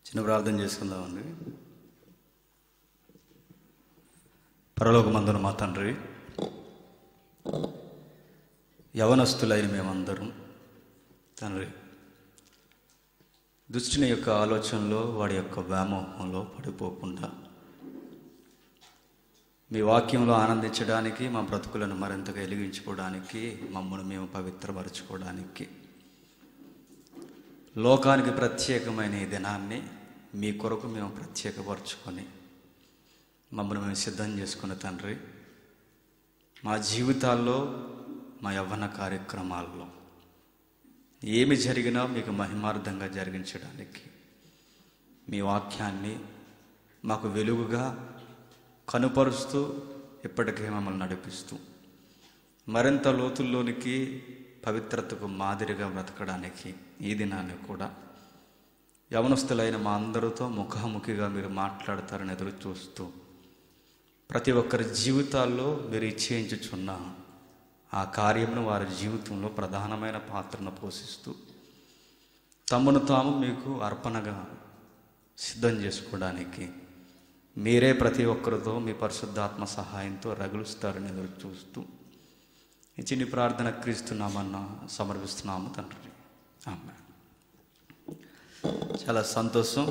చిన్న ప్రార్థన చేసుకుందామండి పరలోక మందున మా తండ్రి యవనస్తులైన మేమందరం తండ్రి దుష్టుని యొక్క ఆలోచనలో వాడి యొక్క వ్యామోహంలో పడిపోకుండా మీ వాక్యంలో ఆనందించడానికి మా బ్రతుకులను మరింతగా వెలిగించుకోవడానికి మమ్మల్ని మేము పవిత్రపరచుకోవడానికి లోకానికి ప్రత్యేకమైన ఈ దినాన్ని మీ కొరకు మేము ప్రత్యేకపరచుకొని మమ్మల్ని మేము సిద్ధం చేసుకున్న తండ్రి మా జీవితాల్లో మా యవ్వన కార్యక్రమాల్లో ఏమి జరిగినా మీకు మహిమార్థంగా జరిగించడానికి మీ వాక్యాన్ని మాకు వెలుగుగా కనుపరుస్తూ ఇప్పటికే మమ్మల్ని నడిపిస్తూ మరింత లోతుల్లోనికి పవిత్రతకు మాదిరిగా బ్రతకడానికి ఈ దినాన్ని కూడా యవనస్తులైన మా అందరితో ముఖాముఖిగా మీరు మాట్లాడతారని ఎదురు చూస్తూ ప్రతి ఒక్కరి జీవితాల్లో మీరు ఇచ్చేయించుచున్న ఆ కార్యమును వారి జీవితంలో ప్రధానమైన పాత్రను పోషిస్తూ తమను తాము మీకు అర్పణగా సిద్ధం చేసుకోవడానికి మీరే ప్రతి ఒక్కరితో మీ పరిశుద్ధాత్మ సహాయంతో రగులుస్తారని ఎదురు చూస్తూ ఈ చిన్ని ప్రార్థన క్రీస్తున్నామన్న సమర్పిస్తున్నాము తండ్రి ఆమె చాలా సంతోషం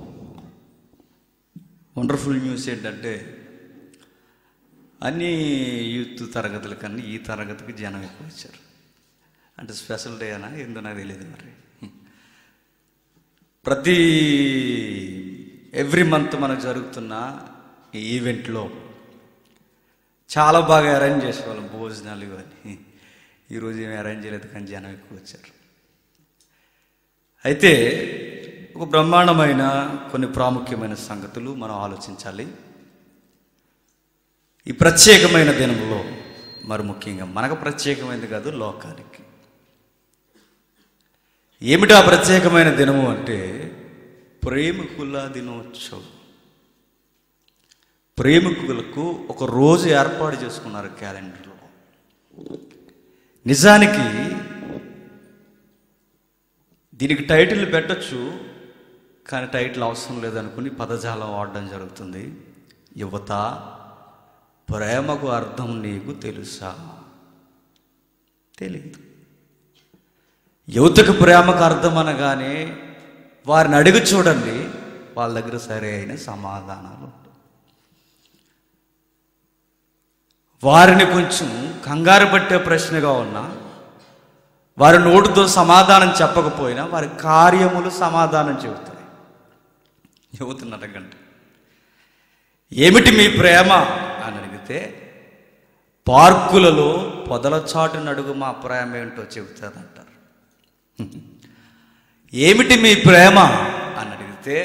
వండర్ఫుల్ న్యూస్ ఏంటంటే అన్ని యూత్ తరగతుల కన్నా ఈ తరగతికి జనం ఎక్కువ వచ్చారు అంటే స్పెషల్ డే అనా ఏందో నాకు తెలియదు మరి ప్రతి ఎవ్రీ మంత్ మనకు జరుగుతున్న ఈ ఈవెంట్లో చాలా బాగా అరేంజ్ చేసేవాళ్ళం భోజనాలు ఇవన్నీ ఈరోజు ఏమి అరేంజ్ చేయలేదు కానీ జనం ఎక్కువ వచ్చారు అయితే ఒక బ్రహ్మాండమైన కొన్ని ప్రాముఖ్యమైన సంగతులు మనం ఆలోచించాలి ఈ ప్రత్యేకమైన దినంలో మరి ముఖ్యంగా మనకు ప్రత్యేకమైనది కాదు లోకానికి ఏమిటా ప్రత్యేకమైన దినము అంటే ప్రేమికుల దినోత్సవం ప్రేమికులకు ఒక రోజు ఏర్పాటు చేసుకున్నారు క్యాలెండర్లో నిజానికి దీనికి టైటిల్ పెట్టచ్చు కానీ టైటిల్ అవసరం లేదనుకుని పదజాలం వాడడం జరుగుతుంది యువత ప్రేమకు అర్థం నీకు తెలుసా తెలియదు యువతకు ప్రేమకు అర్థం అనగానే వారిని అడిగి చూడండి వాళ్ళ దగ్గర సరే అయిన సమాధానాలు ఉండవు. వారిని కొంచెం కంగారు పట్టే ప్రశ్నగా ఉన్నా వారి నోటితో సమాధానం చెప్పకపోయినా వారి కార్యములు సమాధానం చెబుతాయి యువతను అడగండి ఏమిటి మీ ప్రేమ అని అడిగితే పార్కులలో పొదల చాటున అడుగు మా ప్రేమ ఏంటో చెబుతాదంటారు ఏమిటి మీ ప్రేమ అని అడిగితే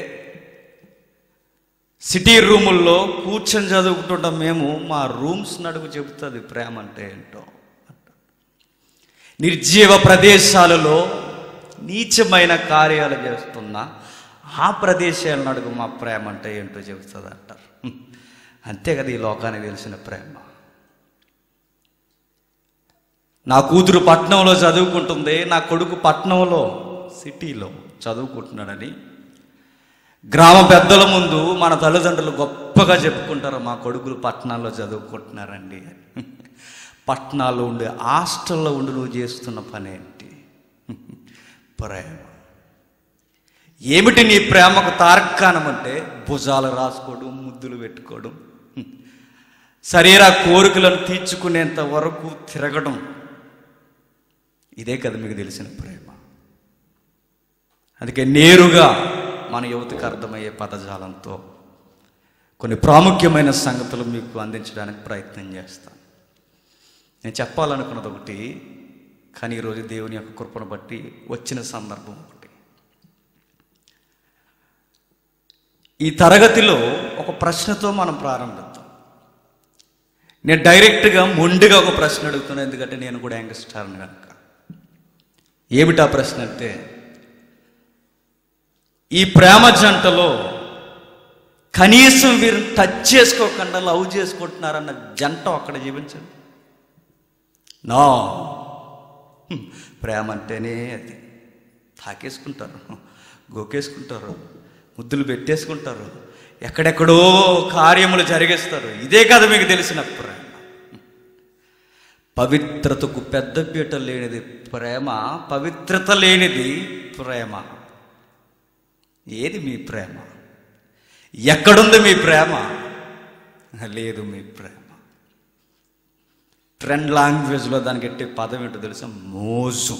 సిటీ రూముల్లో కూర్చొని చదువుకుంటుంట మేము మా రూమ్స్ నడుగు చెబుతుంది ప్రేమ అంటే ఏంటో అంటారు. నిర్జీవ ప్రదేశాలలో నీచమైన కార్యాలు చేస్తున్న ఆ ప్రదేశాలను అడుగు మా ప్రేమ అంటే ఏంటో చెబుతుంది అంటారు అంతే కదా ఈ లోకానికి తెలిసిన ప్రేమ నా కూతురు పట్నంలో చదువుకుంటుంది నా కొడుకు పట్నంలో సిటీలో చదువుకుంటున్నాడని గ్రామ పెద్దల ముందు మన తల్లిదండ్రులు గొప్పగా చెప్పుకుంటారు మా కొడుకులు పట్టణాల్లో చదువుకుంటున్నారండి అని. పట్టణాల్లో ఉండి హాస్టల్లో ఉండి నువ్వు చేస్తున్న పని ఏంటి ప్రేమ ఏమిటి నీ ప్రేమకు తార్కాణం అంటే భుజాలు రాసుకోవడం ముద్దులు పెట్టుకోవడం శరీర కోరికలను తీర్చుకునేంత వరకు తిరగడం ఇదే కదా మీకు తెలిసిన ప్రేమ అందుకే నేరుగా మన యువతకు అర్థమయ్యే పదజాలంతో కొన్ని ప్రాముఖ్యమైన సంగతులు మీకు అందించడానికి ప్రయత్నం చేస్తాను నేను చెప్పాలనుకున్నది ఒకటి కానీ ఈరోజు దేవుని యొక్క కృపను బట్టి వచ్చిన సందర్భం ఒకటి ఈ తరగతిలో ఒక ప్రశ్నతో మనం ప్రారంభిద్దాం నేను డైరెక్ట్గా మొండిగా ఒక ప్రశ్న అడుగుతున్నాను ఎందుకంటే నేను కూడా యంగ్స్టార్ని కనుక ఏమిటా ప్రశ్న అంటే ఈ ప్రేమ జంటలో కనీసం వీరిని టచ్ చేసుకోకుండా లవ్ చేసుకుంటున్నారన్న జంట అక్కడ జీవించండి నా హ్మ్, ప్రేమ అంటేనే అది తాకేసుకుంటారు గోకేసుకుంటారు ముద్దులు పెట్టేసుకుంటారు ఎక్కడెక్కడో కార్యములు జరిగిస్తారు ఇదే కదా మీకు తెలిసిన ప్రేమ పవిత్రతకు పెద్దపీట లేనిది ప్రేమ పవిత్రత లేనిది ప్రేమ ఏది మీ ప్రేమ ఎక్కడుంది మీ ప్రేమ లేదు మీ ప్రేమ ట్రెండ్ లాంగ్వేజ్లో దానికి ఎట్టే పదం ఏంటో తెలుసా మోజు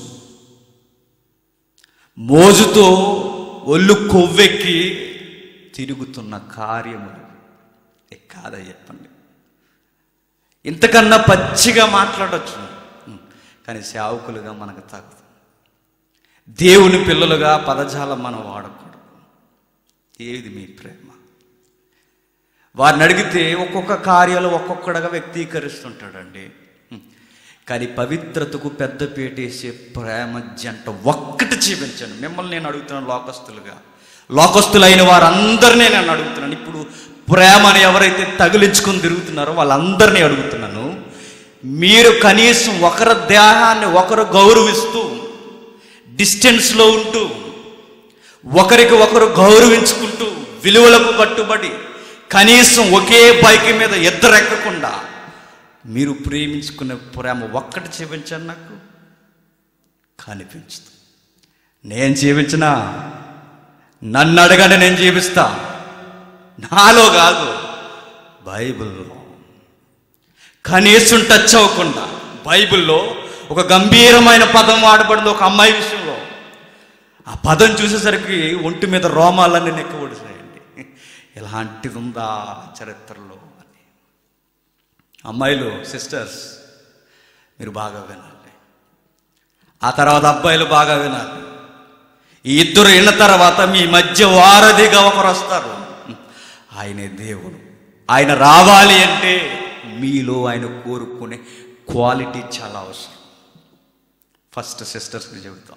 మోజుతో ఒళ్ళు కొవ్వెక్కి తిరుగుతున్న కార్యములు ఏ కాదా చెప్పండి ఇంతకన్నా పచ్చిగా మాట్లాడచ్చు కానీ సేవకులుగా మనకు తగదు దేవుని పిల్లలుగా పదజాలం మనం వాడకూడదు ఏది మీ ప్రేమ వారిని అడిగితే ఒక్కొక్క కార్యాలు ఒక్కొక్కడగా వ్యక్తీకరిస్తుంటాడండి కానీ పవిత్రతకు పెద్ద వేసే ప్రేమ జంట ఒక్కటి చూపించండి మిమ్మల్ని నేను అడుగుతున్నాను లోకస్తులుగా లోకస్తులైన వారందరినీ నేను అడుగుతున్నాను ఇప్పుడు ప్రేమని ఎవరైతే తగిలించుకొని తిరుగుతున్నారో వాళ్ళందరినీ అడుగుతున్నాను మీరు కనీసం ఒకరి దేహాన్ని ఒకరు గౌరవిస్తూ డిస్టెన్స్లో ఉంటూ ఒకరికి ఒకరు గౌరవించుకుంటూ విలువలకు కట్టుబడి కనీసం ఒకే బైక్ మీద ఇద్దరు ఎక్కకుండా మీరు ప్రేమించుకునే ప్రేమ ఒక్కటి చూపించండి నాకు కనిపించదు నేను జీవించినా నన్ను అడగండి నేను జీవిస్తా నాలో కాదు బైబిల్లో కనీసం టచ్ అవ్వకుండా బైబిల్లో ఒక గంభీరమైన పదం వాడబడింది ఒక అమ్మాయి విషయంలో ఆ పదం చూసేసరికి ఒంటి మీద రోమాలన్నీ నెక్కబడిసాయండి ఇలాంటిది ఉందా చరిత్రలో అని అమ్మాయిలు సిస్టర్స్ మీరు బాగా వినాలి ఆ తర్వాత అబ్బాయిలు బాగా వినాలి ఈ ఇద్దరు విన్న తర్వాత మీ మధ్య వారధిగా ఒకరు వస్తారు ఆయనే దేవుడు ఆయన రావాలి అంటే మీలో ఆయన కోరుకునే క్వాలిటీ చాలా అవసరం ఫస్ట్ సిస్టర్స్కి చెబుతాం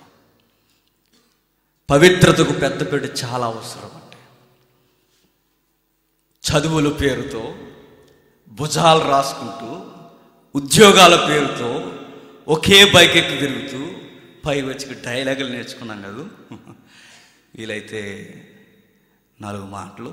పవిత్రతకు పెద్దపీట చాలా అవసరం అంటే చదువుల పేరుతో భుజాలు రాసుకుంటూ ఉద్యోగాల పేరుతో ఒకే బైక్ ఎక్కి తిరుగుతూ పై వచ్చి డైలాగులు నేర్చుకున్నాం కదా వీలైతే నాలుగు మాటలు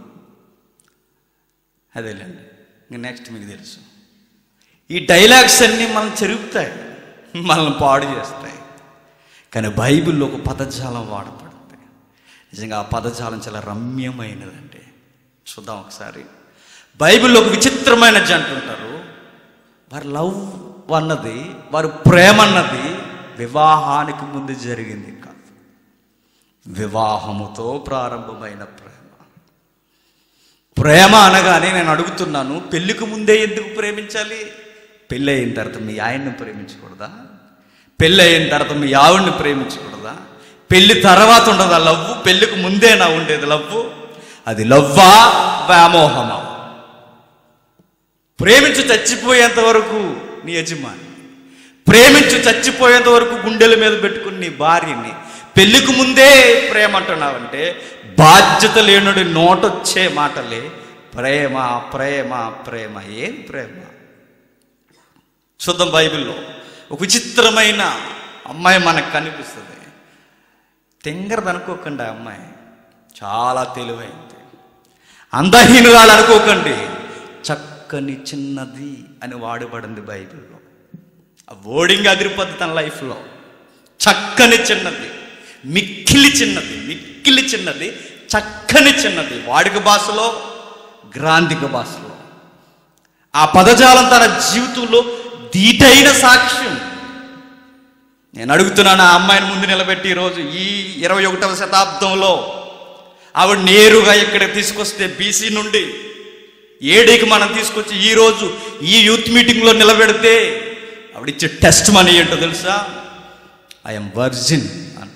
అదేలేండి ఇంక నెక్స్ట్ మీకు తెలుసు ఈ డైలాగ్స్ అన్నీ మనం చెరుగుతాయి మనల్ని పాడు చేస్తాయి కానీ బైబిల్లో ఒక పదజాలం వాడబడుతుంది నిజంగా ఆ పదజాలం చాలా రమ్యమైనదండి చూద్దాం ఒకసారి బైబిల్లో ఒక విచిత్రమైన జంట ఉంటారు వారి లవ్ అన్నది వారి ప్రేమ అన్నది వివాహానికి ముందు జరిగింది కాదు వివాహముతో ప్రారంభమైన ప్రేమ ప్రేమ అనగానే నేను అడుగుతున్నాను పెళ్ళికి ముందే ఎందుకు ప్రేమించాలి పెళ్ళి అయిన తర్వాత మీ ఆయన్ని ప్రేమించకూడదా పెళ్ళి అయిన తర్వాత మీ ఆవిడ్ని ప్రేమించకూడదా పెళ్లి తర్వాత ఉండదా లవ్వు పెళ్ళికి ముందే నా ఉండేది లవ్వు అది లవ్వా వ్యామోహమా ప్రేమించి చచ్చిపోయేంత వరకు నీ యజమాని ప్రేమించి చచ్చిపోయేంత వరకు గుండెల మీద పెట్టుకుని నీ భార్యని పెళ్లికి ముందే ప్రేమ అంటున్నావంటే బాధ్యత లేనుడి నోటొచ్చే మాటలే ప్రేమ ప్రేమ ప్రేమ ఏం ప్రేమ చూద్దాం బైబిల్లో ఒక విచిత్రమైన అమ్మాయి మనకు కనిపిస్తుంది తెంగరది అనుకోకండి ఆ అమ్మాయి చాలా తెలివైంది అందహీనురాలు అనుకోకండి చక్కని చిన్నది అని వాడబడింది బైబిల్లో ఆ ఓడింగ్ అదిరిపోద్ది తన లైఫ్లో చక్కని చిన్నది మిక్కిలి చిన్నది మిక్కిలి చిన్నది చక్కని చిన్నది వాడుక భాషలో గ్రాంధిక భాషలో ఆ పదజాలం తన జీవితంలో దీటైన సాక్ష్యం నేను అడుగుతున్నాను ఆ అమ్మాయిని ముందు నిలబెట్టి ఈరోజు ఈ ఇరవై ఒకటవ శతాబ్దంలో ఆవిడ నేరుగా ఇక్కడ తీసుకొస్తే బీసీ నుండి ఏడీకి మనం తీసుకొచ్చి ఈరోజు ఈ యూత్ మీటింగ్లో నిలబెడితే ఆవిడ ఇచ్చే టెస్ట్ మనీ ఏంటో తెలుసా ఐఎమ్ వర్జిన్ అంట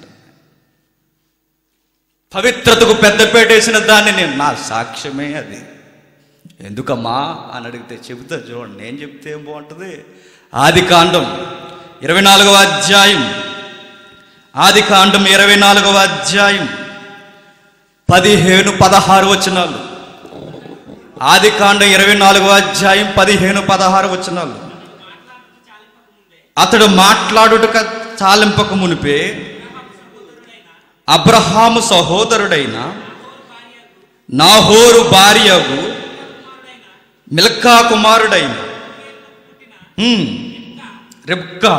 పవిత్రతకు పెద్దపేట వేసిన దాన్ని నేను నా సాక్ష్యమే అది ఎందుకమ్మా అని అడిగితే చెబుతా చూడండి నేను చెప్తే ఏం బాగుంటుంది ఆది కాండం ఇరవై నాలుగవ అధ్యాయం ఆది కాండం ఇరవై నాలుగవ అధ్యాయం పదిహేను పదహారు వచనాలు ఆది కాండం ఇరవై నాలుగవ అధ్యాయం పదిహేను పదహారు వచనాలు అతడు మాట్లాడుటక చాలింపక మునిపే అబ్రహాము సహోదరుడైన నాహోరు భార్యకు మిల్కా కుమారుడైన హ్మ్, రిబ్కా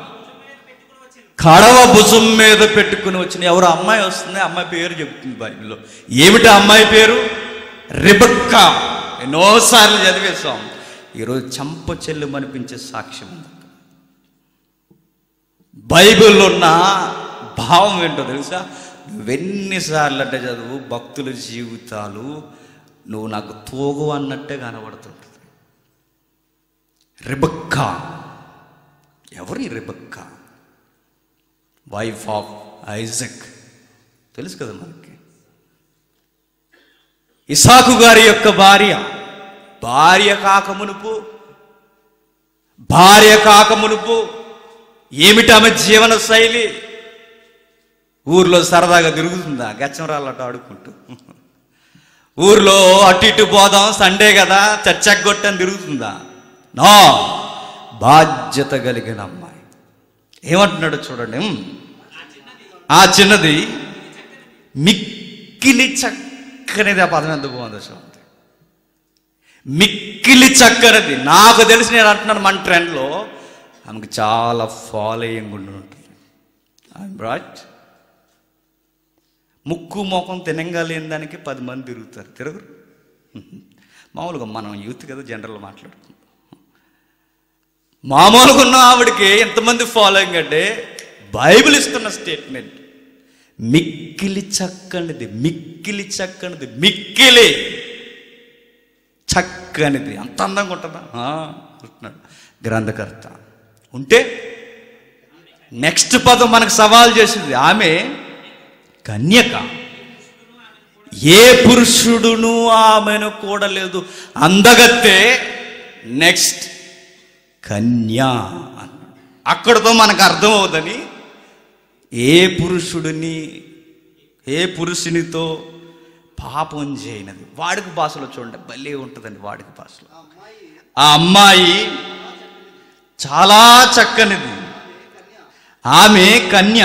కడవ భుజం మీద పెట్టుకుని వచ్చిన ఎవరు అమ్మాయి వస్తుంది అమ్మాయి పేరు చెప్తుంది బైబిల్లో ఏమిటి ఆ అమ్మాయి పేరు రిబక్క ఎన్నోసార్లు చదివేశాం ఈరోజు చంప చెల్లుమనిపించే సాక్ష్యం ఉంది అక్కడ. బైబిల్లో ఉన్న భావం ఏంటో తెలుసా నువ్వెన్నిసార్లు అంటే చదువు భక్తుల జీవితాలు నువ్వు నాకు తోగు అన్నట్టే కనబడుతుంటుంది రిబక్కా ఎవరి రిబక్కా వైఫ్ ఆఫ్ ఐజక్ తెలుసు కదా మనకి ఇసాకు గారి యొక్క భార్య భార్య కాకమునుపు భార్య కాకమునుపు ఏమిటి ఆమె జీవన శైలి ఊర్లో సరదాగా తిరుగుతుందా గచ్చంరాళ్ళట ఆడుకుంటూ ఊర్లో అటు ఇటు పోదాం సండే కదా చచ్చగొట్టని తిరుగుతుందా నా బాధ్యత కలిగిన అమ్మాయి ఏమంటున్నాడు చూడండి ఉమ్. ఆ చిన్నది మిక్కిలి చక్కనిది ఆ పదం ఎంత బాగుందో చూడండి మిక్కిలి చక్కనిది నాకు తెలిసి నేను అంటున్నాను మన ట్రెండ్లో ఆమెకు చాలా ఫాలోయింగ్ ఉండి ఉంటుంది ఐఎమ్ రైట్ ముక్కు ముఖం తినంగా లేని దానికి పది మంది తిరుగుతారు తిరగరు మామూలుగా మనం యూత్ కదా జనరల్ మాట్లాడుకుంటాం మామూలుగా ఉన్న ఆవిడకి ఎంతమంది ఫాలోయింగ్ అంటే బైబిల్ ఇస్తున్న స్టేట్మెంట్ మిక్కిలి చక్కనిది మిక్కిలి చక్కనిది మిక్కిలి చక్కనిది అంత అందంగా ఉంటుందా ఆ, అంటున్నాడు గ్రంథకర్త ఉంటే నెక్స్ట్ పదం మనకు సవాల్ చేసింది ఆమె కన్యక ఏ పురుషుడును ఆమెను కూడలేదు అందగత్తే నెక్స్ట్ కన్యా అన్నాడు అక్కడతో మనకు అర్థమవుదని ఏ పురుషుడిని ఏ పురుషునితో పాపం చేయనది వాడికి భాషలో చూడండి భలే ఉంటుందండి వాడికి భాషలో ఆ అమ్మాయి చాలా చక్కనిది ఆమె కన్య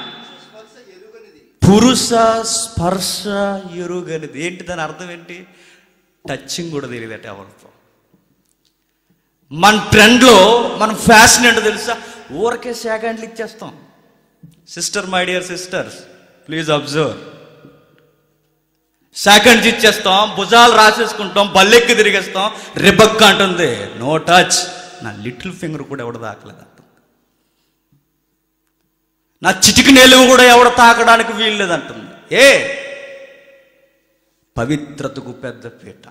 పురుష స్పర్శ ఎరుగనిది ఏంటి దాని అర్థం ఏంటి టచింగ్ కూడా తెలియదట ఎవరితో మన ట్రెండ్లో మన ఫ్యాషన్ ఏంటో తెలుసా ఊరకే సెకండ్లు ఇచ్చేస్తాం sister my dear sisters please observe seconds ఇచ్చేస్తాం భుజాలు రాసేసుకుంటాం బల్లెక్కి తిరిగేస్తాం రిబక్ అంటుంది నో టచ్ నా లిటిల్ ఫింగర్ కూడా ఎవడ తాకలేదు అంటుంది నా చిటికి నెలువు కూడా ఎవడ తాకడానికి వీల్లేదంటుంది ఏ పవిత్రతకు పెద్ద పీట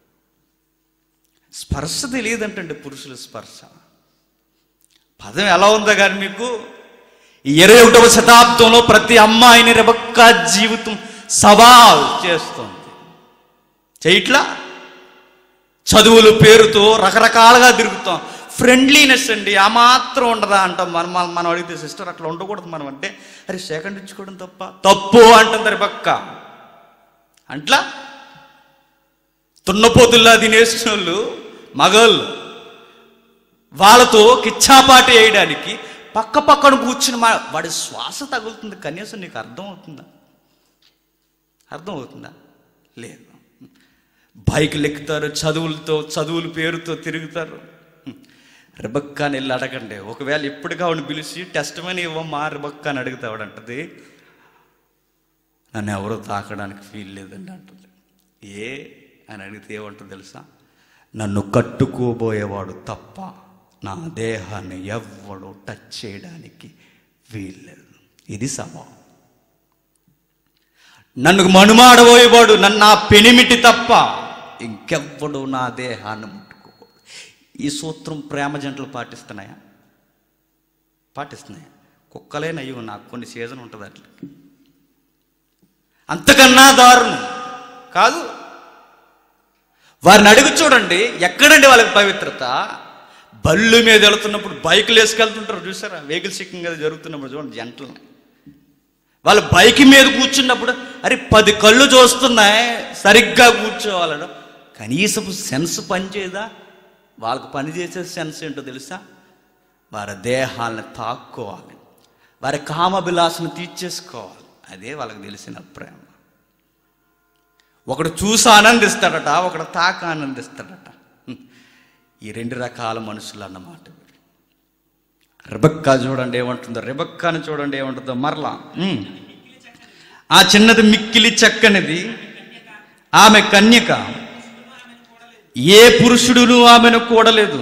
స్పర్శ తెలియదంటండి పురుషుల స్పర్శ పదం ఎలా ఉందో కానీ మీకు ఈ ఇరవై ఒకటవ శతాబ్దంలో ప్రతి అమ్మాయిని రెబక్క జీవితం సవాల్ చేస్తుంది చేయట్లా చదువుల పేరుతో రకరకాలుగా తిరుగుతాం ఫ్రెండ్లీనెస్ అండి ఆ మాత్రం ఉండదా అంటాం మనం మనం మనం అడిగితే సిస్టర్ అట్లా ఉండకూడదు మనం అంటే అరే సెకండ్ ఇచ్చుకోవడం తప్ప తప్పు అంటుంది రెబక్క అంట్లా తున్నపోతుల్లా తినేసిన వాళ్ళు మగళ్ళు వాళ్ళతో కిచ్చాపాటి వేయడానికి పక్క పక్కన కూర్చుని మా వాడి శ్వాస తగులుతుంది కనీసం నీకు అర్థం అవుతుందా అర్థం అవుతుందా లేదు బైకులు ఎక్కుతారు చదువులతో చదువుల పేరుతో తిరుగుతారు రిబక్కాని వెళ్ళి అడగండి ఒకవేళ ఎప్పటికా ఆవిడ పిలిచి టెస్ట్ మనీ ఇవ్వమ్మా రిబక్కా అని అడిగితే ఆవిడంటది నన్ను ఎవరో తాకడానికి ఫీల్ లేదండి అంటుంది ఏ అని అడిగితే ఏమంటుంది తెలుసా నన్ను కట్టుకోబోయేవాడు తప్ప నా దేహాన్ని ఎవ్వడు టచ్ చేయడానికి వీల్లేదు ఇది సభావం నన్ను మనుమాడబోయేవాడు నన్ను నా పెనిమిటి తప్ప ఇంకెవ్వడు నా దేహాన్ని ముట్టుకోకూడదు ఈ సూత్రం ప్రేమ జంటలు పాటిస్తున్నాయా పాటిస్తున్నాయా కుక్కలేనయ్యో నాకు కొన్ని సీజన్ ఉంటుంది అట్లా అంతకన్నా దారుణం కాదు వారిని అడుగు చూడండి ఎక్కడండి వాళ్ళకి పవిత్రత బళ్ళు మీద వెళుతున్నప్పుడు బైకులు వేసుకెళ్తుంటారు చూసారా వెహికల్ చెక్కింగ్ అది జరుగుతున్నప్పుడు చూడండి జంటలని వాళ్ళు బైక్ మీద కూర్చున్నప్పుడు అరే పది కళ్ళు చూస్తున్నాయి సరిగ్గా కూర్చోవాలడం కనీసపు సెన్స్ పనిచేయదా వాళ్ళకి పనిచేసే సెన్స్ ఏంటో తెలుసా వారి దేహాలను తాక్కోవాలి వారి కామభిలాషను తీర్చేసుకోవాలి అదే వాళ్ళకి తెలిసిన ప్రేమ ఒకడు చూసి ఆనందిస్తాడట ఒకడు తాక ఆనందిస్తాడట హ్మ్. ఈ రెండు రకాల మనుషులు అన్నమాట రిబక్కా చూడండి ఏమంటుందో రిబక్కాని చూడండి ఏమంటుందో మరలా హ్మ్. ఆ చిన్నది మిక్కిలి చక్కనిది ఆమె కన్యక ఏ పురుషుడును ఆమెను కూడలేదు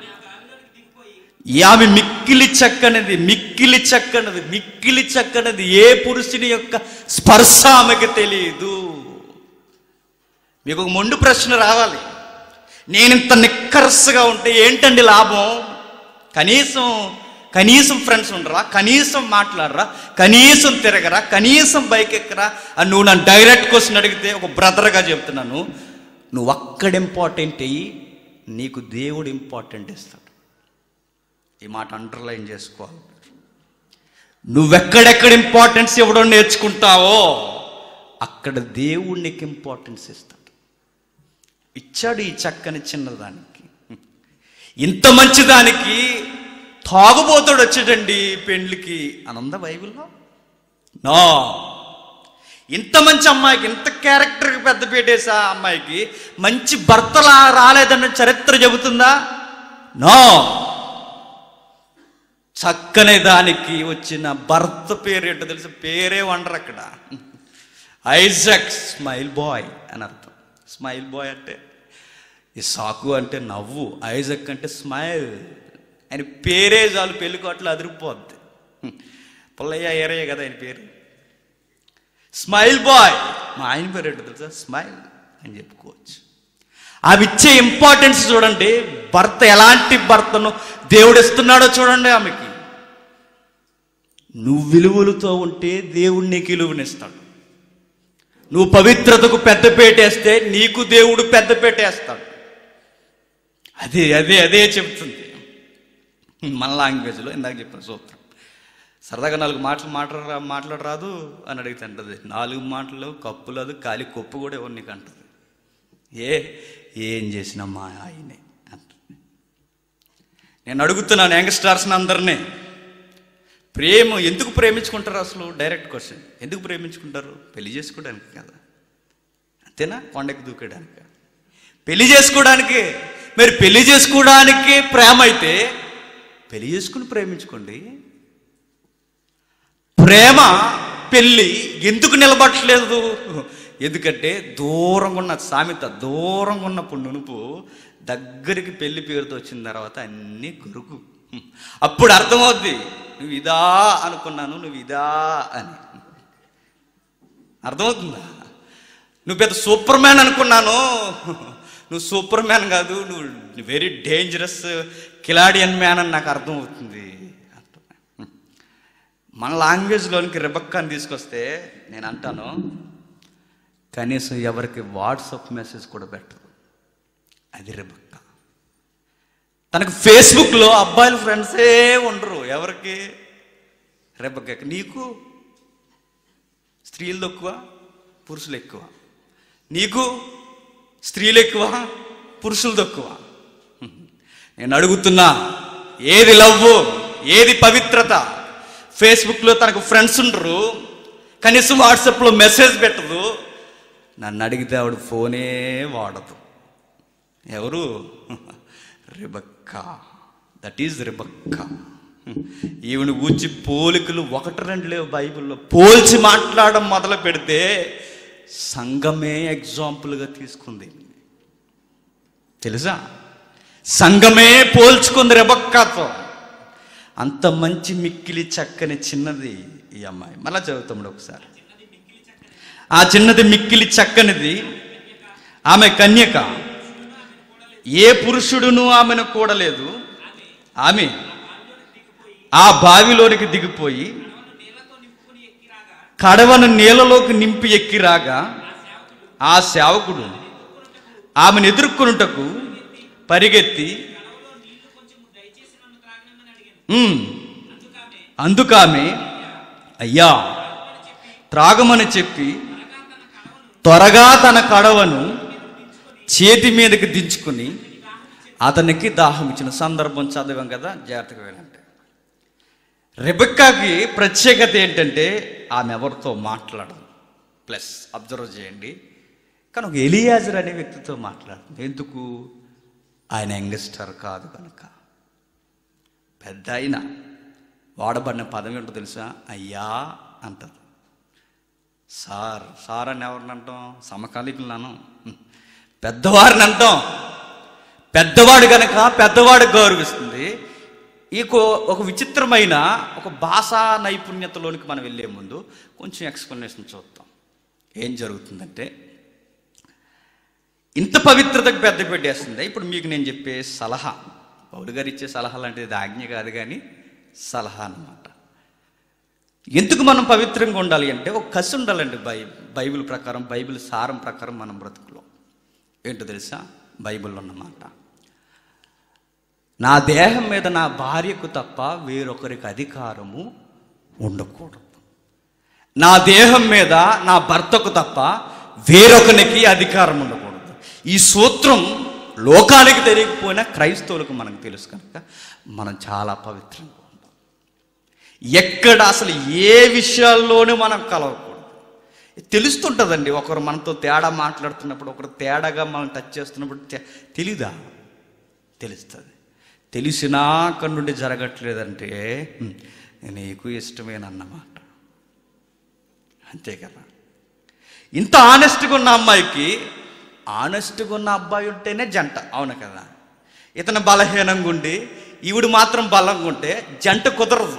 ఆమె మిక్కిలి చక్కనిది మిక్కిలి చక్కనిది మిక్కిలి చక్కనిది ఏ పురుషుని యొక్క స్పర్శ ఆమెకు తెలియదు మీకు ఒక మొండు ప్రశ్న రావాలి నేను ఇంత నిక్కర్స్గా ఉంటే ఏంటండి లాభం కనీసం కనీసం ఫ్రెండ్స్ ఉండరా కనీసం మాట్లాడరా కనీసం తిరగరా కనీసం బైక్ ఎక్కరా అని నువ్వు నన్ను డైరెక్ట్ క్వశ్చన్ అడిగితే ఒక బ్రదర్గా చెప్తున్నాను నువ్వు అక్కడ ఇంపార్టెంట్ అయ్యి నీకు దేవుడు ఇంపార్టెంట్ ఇస్తాడు ఈ మాట అండర్లైన్ చేసుకోవాలి నువ్వెక్కడెక్కడ ఇంపార్టెన్స్ ఇవ్వడం నేర్చుకుంటావో అక్కడ దేవుడు నీకు ఇంపార్టెన్స్ ఇస్తాడు ఇచ్చాడు ఈ చక్కని చిన్నదానికి ఇంత మంచిదానికి తాగుబోతాడు వచ్చాడండి పెండ్లికి అని ఉందా బైబిల్లో నో ఇంత మంచి అమ్మాయికి ఇంత క్యారెక్టర్కి పెద్ద పెట్టేసా అమ్మాయికి మంచి భర్తలా రాలేదన్న చరిత్ర చెబుతుందా నో చక్కని దానికి వచ్చిన భర్త పేరు ఏంటో తెలుసు పేరే వండరు అక్కడ ఐజక్ స్మైల్ బాయ్ అని అర్థం స్మైల్ బాయ్ అంటే ఈ సాకు అంటే నవ్వు ఐజక్ అంటే స్మైల్ ఆయన పేరే చాలు పెళ్ళికోట్లు అదిరిపోద్ది పుల్లయ్య ఏరయ్య కదా ఆయన పేరు స్మైల్ బాయ్ మా ఆయన పేరు ఏంటో తెలుసా స్మైల్ అని చెప్పుకోవచ్చు అవి ఇచ్చే ఇంపార్టెన్స్ చూడండి భర్త ఎలాంటి భర్తను దేవుడు ఇస్తున్నాడో చూడండి ఆమెకి నువ్వు విలువలతో ఉంటే దేవుడు నీకు విలువనిస్తాడు నువ్వు పవిత్రతకు పెద్ద పెట్టేస్తే నీకు దేవుడు పెద్ద పెట్టేస్తాడు అదే అదే అదే చెప్తుంది మన లాంగ్వేజ్లో ఇందాక చెప్పిన సూత్రం సరదాగా నాలుగు మాటలు మాట్లాడ మాట్లాడరాదు అని అడిగితే అంటది నాలుగు మాటలు కప్పు లేదు కాలి కొప్పు కూడా ఎవరు నీకు అంటది ఏ ఏం చేసినా మా ఆయనే అంటుంది నేను అడుగుతున్నాను యంగ్స్టార్స్ని అందరినీ ప్రేమ ఎందుకు ప్రేమించుకుంటారు అసలు డైరెక్ట్ క్వశ్చన్ ఎందుకు ప్రేమించుకుంటారు పెళ్లి చేసుకోవడానికి కదా అంతేనా కొండకి దూకేయడానికి పెళ్లి చేసుకోవడానికి మరి పెళ్లి చేసుకోవడానికి ప్రేమ అయితే పెళ్లి చేసుకుని ప్రేమించుకోండి ప్రేమ పెళ్ళి ఎందుకు నిలబట్టలేదు ఎందుకంటే దూరంగా ఉన్న సామెత దూరంగా ఉన్న పుణ్యునుపు దగ్గరికి పెళ్లి పేరుతో వచ్చిన తర్వాత అన్నీ గురుకు అప్పుడు అర్థమవుద్ది నువ్వు ఇదా అనుకున్నాను నువ్వు ఇదా అని అర్థమవుతుందా నువ్వు పెద్ద సూపర్ మ్యాన్ అనుకున్నాను నువ్వు సూపర్ మ్యాన్ కాదు నువ్వు వెరీ డేంజరస్ కిలాడియన్ మ్యాన్ అని నాకు అర్థమవుతుంది మన లాంగ్వేజ్లోనికి రిబక్కాని తీసుకొస్తే నేను అంటాను కనీసం ఎవరికి వాట్సాప్ మెసేజ్ కూడా పెట్టదు అది రిబక్క తనకు ఫేస్బుక్లో అబ్బాయిల ఫ్రెండ్సే ఉండరు ఎవరికి రిబక్క నీకు స్త్రీలు ఎక్కువ పురుషులు ఎక్కువ నీకు స్త్రీలు ఎక్కువ పురుషులు తక్కువ నేను అడుగుతున్నా ఏది లవ్వు ఏది పవిత్రత ఫేస్బుక్లో తనకు ఫ్రెండ్స్ ఉండరు కనీసం వాట్సాప్లో మెసేజ్ పెట్టదు నన్ను అడిగితే ఆవిడ ఫోనే వాడదు ఎవరు రిబక్కా దట్ ఈజ్ రిబక్కా ఈవిడ గూర్చి పోలికలు ఒకటి రెండు లేవు బైబిల్లో పోల్చి మాట్లాడడం మొదలు పెడితే సంఘమే ఎగ్జాంపుల్గా తీసుకుంది తెలుసా సంఘమే పోల్చుకుంది రెబక్కాతో అంత మంచి మిక్కిలి చక్కని చిన్నది ఈ అమ్మాయి మళ్ళా చదువుతాడు ఒకసారి ఆ చిన్నది మిక్కిలి చక్కనిది ఆమె కన్యక ఏ పురుషుడును ఆమెను కూడలేదు ఆమె ఆ బావిలోనికి దిగిపోయి కడవను నీళ్ళలోకి నింపి ఎక్కిరాగా ఆ సేవకుడు ఆమెను ఎదుర్కొనుటకు పరిగెత్తి "ఉమ్, అందుకామె అయ్యా త్రాగమని చెప్పి త్వరగా తన కడవను చేతి మీదకి దించుకుని అతనికి దాహం ఇచ్చిన సందర్భం చదివాం కదా జాగ్రత్తగా వెళ్ళంటే రెబెక్కాకి ప్రత్యేకత ఏంటంటే ఆమె ఎవరితో మాట్లాడదు ప్లస్ అబ్జర్వ్ చేయండి కానీ ఒక ఎలియాజర్ అనే వ్యక్తితో మాట్లాడుతుంది ఎందుకు ఆయన యంగ్స్టర్ కాదు కనుక పెద్ద అయిన వాడబడిన పదం ఏంటో తెలుసా అయ్యా అంటది సార్ సార్ అని ఎవరిని అంటాం సమకాలీకులను పెద్దవారిని అంటాం పెద్దవాడు కనుక పెద్దవాడు గౌరవిస్తుంది ఈ కో- ఒక విచిత్రమైన ఒక భాషా నైపుణ్యతలోనికి మనం వెళ్ళే ముందు కొంచెం ఎక్స్ప్లెనేషన్ చూద్దాం ఏం జరుగుతుందంటే ఇంత పవిత్రతకు పెద్ద పెట్టేస్తుంది ఇప్పుడు మీకు నేను చెప్పే సలహా పౌలు గారు ఇచ్చే సలహా లాంటిది ఆజ్ఞ కాదు కానీ సలహా అన్నమాట ఎందుకు మనం పవిత్రంగా ఉండాలి అంటే ఒక కసి ఉండాలండి బై బైబిల్ ప్రకారం బైబిల్ సారం ప్రకారం మనం బ్రతుకులో ఏంటో తెలుసా బైబిల్లో ఉన్నమాట నా దేహం మీద నా భార్యకు తప్ప వేరొకరికి అధికారము ఉండకూడదు నా దేహం మీద నా భర్తకు తప్ప వేరొకరికి అధికారం ఉండకూడదు ఈ సూత్రం లోకానికి తెలియకపోయినా క్రైస్తవులకు మనకు తెలుసు కనుక మనం చాలా పవిత్రంగా ఉందాం ఎక్కడ అసలు ఏ విషయాల్లోనూ మనం కలవకూడదు తెలుస్తుంటుందండి ఒకరు మనతో తేడా మాట్లాడుతున్నప్పుడు ఒకరు తేడాగా మనం టచ్ చేస్తున్నప్పుడు తె- తెలీదా తెలుస్తుంది తెలిసినా కన్నుండి జరగట్లేదంటే హ్మ్, నీకు ఇష్టమేనన్నమాట అంతే కదా ఇంత ఆనెస్ట్గా ఉన్న అమ్మాయికి ఆనెస్ట్గా ఉన్న అబ్బాయి ఉంటేనే జంట అవును కదా ఇతను బలహీనంగా ఉండి ఈవిడ మాత్రం బలంగా ఉంటే జంట కుదరదు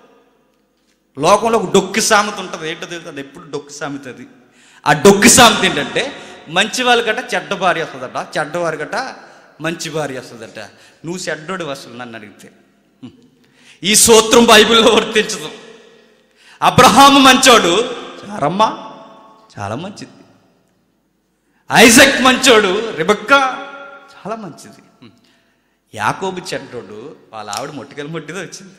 లోకంలో ఒక డొక్కి సామెత ఉంటుంది ఏంటో తెలుస్తుంది ఎప్పుడు డొక్కి సామెత అది ఆ డొక్కి సామెత ఏంటంటే మంచి వాళ్ళ గట చెడ్డ భార్య వస్తుందట చెడ్డవారి గట మంచి భార్య వస్తుందట నువ్వు చెడ్డోడు అసలు నన్ను అడిగితే హ్మ్. ఈ సూత్రం బైబిల్లో వర్తించదు అబ్రహాము మంచోడు చారమ్మ చాలా మంచిది ఐజక్ మంచోడు రిబక్క చాలా మంచిది హ్మ్. యాకోబు చెడ్డోడు వాళ్ళ ఆవిడ మొట్టికల మొట్టిదో వచ్చింది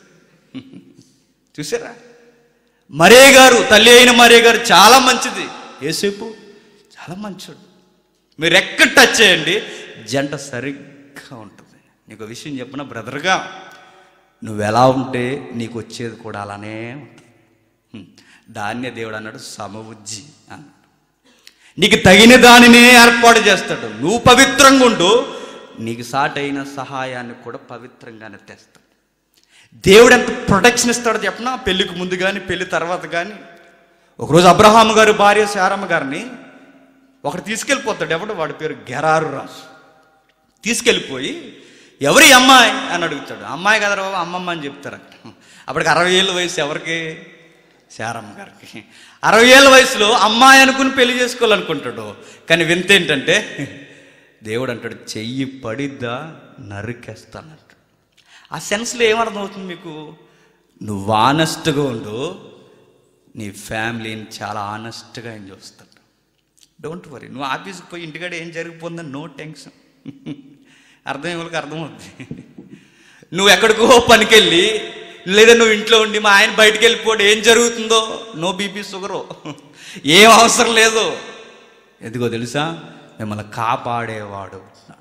చూసారా మరే గారు తల్లి అయిన మరే గారు చాలా మంచిది ఏసేపు చాలా మంచోడు మీరు ఎక్కడ టచ్ చేయండి జంట సరిగ్గా ఉంటుంది నీకు ఒక విషయం చెప్పిన బ్రదర్గా నువ్వు ఎలా ఉంటే నీకు వచ్చేది కూడా అలానే ఉంటుంది హ్మ్. దాన్నే దేవుడు అన్నాడు సమబుజ్జి అన్నాడు నీకు తగిన దానినే ఏర్పాటు చేస్తాడు నువ్వు పవిత్రంగా ఉండు నీకు సాటైన సహాయాన్ని కూడా పవిత్రంగానే తెస్తాడు దేవుడు ఎంత ప్రొటెక్షన్ ఇస్తాడో చెప్పనా పెళ్లికి ముందు కానీ పెళ్లి తర్వాత కానీ ఒకరోజు అబ్రహాము గారు భార్య శారమ్మ గారిని ఒకడు తీసుకెళ్ళిపోతాడు ఎవడు వాడి పేరు గెరారు రాజు తీసుకెళ్ళిపోయి ఎవరి అమ్మాయి అని అడుగుతాడు అమ్మాయి కదా బాబు అమ్మమ్మ అని చెప్తారు అక్కడ అప్పటికి అరవై ఏళ్ళ వయసు ఎవరికి శారమ్మ గారికి అరవై ఏళ్ళ వయసులో అమ్మాయి అనుకుని పెళ్లి చేసుకోవాలనుకుంటాడు కానీ వింత ఏంటంటే దేవుడు అంటాడు చెయ్యి పడిద్దా నరికేస్తానంటాడు ఆ సెన్స్లో ఏమర్థం అవుతుంది మీకు నువ్వు ఆనెస్ట్గా ఉండు నీ ఫ్యామిలీని చాలా ఆనెస్ట్గా ఆయన చూస్తాడు డోంట్ వరీ నువ్వు ఆఫీస్కి పోయి ఇంటికాడ ఏం జరిగిపోతుందని నో టెన్షన్ అర్థం వాళ్ళకి అర్థమవుద్ది నువ్వు ఎక్కడికో పనికెళ్ళి లేదా నువ్వు ఇంట్లో ఉండి మా ఆయన బయటికి వెళ్ళిపోడు ఏం జరుగుతుందో నో బీపీ షుగరు ఏం అవసరం లేదు ఎందుకో తెలుసా మిమ్మల్ని కాపాడేవాడు ఉన్నాడు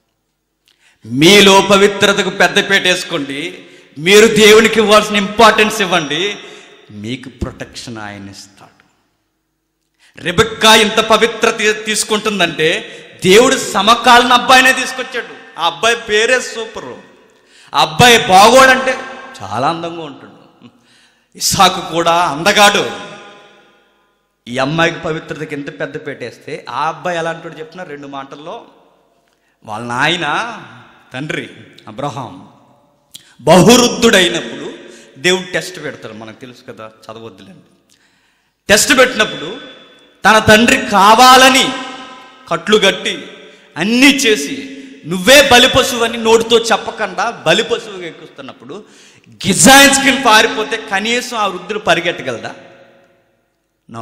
మీలో పవిత్రతకు పెద్దపీట వేసుకోండి మీరు దేవునికి ఇవ్వాల్సిన ఇంపార్టెన్స్ ఇవ్వండి మీకు ప్రొటెక్షన్ ఆయన ఇస్తాడు రెబెక్కా ఇంత పవిత్ర తీ- తీసుకుంటుందంటే దేవుడు సమకాలీన అబ్బాయినే తీసుకొచ్చాడు ఆ అబ్బాయి పేరే సూపరు ఆ అబ్బాయి బాగోడంటే చాలా అందంగా ఉంటాడు ఇసాకు కూడా అందగాడు ఈ అమ్మాయికి పవిత్రతకి ఎంత పెద్ద పెట్టేస్తే ఆ అబ్బాయి ఎలా అంటాడు చెప్పిన రెండు మాటల్లో వాళ్ళ నాయన తండ్రి అబ్రహాం బహురుద్ధుడైనప్పుడు దేవుడు టెస్ట్ పెడతాడు మనకు తెలుసు కదా చదవద్దులేండి టెస్ట్ పెట్టినప్పుడు తన తండ్రి కావాలని కట్లు కట్టి అన్నీ చేసి నువ్వే బలి పశువు అని నోటితో చెప్పకుండా బలి పశువుగా ఎక్కుస్తున్నప్పుడు గిజాయిన్స్కి పారిపోతే కనీసం ఆ వృద్ధుడు పరిగెట్టగలదా నో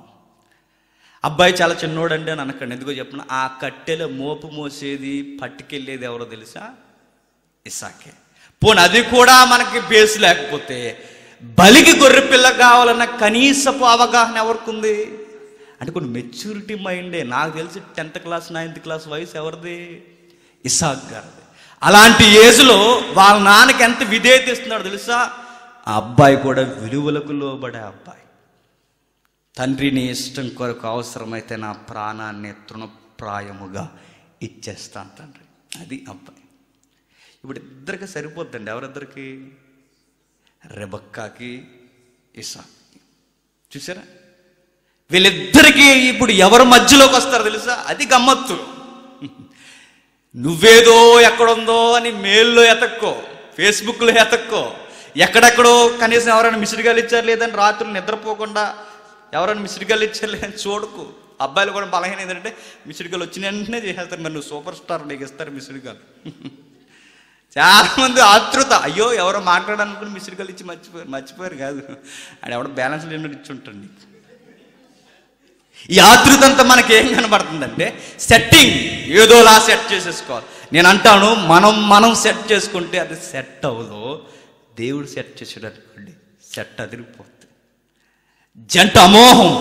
అబ్బాయి చాలా చిన్నోడండి అని అనకండి ఎందుకో చెప్పిన ఆ కట్టెల మోపు మోసేది పట్టుకెళ్ళేది ఎవరో తెలుసా ఇసాకే పోనీ అది కూడా మనకి బేస్ లేకపోతే బలికి గొర్రె పిల్ల కావాలన్న కనీసపు అవగాహన ఎవరికి ఉంది అంటే కొన్ని మెచ్యూరిటీ మైండే నాకు తెలిసి టెన్త్ క్లాస్ నైన్త్ క్లాస్ వయసు ఎవరిది ఇసాక్ గారిది అలాంటి ఏజ్లో వాళ్ళ నాన్నకి ఎంత విధేయత ఇస్తున్నాడు తెలుసా ఆ అబ్బాయి కూడా విలువలకు లోబడే అబ్బాయి తండ్రి నీ ఇష్టం కొరకు అవసరమైతే నా ప్రాణాన్ని తృణప్రాయముగా ఇచ్చేస్తాను తండ్రి అది అబ్బాయి ఇప్పుడు ఇద్దరికి సరిపోద్దండి ఎవరిద్దరికి రెబక్కాకి ఇసాకి చూసారా వీళ్ళిద్దరికీ ఇప్పుడు ఎవరు మధ్యలోకి వస్తారో తెలుసా అది గమ్మత్తు నువ్వేదో ఎక్కడుందో అని మెయిల్లో ఎతక్కో ఫేస్బుక్లో ఎతక్కో ఎక్కడెక్కడో కనీసం ఎవరైనా మిసిరిగాలు ఇచ్చారు లేదని రాత్రులు నిద్రపోకుండా ఎవరైనా మిసిరిగాలు ఇచ్చారు లేదని చూడకు అబ్బాయిలు కూడా బలహీన ఏంటంటే మిసిరిగాలు వచ్చిన వెంటనే చేసేస్తారు మరి నువ్వు సూపర్ స్టార్ నీకు ఇస్తారు మిసిరిగాలు చాలా మంది ఆతృత అయ్యో ఎవరో మాట్లాడాలనుకుని మిసిరిగాలు ఇచ్చి మర్చిపోయారు మర్చిపోయారు కాదు ఆడ ఎవడో బ్యాలెన్స్ లేని ఇచ్చి ఉంటాడు నీకు ఈ ఆతృత అంతా మనకి ఏం కనబడుతుందంటే సెట్టింగ్ ఏదోలా సెట్ చేసేసుకోవాలి నేను అంటాను మనం మనం సెట్ చేసుకుంటే అది సెట్ అవ్వదు దేవుడు సెట్ చేసాడు అనుకోండి సెట్ అదిరిపోతుంది జంట అమోహం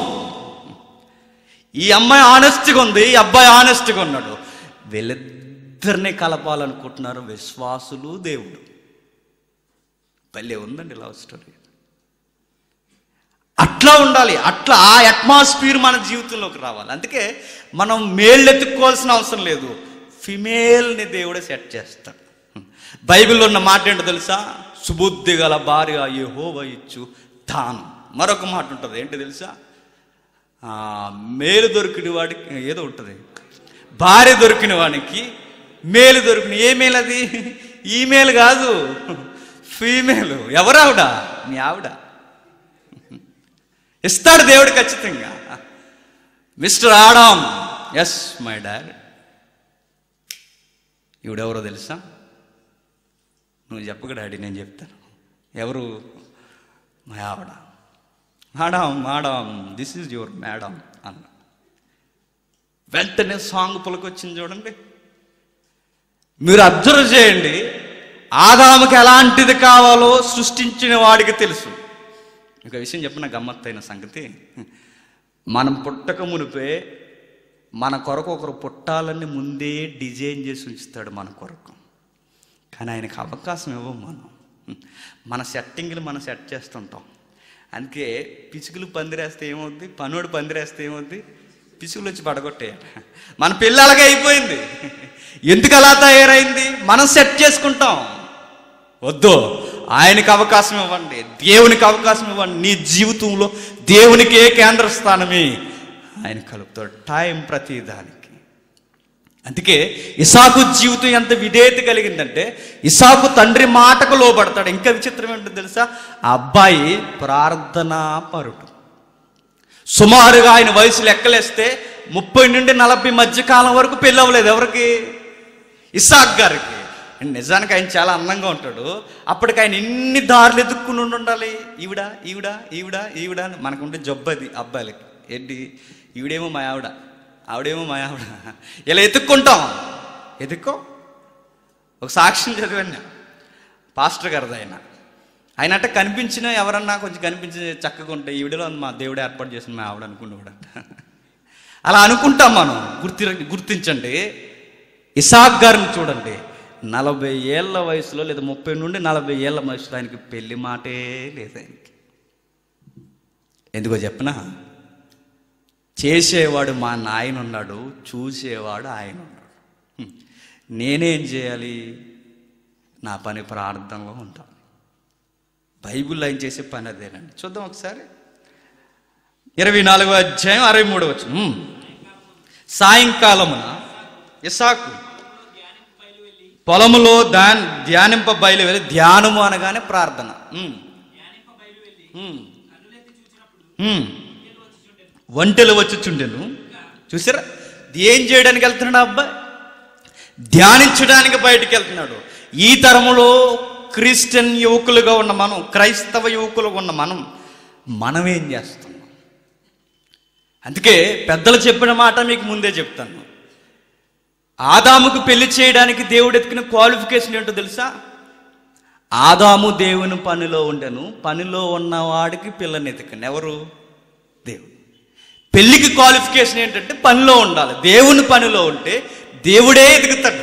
ఈ అమ్మాయి ఆనెస్ట్గా ఉంది ఈ అబ్బాయి ఆనెస్ట్గా ఉన్నాడు వీళ్ళిద్దరిని కలపాలనుకుంటున్నారు విశ్వాసులు దేవుడు భలే ఉందండి లవ్ స్టోరీ అట్లా ఉండాలి అట్లా ఆ అట్మాస్ఫియర్ మన జీవితంలోకి రావాలి అందుకే మనం మేళ్ళు ఎత్తుక్కోవాల్సిన అవసరం లేదు ఫిమేల్ని దేవుడే సెట్ చేస్తాడు బైబిల్లో ఉన్న మాట ఏంటో తెలుసా సుబుద్ధి గల భార్య యెహోవా ఇచ్చు తాను మరొక మాట ఉంటుంది ఏంటి తెలుసా ఆ, మేలు దొరికిన వాడికి ఏదో ఉంటుంది భార్య దొరికిన వాడికి మేలు దొరికిన ఏ మేలు అది ఈ మేలు కాదు ఫీమేల్ ఎవరు ఆవిడ మీ ఆవిడ ఇస్తాడు దేవుడు ఖచ్చితంగా mister Adam yes my dad ఈవిడెవరో తెలుసా నువ్వు చెప్పక డాడీ నేను చెప్తాను ఎవరు మా ఆవిడ madam madam this is your madam అన్న వెంటనే సాంగ్ పులకొచ్చింది చూడండి మీరు అబ్జర్వ్ చేయండి ఆదాముకి ఎలాంటిది కావాలో సృష్టించిన వాడికి తెలుసు ఒక విషయం చెప్పిన గమ్మత్తైన సంగతి మనం పుట్టక మునిపే మన కొరకు ఒకరు పుట్టాలని ముందే డిజైన్ చేసి ఉంచుతాడు మన కొరకు కానీ ఆయనకు అవకాశం ఇవ్వం మనం మన సెట్టింగ్లు మనం సెట్ చేస్తుంటాం అందుకే పిచుకులు పందిరేస్తే ఏమవుద్ది పనుడు పందిరేస్తే ఏమవుద్ది పిచుకులు వచ్చి పడగొట్టేయాలి మన పిల్లలకి అయిపోయింది ఎందుకు అలా తయారైంది మనం సెట్ చేసుకుంటాం వద్దు ఆయనకి అవకాశం ఇవ్వండి దేవునికి అవకాశం ఇవ్వండి నీ జీవితంలో దేవునికి ఏ కేంద్ర స్థానమే ఆయన కలుపుతాడు టైం ప్రతి దానికి అందుకే ఇసాకు జీవితం ఎంత విధేయత కలిగిందంటే ఇసాకు తండ్రి మాటకు లోబడతాడు ఇంకా విచిత్రం ఏంటో తెలుసా ఆ అబ్బాయి ప్రార్థనా పరుడు సుమారుగా ఆయన వయసు లెక్కలేస్తే ముప్పై నుండి నలభై మధ్య కాలం వరకు పెళ్ళి అవ్వలేదు ఎవరికి ఇసాక్ గారికి నిజానికి ఆయన చాలా అందంగా ఉంటాడు అప్పటికి ఆయన ఎన్ని దారులు ఎదుక్కుని ఉండి ఉండాలి ఈవిడ ఈవిడ ఈవిడ ఈవిడ అని మనకుంటే జబ్బు అది అబ్బాయిలకి ఏంటి ఈవిడేమో మా ఆవిడ ఆవిడేమో మా ఆవిడ ఇలా ఎత్తుక్కుంటాం ఎదుక్కో ఒక సాక్ష్యం చదివాను నేను. పాస్టర్ గారిది ఆయన ఆయన అంటే కనిపించిన ఎవరన్నా కొంచెం కనిపించి చక్కగా ఉంటే ఈవిడలో మా దేవుడే ఏర్పాటు చేసిన మా ఆవిడ అనుకునేవాడంట అలా అనుకుంటాం మనం గుర్తి గుర్తించండి ఇసాక్ గారిని చూడండి నలభై ఏళ్ళ వయసులో లేదా ముప్పై నుండి నలభై ఏళ్ళ వయసులో ఆయనకి పెళ్లి మాటే లేదు ఆయనకి ఎందుకో చెప్పనా చేసేవాడు మా నాయన ఉన్నాడు చూసేవాడు ఆయన ఉన్నాడు హ్మ్. నేనేం చేయాలి నా పని ప్రార్థనలో ఉంటాను బైబిల్ ఆయన చేసే పని అదేనండి చూద్దాం ఒకసారి ఇరవై నాలుగో అధ్యాయం అరవై మూడు వచ్చిన సాయంకాలమున ఇసాకు పొలములో ధ్యాన్ ధ్యానింప బయలు వెళ్ళి ధ్యానము అనగానే ప్రార్థన ఉమ్. ఉమ్. ఉమ్. ఒంటెలు వచ్చుచుండెను చూసారా ఏం చేయడానికి వెళ్తున్నాడు ఆ అబ్బాయి ధ్యానించడానికి బయటికి వెళ్తున్నాడు ఈ తరములో క్రిస్టియన్ యువకులుగా ఉన్న మనం క్రైస్తవ యువకులుగా ఉన్న మనం మనం ఏం చేస్తున్నాం అందుకే పెద్దలు చెప్పిన మాట మీకు ముందే చెప్తాను ఆదాముకు పెళ్లి చేయడానికి దేవుడు ఎత్తుకున్న క్వాలిఫికేషన్ ఏంటో తెలుసా ఆదాము దేవుని పనిలో ఉండెను పనిలో ఉన్నవాడికి పిల్లని ఎత్తుకండి ఎవరు దేవుడు పెళ్లికి క్వాలిఫికేషన్ ఏంటంటే పనిలో ఉండాలి దేవుని పనిలో ఉంటే దేవుడే ఎదుగుతాడు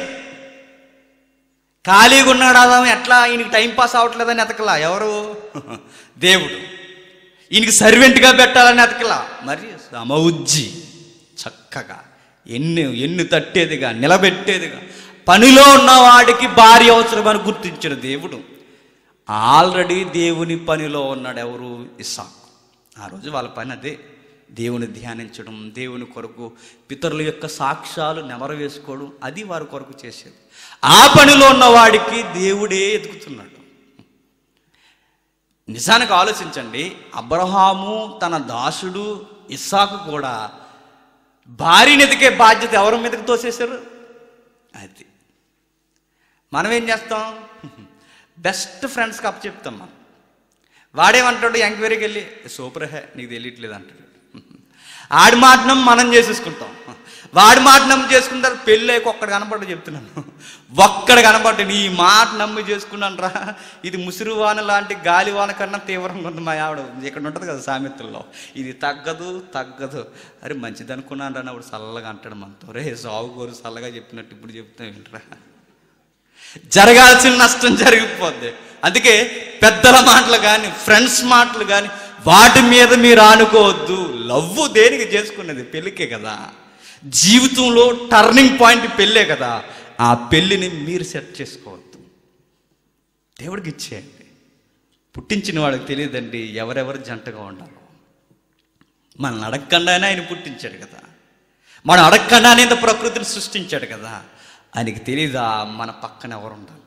ఖాళీగా ఉన్నాడు ఆదాము ఎట్లా ఈయనకి టైం పాస్ అవ్వట్లేదని ఎతకలా ఎవరు దేవుడు ఈయనకి సర్వెంట్గా పెట్టాలని అతకలా మరి సమౌజ్జి చక్కగా ఎన్ని ఎన్ని తట్టేదిగా నిలబెట్టేదిగా పనిలో ఉన్న వాడికి భార్య అవసరమని గుర్తించిన దేవుడు ఆల్రెడీ దేవుని పనిలో ఉన్నాడు ఎవరు ఇస్సాకు ఆ రోజు వాళ్ళ పని అదే దేవుని ధ్యానించడం దేవుని కొరకు పితరుల యొక్క సాక్ష్యాలు నెమర వేసుకోవడం అది వారి కొరకు చేసేది ఆ పనిలో ఉన్న వాడికి దేవుడే ఎదుగుతున్నాడు నిజానికి ఆలోచించండి అబ్రహాము తన దాసుడు ఇస్సాకు కూడా భార్యని ఎదిగే బాధ్యత ఎవరి మీదకి తోసేశారు అది మనం ఏం చేస్తాం బెస్ట్ ఫ్రెండ్స్కి అప్ చెప్తాం మనం వాడేమంటాడు ఎంక్వైరీకి వెళ్ళి సూపర్ హే నీకు తెలియట్లేదు అంటాడు ఆడి మాటనం మనం చేసేసుకుంటాం వాడి మాట నమ్మి చేసుకున్న తర్వాత పెళ్ళి అయ్యాక ఒక్కడ కనపడ్డ చెప్తున్నాను ఒక్కడ కనపడ్డ నీ మాట నమ్మి చేసుకున్నాను రా ఇది ముసురు వాన లాంటి గాలి వాన కన్నా తీవ్రంగా ఉంది మా ఆవిడ ఇక్కడ ఉంటుంది కదా సామెతల్లో ఇది తగ్గదు తగ్గదు అరే మంచిది అనుకున్నాను రా అప్పుడు చల్లగా అంటాడు మనతో రే సాగు కోరు చల్లగా చెప్పినట్టు ఇప్పుడు చెప్తాం ఏంట్రా జరగాల్సిన నష్టం జరిగిపోద్ది అందుకే పెద్దల మాటలు కానీ ఫ్రెండ్స్ మాటలు కానీ వాటి మీద మీరు ఆనుకోవద్దు లవ్ దేనికి చేసుకునేది పెళ్ళికే కదా జీవితంలో టర్నింగ్ పాయింట్ పెళ్ళే కదా ఆ పెళ్ళిని మీరు సెట్ చేసుకోవద్దు దేవుడికి ఇచ్చేయండి పుట్టించిన వాడికి తెలియదండి ఎవరెవరు జంటగా ఉండాలో మనల్ని అడగకుండానే ఆయన పుట్టించాడు కదా మనం అడగకుండానే ఇంత ప్రకృతిని సృష్టించాడు కదా ఆయనకి తెలీదా మన పక్కన ఎవరు ఉండాలో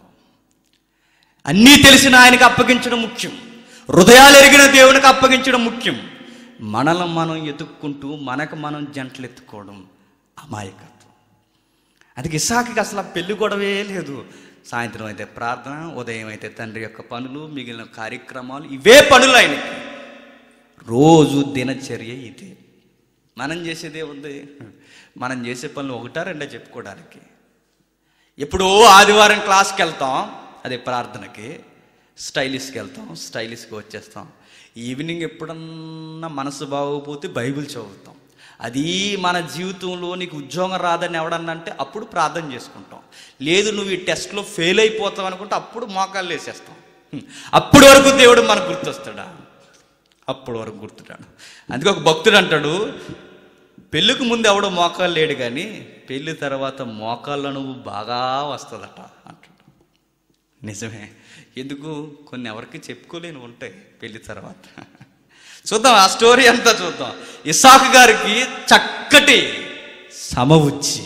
అన్నీ తెలిసిన ఆయనకి అప్పగించడం ముఖ్యం హృదయాలు ఎరిగిన దేవునికి అప్పగించడం ముఖ్యం మనల్ని మనం ఎతుక్కుంటూ మనకు మనం జంటలు ఎత్తుకోవడం అమాయకత్వం అందుకే ఇసాకి అసలు ఆ పెళ్లి గొడవే లేదు సాయంత్రం అయితే ప్రార్థన ఉదయం అయితే తండ్రి యొక్క పనులు మిగిలిన కార్యక్రమాలు ఇవే పనులు ఆయనకి రోజు దినచర్య ఇదే మనం చేసేదే ఉంది మనం చేసే పనులు ఒకటా రెండా చెప్పుకోవడానికి ఎప్పుడో ఆదివారం క్లాస్కి వెళ్తాం అదే ప్రార్థనకి స్టైలిష్కి వెళ్తాం స్టైలిష్కి వచ్చేస్తాం ఈవినింగ్ ఎప్పుడన్నా మనసు బాగోకపోతే బైబిల్ చదువుతాం అది మన జీవితంలో నీకు ఉద్యోగం రాదని ఎవడన్నా అంటే అప్పుడు ప్రార్థన చేసుకుంటాం లేదు నువ్వు ఈ టెస్ట్లో ఫెయిల్ అయిపోతావు అనుకుంటే అప్పుడు మోకాళ్ళు వేసేస్తాం హ్మ్. అప్పటి వరకు దేవుడు మనకు గుర్తొస్తాడా అప్పటి వరకు గుర్తురాడు అందుకే ఒక భక్తుడు అంటాడు పెళ్ళికి ముందు ఎవడో మోకాలు లేడు కానీ పెళ్ళి తర్వాత మోకాళ్ళ నువ్వు బాగా వస్తుందట అంటాడు నిజమే ఎందుకు కొన్ని ఎవరికి చెప్పుకోలేని ఉంటాయి పెళ్లి తర్వాత చూద్దాం ఆ స్టోరీ అంతా చూద్దాం ఇసాకు గారికి చక్కటి సమవుచ్చి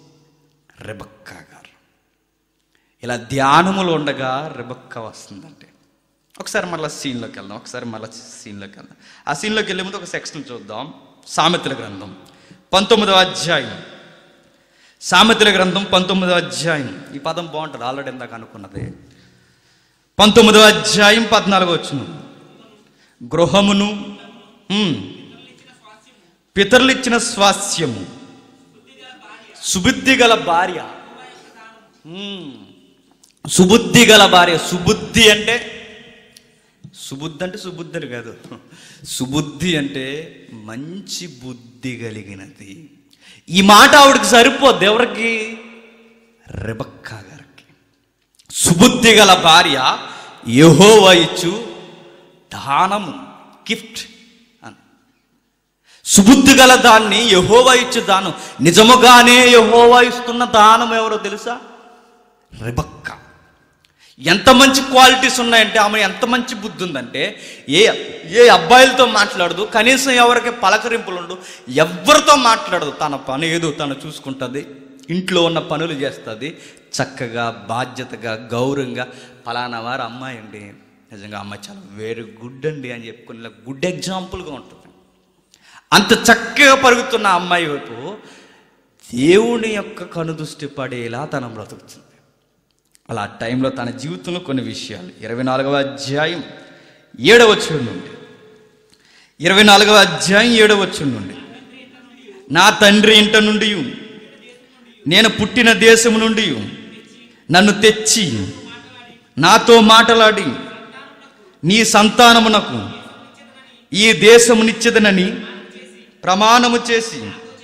రెబక్క గారు ఇలా ధ్యానములు ఉండగా రెబక్క వస్తుందంటే ఒకసారి మళ్ళీ సీన్లోకి వెళ్దాం ఒకసారి మళ్ళీ సీన్లోకి వెళ్దాం ఆ సీన్లోకి వెళ్ళే ముందు ఒక సెక్షన్ చూద్దాం సామెతల గ్రంథం పంతొమ్మిదవ అధ్యాయం సామెతల గ్రంథం పంతొమ్మిదవ అధ్యాయం ఈ పదం బాగుంటుంది ఆల్రెడీ ఇందాక అనుకున్నది పంతొమ్మిదవ అధ్యాయం పద్నాలుగు వచ్చును గృహమును ఉమ్, పితరులిచ్చిన స్వాస్యము సుబుద్ధి గల భార్య ఉమ్, సుబుద్ధి గల భార్య సుబుద్ధి అంటే సుబుద్ధి అంటే సుబుద్ధి అని కాదు సుబుద్ధి అంటే మంచి బుద్ధి కలిగినది ఈ మాట ఆవిడకి సరిపోద్ది ఎవరికి రెబక్కా గారికి సుబుద్ధి గల భార్య యెహోవా ఇచ్చు దానము గిఫ్ట్ అని సుబుద్ధి గల దాన్ని యహోవా ఇచ్చు దానం నిజముగానే యహోవా ఇస్తున్న దానం ఎవరో తెలుసా రెబక్క ఎంత మంచి క్వాలిటీస్ ఉన్నాయంటే ఆమె ఎంత మంచి బుద్ధి ఉందంటే ఏ ఏ అబ్బాయిలతో మాట్లాడదు కనీసం ఎవరికి పలకరింపులు ఉండు ఎవరితో మాట్లాడదు తన పని ఏదో తను చూసుకుంటుంది ఇంట్లో ఉన్న పనులు చేస్తుంది చక్కగా బాధ్యతగా గౌరవంగా ఫలానా వారు అమ్మాయి అండి నిజంగా అమ్మాయి చాలా వెరీ గుడ్ అండి అని చెప్పుకుని ఇలా గుడ్ ఎగ్జాంపుల్గా ఉంటుంది అంత చక్కగా పరుగుతున్న అమ్మాయి వైపు దేవుని యొక్క కనుదృష్టి పడేలా తన బ్రతుకుతుంది అలా ఆ టైంలో తన జీవితంలో కొన్ని విషయాలు ఇరవై నాలుగవ అధ్యాయం ఏడవ వచ్చుడు నుండి ఇరవై నాలుగవ అధ్యాయం ఏడవ వచ్చుడు నుండి నా తండ్రి ఇంట నుండి నేను పుట్టిన దేశం నుండి నన్ను తెచ్చి నాతో మాటలాడి నీ సంతానమునకు ఈ దేశమునిచ్చదనని ప్రమాణము చేసి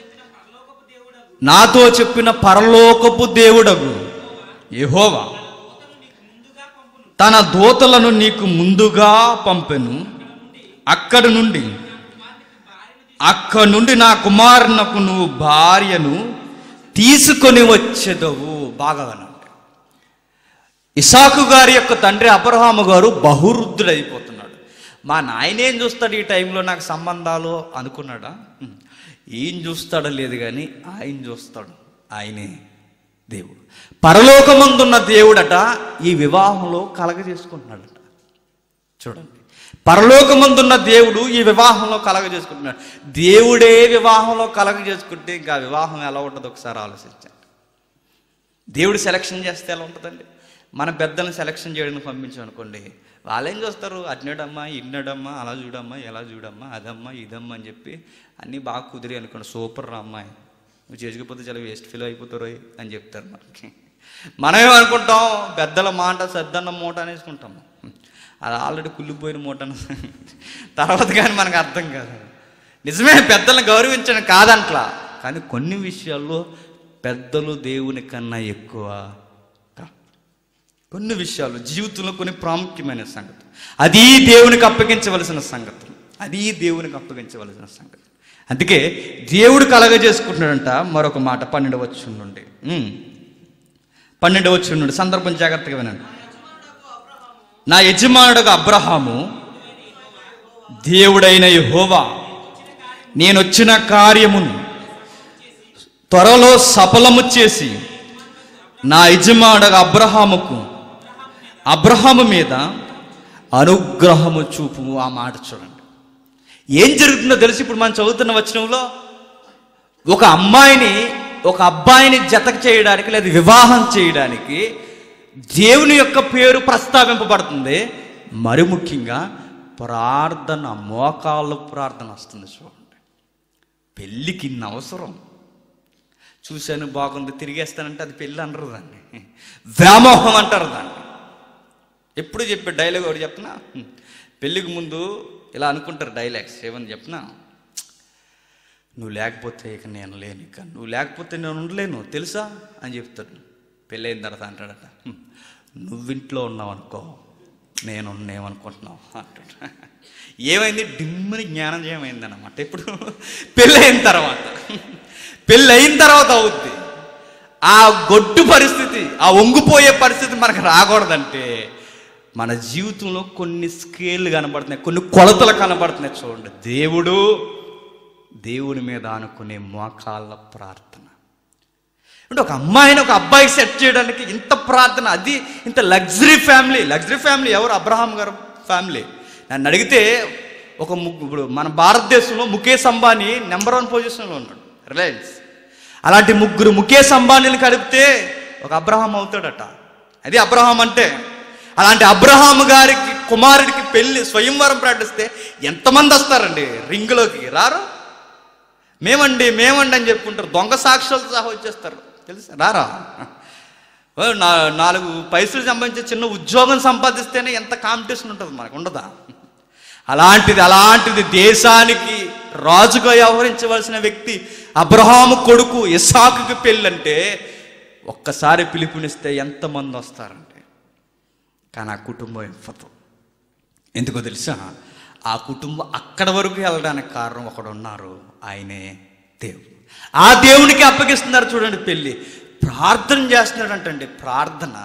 నాతో చెప్పిన పరలోకపు దేవుడగు యెహోవా తన దూతలను నీకు ముందుగా పంపెను అక్కడి నుండి అక్కడి నుండి నా కుమారునకు నువ్వు భార్యను తీసుకొని వచ్చేదవు బాగా వినండి ఇసాకు గారి యొక్క తండ్రి అబ్రహాము గారు బహురుద్ధుడైపోతున్నాడు మా నాయన ఏం చూస్తాడు ఈ టైంలో నాకు సంబంధాలు అనుకున్నాడా హ్మ్. ఏం చూస్తాడో లేదు కానీ ఆయన చూస్తాడు ఆయనే దేవుడు పరలోకమందున్న దేవుడట ఈ వివాహంలో కలగజేసుకుంటున్నాడట చూడండి పరలోకమందున్న దేవుడు ఈ వివాహంలో కలగ చేసుకుంటున్నాడు దేవుడే వివాహంలో కలగ చేసుకుంటే ఇంకా ఆ వివాహం ఎలా ఉంటుందో ఒకసారి ఆలోచించండి దేవుడు సెలక్షన్ చేస్తే ఎలా ఉంటుందండి మన పెద్దలను సెలక్షన్ చేయడానికి పంపించాం అనుకోండి వాళ్ళేం చూస్తారు అట్నాడమ్మా ఇన్నడమ్మా అలా చూడమ్మా ఎలా చూడమ్మా అదమ్మా ఇదమ్మా అని చెప్పి అన్నీ బాగా కుదిరి అనుకోండి సూపర్ రా అమ్మాయి నువ్వు చేసుకపోతే చాలా వేస్ట్ ఫీల్ అయిపోతారు అని చెప్తారు మనకి మనమేం అనుకుంటాం పెద్దల మాట సద్దన్న మూట అనేసుకుంటాము అది ఆల్రెడీ కుళ్ళిపోయిన మూట అన్న తర్వాత కానీ మనకు అర్థం కాదు నిజమే పెద్దలను గౌరవించడం కాదంట్లా కానీ కొన్ని విషయాల్లో పెద్దలు దేవుని కన్నా ఎక్కువ కా- కొన్ని విషయాలు జీవితంలో కొన్ని ప్రాముఖ్యమైన సంగతి అది దేవునికి అప్పగించవలసిన సంగతి అది దేవునికి అప్పగించవలసిన సంగతి అందుకే దేవుడు కలగజేసుకుంటున్నాడంట మరొక మాట పన్నెండు వచ్చి నుండి ఉమ్. పన్నెండు వచ్చి నుండి సందర్భం జాగ్రత్తగా వినండి నా యజమానుడుగా అబ్రహాము దేవుడైన యెహోవా నేను వచ్చిన కార్యమును త్వరలో సఫలము చేసి నా యజమానుడుగా అబ్రహాముకు అబ్రహాము మీద అనుగ్రహము చూపు ఆ మాట చూడండి ఏం జరుగుతుందో తెలిసి ఇప్పుడు మనం చదువుతున్న వచనంలో ఒక అమ్మాయిని ఒక అబ్బాయిని జతకు చేయడానికి లేదా వివాహం చేయడానికి దేవుని యొక్క పేరు ప్రస్తావింపబడుతుంది మరి ముఖ్యంగా ప్రార్థన మోకాళ్ళ ప్రార్థన వస్తుంది చూడండి పెళ్ళికి ఇన్ని అవసరం చూశాను బాగుంది తిరిగేస్తానంటే అది పెళ్ళి అనరు దాన్ని వ్యామోహం అంటారు దాన్ని ఎప్పుడు చెప్పే డైలాగ్ ఒకటి చెప్పనా పెళ్ళికి ముందు ఇలా అనుకుంటారు డైలాగ్స్ ఏమని చెప్పనా నువ్వు లేకపోతే ఇక నేను లేను ఇక నువ్వు లేకపోతే నేను ఉండలేను తెలుసా అని చెప్తాడు పెళ్ళైన తర్వాత అంటాడట "హ్మ్, నువ్వింట్లో ఉన్నావు అనుకో నేను ఉన్నామనుకుంటున్నావు అంటాడు ఏమైంది డిమ్మని జ్ఞానం ఏమైంది అనమాట ఇప్పుడు పెళ్ళైన తర్వాత పెళ్ళి అయిన తర్వాత అవుద్ది ఆ గొడ్డు పరిస్థితి ఆ వంగిపోయే పరిస్థితి మనకు రాకూడదంటే మన జీవితంలో కొన్ని స్కేళ్ళు కనబడుతున్నాయి కొన్ని కొలతలు కనబడుతున్నాయి చూడండి దేవుడు దేవుని మీద ఆనుకునే మోకాళ్ళ ప్రార్థన అంటే ఒక అమ్మాయిని ఒక అబ్బాయి సెట్ చేయడానికి ఇంత ప్రార్థన అది ఇంత లగ్జరీ ఫ్యామిలీ లగ్జరీ ఫ్యామిలీ ఎవరు అబ్రహాం గారు ఫ్యామిలీ నన్ను అడిగితే ఒక ము- ఇప్పుడు మన భారతదేశంలో ముఖేష్ అంబానీ నెంబర్ వన్ పొజిషన్లో ఉన్నాడు రిలయన్స్ అలాంటి ముగ్గురు ముఖేష్ అంబానీని కలిపితే ఒక అబ్రహాం అవుతాడట అది అబ్రహాం అంటే అలాంటి అబ్రహాం గారికి కుమారుడికి పెళ్లి స్వయంవరం ప్రకటిస్తే ఎంతమంది వస్తారండి రింగులోకి రారు మేమండి మేమండి అని చెప్పుకుంటారు దొంగ సాక్ష్యాలతో సహా వచ్చేస్తారు తెలుసా రారా ఓ, నా నాలుగు పైసలు సంబంధించి చిన్న ఉద్యోగం సంపాదిస్తేనే ఎంత కాంపిటీషన్ ఉంటుంది మనకు ఉండదా అలాంటిది అలాంటిది దేశానికి రాజుగా వ్యవహరించవలసిన వ్యక్తి అబ్రహాము కొడుకు ఇసాకుకి పెళ్ళంటే ఒక్కసారి పిలుపునిస్తే ఎంతమంది వస్తారంటే కానీ ఆ కుటుంబం ఇవ్వదు ఎందుకో తెలుసా ఆ కుటుంబం అక్కడ వరకు వెళ్ళడానికి కారణం ఒకడు ఉన్నారు ఆయనే దేవుడు ఆ దేవునికి అప్పగిస్తున్నారు చూడండి పెళ్ళి ప్రార్థన చేస్తున్నాడంటండి ప్రార్థన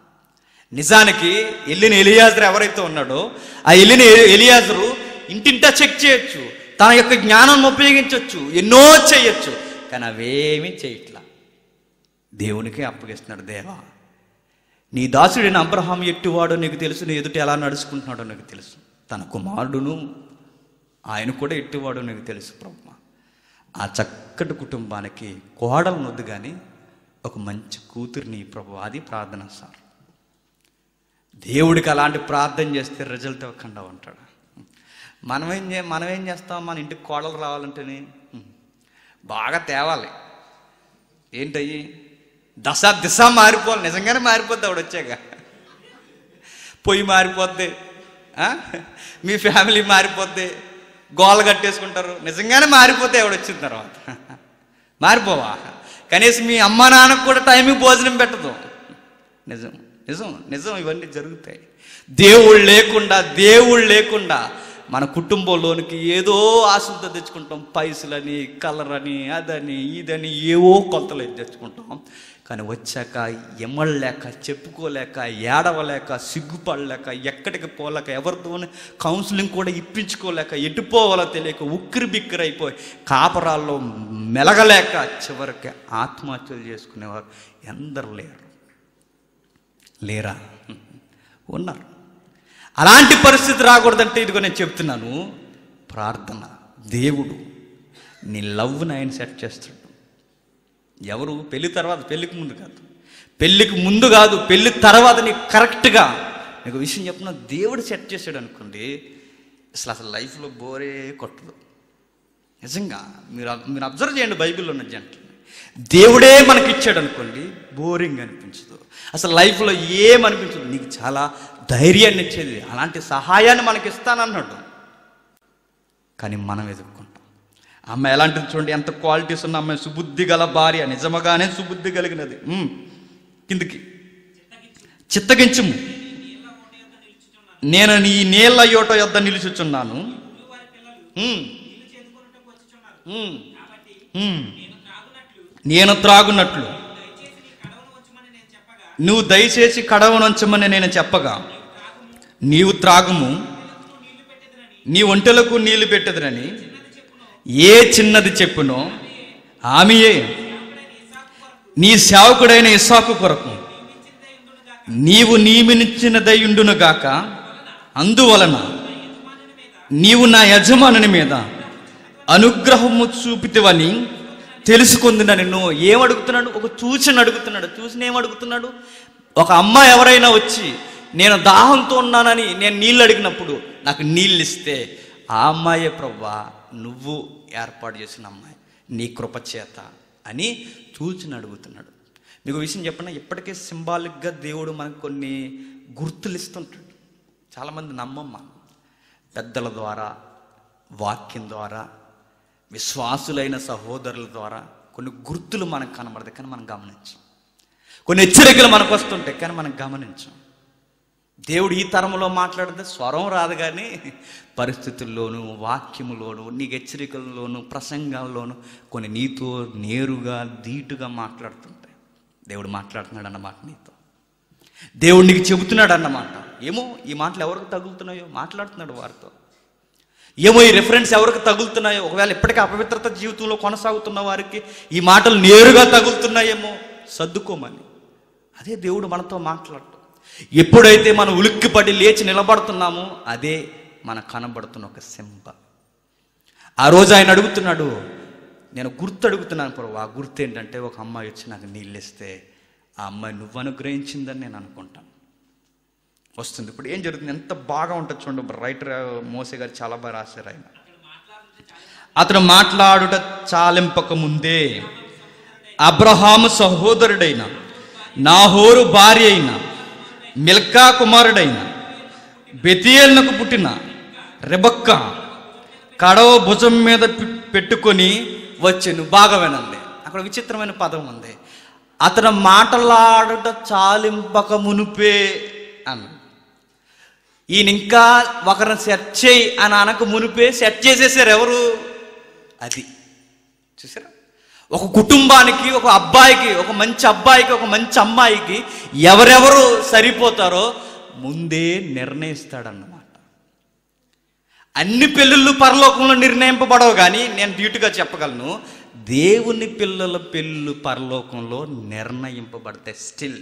నిజానికి వెళ్ళిన ఎలియాజరు ఎవరైతే ఉన్నాడో ఆ వెళ్ళిన ఎలియాజరు ఇంటింటా చెక్ చేయొచ్చు తన యొక్క జ్ఞానం ఉపయోగించవచ్చు ఎన్నో చేయొచ్చు కానీ అవేమీ చేయట్లా దేవునికే అప్పగిస్తున్నాడు దేవా నీ దాసుడైన అబ్రహాం ఎట్టువాడో నీకు తెలుసు నీ ఎదుట ఎలా నడుచుకుంటున్నాడో నీకు తెలుసు తన కుమారుడును ఆయన కూడా ఎట్టువాడో నీకు తెలుసు బ్రహ్మ ఆ చక్కటి కుటుంబానికి కోడలు నొద్దు కానీ ఒక మంచి కూతురిని ప్రభు అది ప్రార్థన సార్ దేవుడికి అలాంటి ప్రార్థన చేస్తే రిజల్ట్ ఇవ్వకుండా ఉంటాడు మనం ఏం చే మనం ఏం చేస్తాం మన ఇంటికి కోడలు రావాలంటేనే హ్మ్, బాగా తేవాలి ఏంటయ్యి దశ దిశ మారిపోవాలి నిజంగానే మారిపోద్ది ఆవిడ వచ్చాక పొయ్యి మారిపోద్ది ఆ? మీ ఫ్యామిలీ మారిపోద్ది గోల కట్టేసుకుంటారు నిజంగానే మారిపోతే ఆవిడ వచ్చిన తర్వాత మారిపోవా కనీసం మీ అమ్మ నాన్నకు కూడా టైంకి భోజనం పెట్టదు నిజం నిజం నిజం ఇవన్నీ జరుగుతాయి దేవుడు లేకుండా దేవుడు లేకుండా మన కుటుంబంలోనికి ఏదో ఆశలతో తెచ్చుకుంటాం పైసలని కలర్ అని అదని ఇదని ఏవో కొలతలు అయితే తెచ్చుకుంటాం కానీ వచ్చాక ఎమ్మలేక చెప్పుకోలేక ఏడవలేక సిగ్గుపడలేక ఎక్కడికి పోలేక ఎవరితో కౌన్సిలింగ్ కూడా ఇప్పించుకోలేక ఎటుపోవాలో తెలియక ఉక్కిరి బిక్కిరి అయిపోయి కాపరాల్లో మెలగలేక చివరికి ఆత్మహత్యలు చేసుకునేవారు ఎందరు లేరు లేరా ఉన్నారు అలాంటి పరిస్థితి రాకూడదంటే ఇదిగో నేను చెప్తున్నాను ప్రార్థన దేవుడు నీ లవ్ని ఆయన సెట్ చేస్తాడు ఎవరు పెళ్లి తర్వాత పెళ్ళికి ముందు కాదు పెళ్ళికి ముందు కాదు పెళ్లి తర్వాత నీకు కరెక్ట్గా నీకు విషయం చెప్పిన దేవుడు సెట్ చేశాడు అనుకోండి అసలు అసలు లైఫ్లో బోరే కొట్టదు నిజంగా మీరు మీరు అబ్జర్వ్ చేయండి బైబిల్లో ఉన్న జంటలు దేవుడే మనకి ఇచ్చాడు అనుకోండి బోరింగ్ అనిపించదు అసలు లైఫ్లో ఏమనిపించదు నీకు చాలా ధైర్యాన్ని ఇచ్చేది అలాంటి సహాయాన్ని మనకి ఇస్తానన్నాడు కానీ మనం ఎదుర్కొంటాం అమ్మాయి ఎలాంటిది చూడండి ఎంత క్వాలిటీస్ ఉన్న అమ్మాయి సుబుద్ధి గల భార్య నిజముగానే సుబుద్ధి కలిగినది ఉమ్, కిందికి చిత్తగించుము నేను నీ నీళ్ళ యోట యొద్ద నిలుచుచున్నాను ఉమ్, ఉమ్, ఉమ్. నేను త్రాగునట్లు నువ్వు దయచేసి కడవనుంచమని నేను చెప్పగా నీవు త్రాగుము నీ ఒంటెలకు నీళ్లు పెట్టెదరని ఏ చిన్నది చెప్పునో ఆమెయే నీ సేవకుడైన ఇసాకు కొరకు నీవు నియమించినదయుండును గాక అందువలన నీవు నా యజమానుని మీద అనుగ్రహము చూపితివని తెలుసుకుందిన నిన్ను ఏమడుగుతున్నాడు ఒక చూసిన అడుగుతున్నాడు చూసిన ఏమడుగుతున్నాడు ఒక అమ్మాయి ఎవరైనా వచ్చి నేను దాహంతో ఉన్నానని నేను నీళ్ళు అడిగినప్పుడు నాకు నీళ్ళు ఇస్తే ఆ అమ్మాయే ప్రవ్వా నువ్వు ఏర్పాటు చేసిన అమ్మాయి నీ కృప చేత అని చూచిన అడుగుతున్నాడు మీకు విషయం చెప్పిన ఇప్పటికే సింబాలిక్గా దేవుడు మనకు కొన్ని గుర్తులు ఇస్తుంటాడు చాలామంది నమ్మమ్మ పెద్దల ద్వారా వాక్యం ద్వారా విశ్వాసులైన సహోదరుల ద్వారా కొన్ని గుర్తులు మనకు కనబడతాయి కానీ మనం గమనించం కొన్ని హెచ్చరికలు మనకు వస్తుంటాయి కానీ మనం గమనించం దేవుడు ఈ తరంలో మాట్లాడితే స్వరం రాదు కానీ పరిస్థితుల్లోనూ వాక్యములోను నీకు హెచ్చరికల్లోనూ ప్రసంగాల్లోనూ కొన్ని నీతో నేరుగా ధీటుగా మాట్లాడుతుంటాయి దేవుడు మాట్లాడుతున్నాడు అన్నమాట నీతో దేవుడు నీకు చెబుతున్నాడు అన్నమాట ఏమో ఈ మాటలు ఎవరికి తగులుతున్నాయో మాట్లాడుతున్నాడు వారితో ఏమో ఈ రిఫరెన్స్ ఎవరికి తగులుతున్నాయో ఒకవేళ ఇప్పటికీ అపవిత్రత జీవితంలో కొనసాగుతున్న వారికి ఈ మాటలు నేరుగా తగులుతున్నాయేమో సర్దుకోమని అదే దేవుడు మనతో మాట్లాడటం ఎప్పుడైతే మనం ఉలిక్కిపడి లేచి నిలబడుతున్నామో అదే మన కనబడుతున్న ఒక సింబ ఆ రోజు ఆయన అడుగుతున్నాడు నేను గుర్తు అడుగుతున్నాను ప్రభు ఆ గుర్తు ఏంటంటే ఒక అమ్మాయి వచ్చి నాకు నీళ్ళు ఇస్తే ఆ అమ్మాయి నువ్వు అనుగ్రహించిందని నేను అనుకుంటాను వస్తుంది ఇప్పుడు ఏం జరుగుతుంది ఎంత బాగా ఉంటుంది చూడండి రైటర్ మోసే గారు చాలా బాగా రాశారు ఆయన అతను మాట్లాడుట చాలింపక ముందే అబ్రహాము సహోదరుడైన నాహోరు భార్య అయిన మిల్కా కుమారుడైన బెతియేల్నకు పుట్టిన రెబక్క కడవ భుజం మీద పె- పెట్టుకొని వచ్చాను బాగా వినండి అక్కడ విచిత్రమైన పదం ఉంది అతను మాటలాడుట చాలింపక మునుపే అన్నాడు ఈయన ఇంకా ఒకరిని సెట్ చేయి అని అనక మునిపే సెట్ చేసేసారు ఎవరు అది చూసారా ఒక కుటుంబానికి ఒక అబ్బాయికి ఒక మంచి అబ్బాయికి ఒక మంచి అమ్మాయికి ఎవరెవరు సరిపోతారో ముందే నిర్ణయిస్తాడన్నమాట అన్ని పెళ్ళిళ్ళు పరలోకంలో నిర్ణయింపబడవు కానీ నేను డ్యూటీగా చెప్పగలను దేవుని పిల్లల పెళ్ళు పరలోకంలో నిర్ణయింపబడతాయి స్టిల్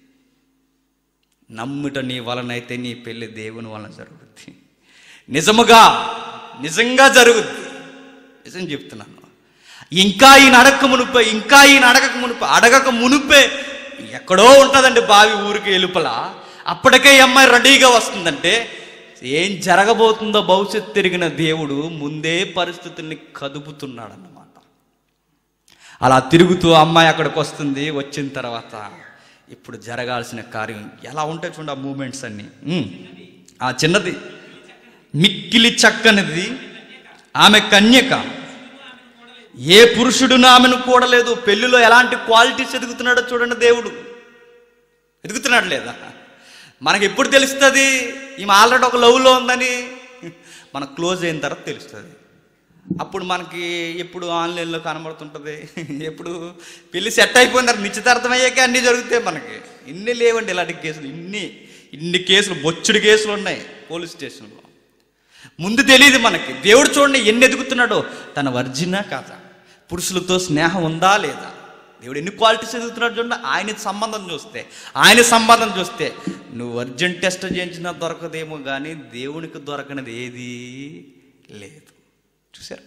నమ్ముట నీ వలనైతే నీ పెళ్లి దేవుని వలన జరుగుద్ది నిజముగా నిజంగా జరుగుద్ది నిజం చెప్తున్నాను ఇంకా ఈయన అడగక మునుపే ఇంకా ఈయన అడగక మునుపే అడగక మునుపే ఎక్కడో ఉంటుందండి బావి ఊరికి ఎలుపల అప్పటికే ఈ అమ్మాయి రెడీగా వస్తుందంటే ఏం జరగబోతుందో భవిష్యత్తు తిరిగిన దేవుడు ముందే పరిస్థితుల్ని కదుపుతున్నాడు అన్నమాట అలా తిరుగుతూ అమ్మాయి అక్కడికి వస్తుంది వచ్చిన తర్వాత ఇప్పుడు జరగాల్సిన కార్యం ఎలా ఉంటాయి చూడండి ఆ మూమెంట్స్ అన్ని ఉమ్. ఆ చిన్నది మిక్కిలి చక్కనిది ఆమె కన్యక ఏ పురుషుడును ఆమెను కూడలేదు పెళ్లిలో ఎలాంటి క్వాలిటీస్ ఎదుగుతున్నాడో చూడండి దేవుడు ఎదుగుతున్నాడు లేదా మనకి ఎప్పుడు తెలుస్తుంది ఈమె ఆల్రెడీ ఒక లవ్లో ఉందని మన క్లోజ్ అయిన తర్వాత తెలుస్తుంది అప్పుడు మనకి ఎప్పుడు ఆన్లైన్లో కనబడుతుంటుంది ఎప్పుడు పెళ్లి సెట్ అయిపోయిన తర్వాత నిశ్చితార్థం అయ్యాక అన్నీ జరుగుతాయి మనకి ఇన్ని లేవండి ఇలాంటి కేసులు ఇన్ని ఇన్ని కేసులు బొచ్చుడు కేసులు ఉన్నాయి పోలీస్ స్టేషన్లో ముందు తెలియదు మనకి దేవుడు చూడండి ఎన్ని ఎదుగుతున్నాడో తన వర్జినా కాదా పురుషులతో స్నేహం ఉందా లేదా దేవుడు ఎన్ని క్వాలిటీస్ ఎదుగుతున్నాడు చూడండి ఆయన సంబంధం చూస్తే ఆయన సంబంధం చూస్తే నువ్వు వర్జిన్ టెస్ట్ చేయించినా దొరకదేమో కానీ దేవునికి దొరకనిది ఏది లేదు చూసారు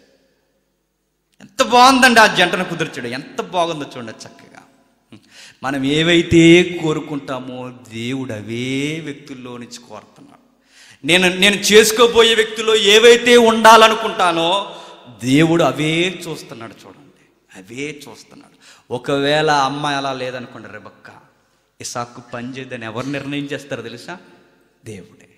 ఎంత బాగుందండి ఆ జంటను కుదిర్చడం ఎంత బాగుందో చూడండి చక్కగా మనం ఏవైతే కోరుకుంటామో దేవుడు అవే వ్యక్తుల్లో నుంచి కోరుతున్నాడు నేను నేను చేసుకోబోయే వ్యక్తిలో ఏవైతే ఉండాలనుకుంటానో దేవుడు అవే చూస్తున్నాడు చూడండి అవే చూస్తున్నాడు ఒకవేళ అమ్మాయి అలా లేదనుకోండి రెబక్క ఇసాకు పని చేయదని ఎవరు నిర్ణయం చేస్తారో తెలుసా దేవుడే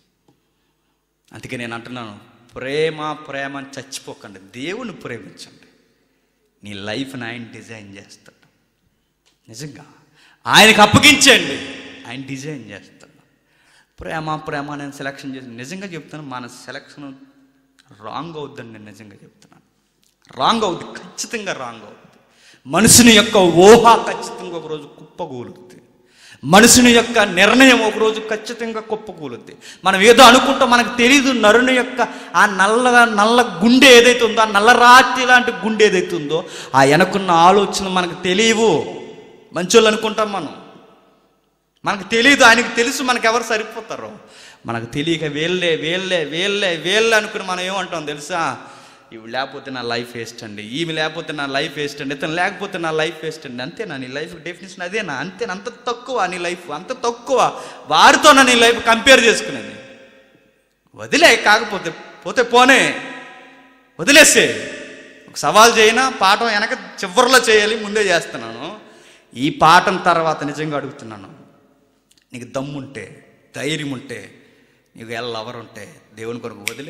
అందుకే నేను అంటున్నాను ప్రేమ ప్రేమ అని చచ్చిపోకండి దేవుని ప్రేమించండి నీ లైఫ్ని ఆయన డిజైన్ చేస్తాడు నిజంగా ఆయనకు అప్పగించండి ఆయన డిజైన్ చేస్తాడు ప్రేమ ప్రేమ నేను సెలక్షన్ చేసి నిజంగా చెప్తాను మన సెలక్షన్ రాంగ్ అవుద్దని నేను నిజంగా చెప్తున్నాను రాంగ్ అవుద్ది ఖచ్చితంగా రాంగ్ అవుద్ది మనుషుని యొక్క ఊహ ఖచ్చితంగా ఒకరోజు కుప్పగూలుద్ది మనుషుని యొక్క నిర్ణయం ఒకరోజు ఖచ్చితంగా కుప్పకూలుద్ది మనం ఏదో అనుకుంటాం మనకు తెలియదు నరుని యొక్క ఆ నల్ల నల్ల గుండె ఏదైతే ఉందో ఆ నల్ల రాతి లాంటి గుండె ఏదైతే ఉందో ఆ వెనకున్న ఆలోచన మనకు తెలియవు మంచోళ్ళు అనుకుంటాం మనం మనకు తెలియదు ఆయనకు తెలుసు మనకు ఎవరు సరిపోతారో మనకు తెలియక వేళ్ళే వేళ్ళే వేళ్ళే వేళ్ళే అనుకుని మనం ఏమంటాం తెలుసా ఇవి లేకపోతే నా లైఫ్ వేస్ట్ అండి ఈమె లేకపోతే నా లైఫ్ వేస్ట్ అండి ఇతను లేకపోతే నా లైఫ్ వేస్ట్ అండి అంతేనా నీ లైఫ్ డెఫినేషన్ అదేనా అంతేనా అంత తక్కువ నీ లైఫ్ అంత తక్కువ వారితో నీ లైఫ్ కంపేర్ చేసుకునేది వదిలే కాకపోతే పోతే పోనే వదిలేసే ఒక సవాల్ చేయనా పాఠం వెనక చివరిలో చేయాలి ముందే చేస్తున్నాను ఈ పాఠం తర్వాత నిజంగా అడుగుతున్నాను నీకు దమ్ముంటే ధైర్యం ఉంటే నీకు ఎల్లవరు ఉంటే దేవుని కొరకు వదిలే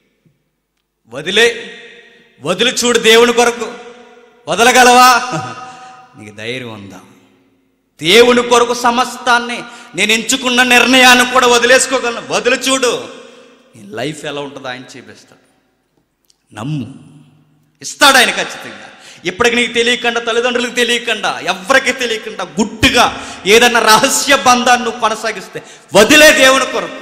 వదిలే వదిలి చూడు దేవుని కొరకు వదలగలవా నీకు ధైర్యం ఉందా దేవుని కొరకు సమస్తాన్ని నేను ఎంచుకున్న నిర్ణయాన్ని కూడా వదిలేసుకోగలను వదిలి చూడు నీ లైఫ్ ఎలా ఉంటుందో ఆయన చూపిస్తాడు నమ్ము ఇస్తాడు ఆయన ఖచ్చితంగా ఇప్పటికి నీకు తెలియకుండా తల్లిదండ్రులకు తెలియకుండా ఎవరికి తెలియకుండా గుట్టుగా ఏదన్నా రహస్య బంధాన్ని నువ్వు కొనసాగిస్తే వదిలే దేవుని కొరకు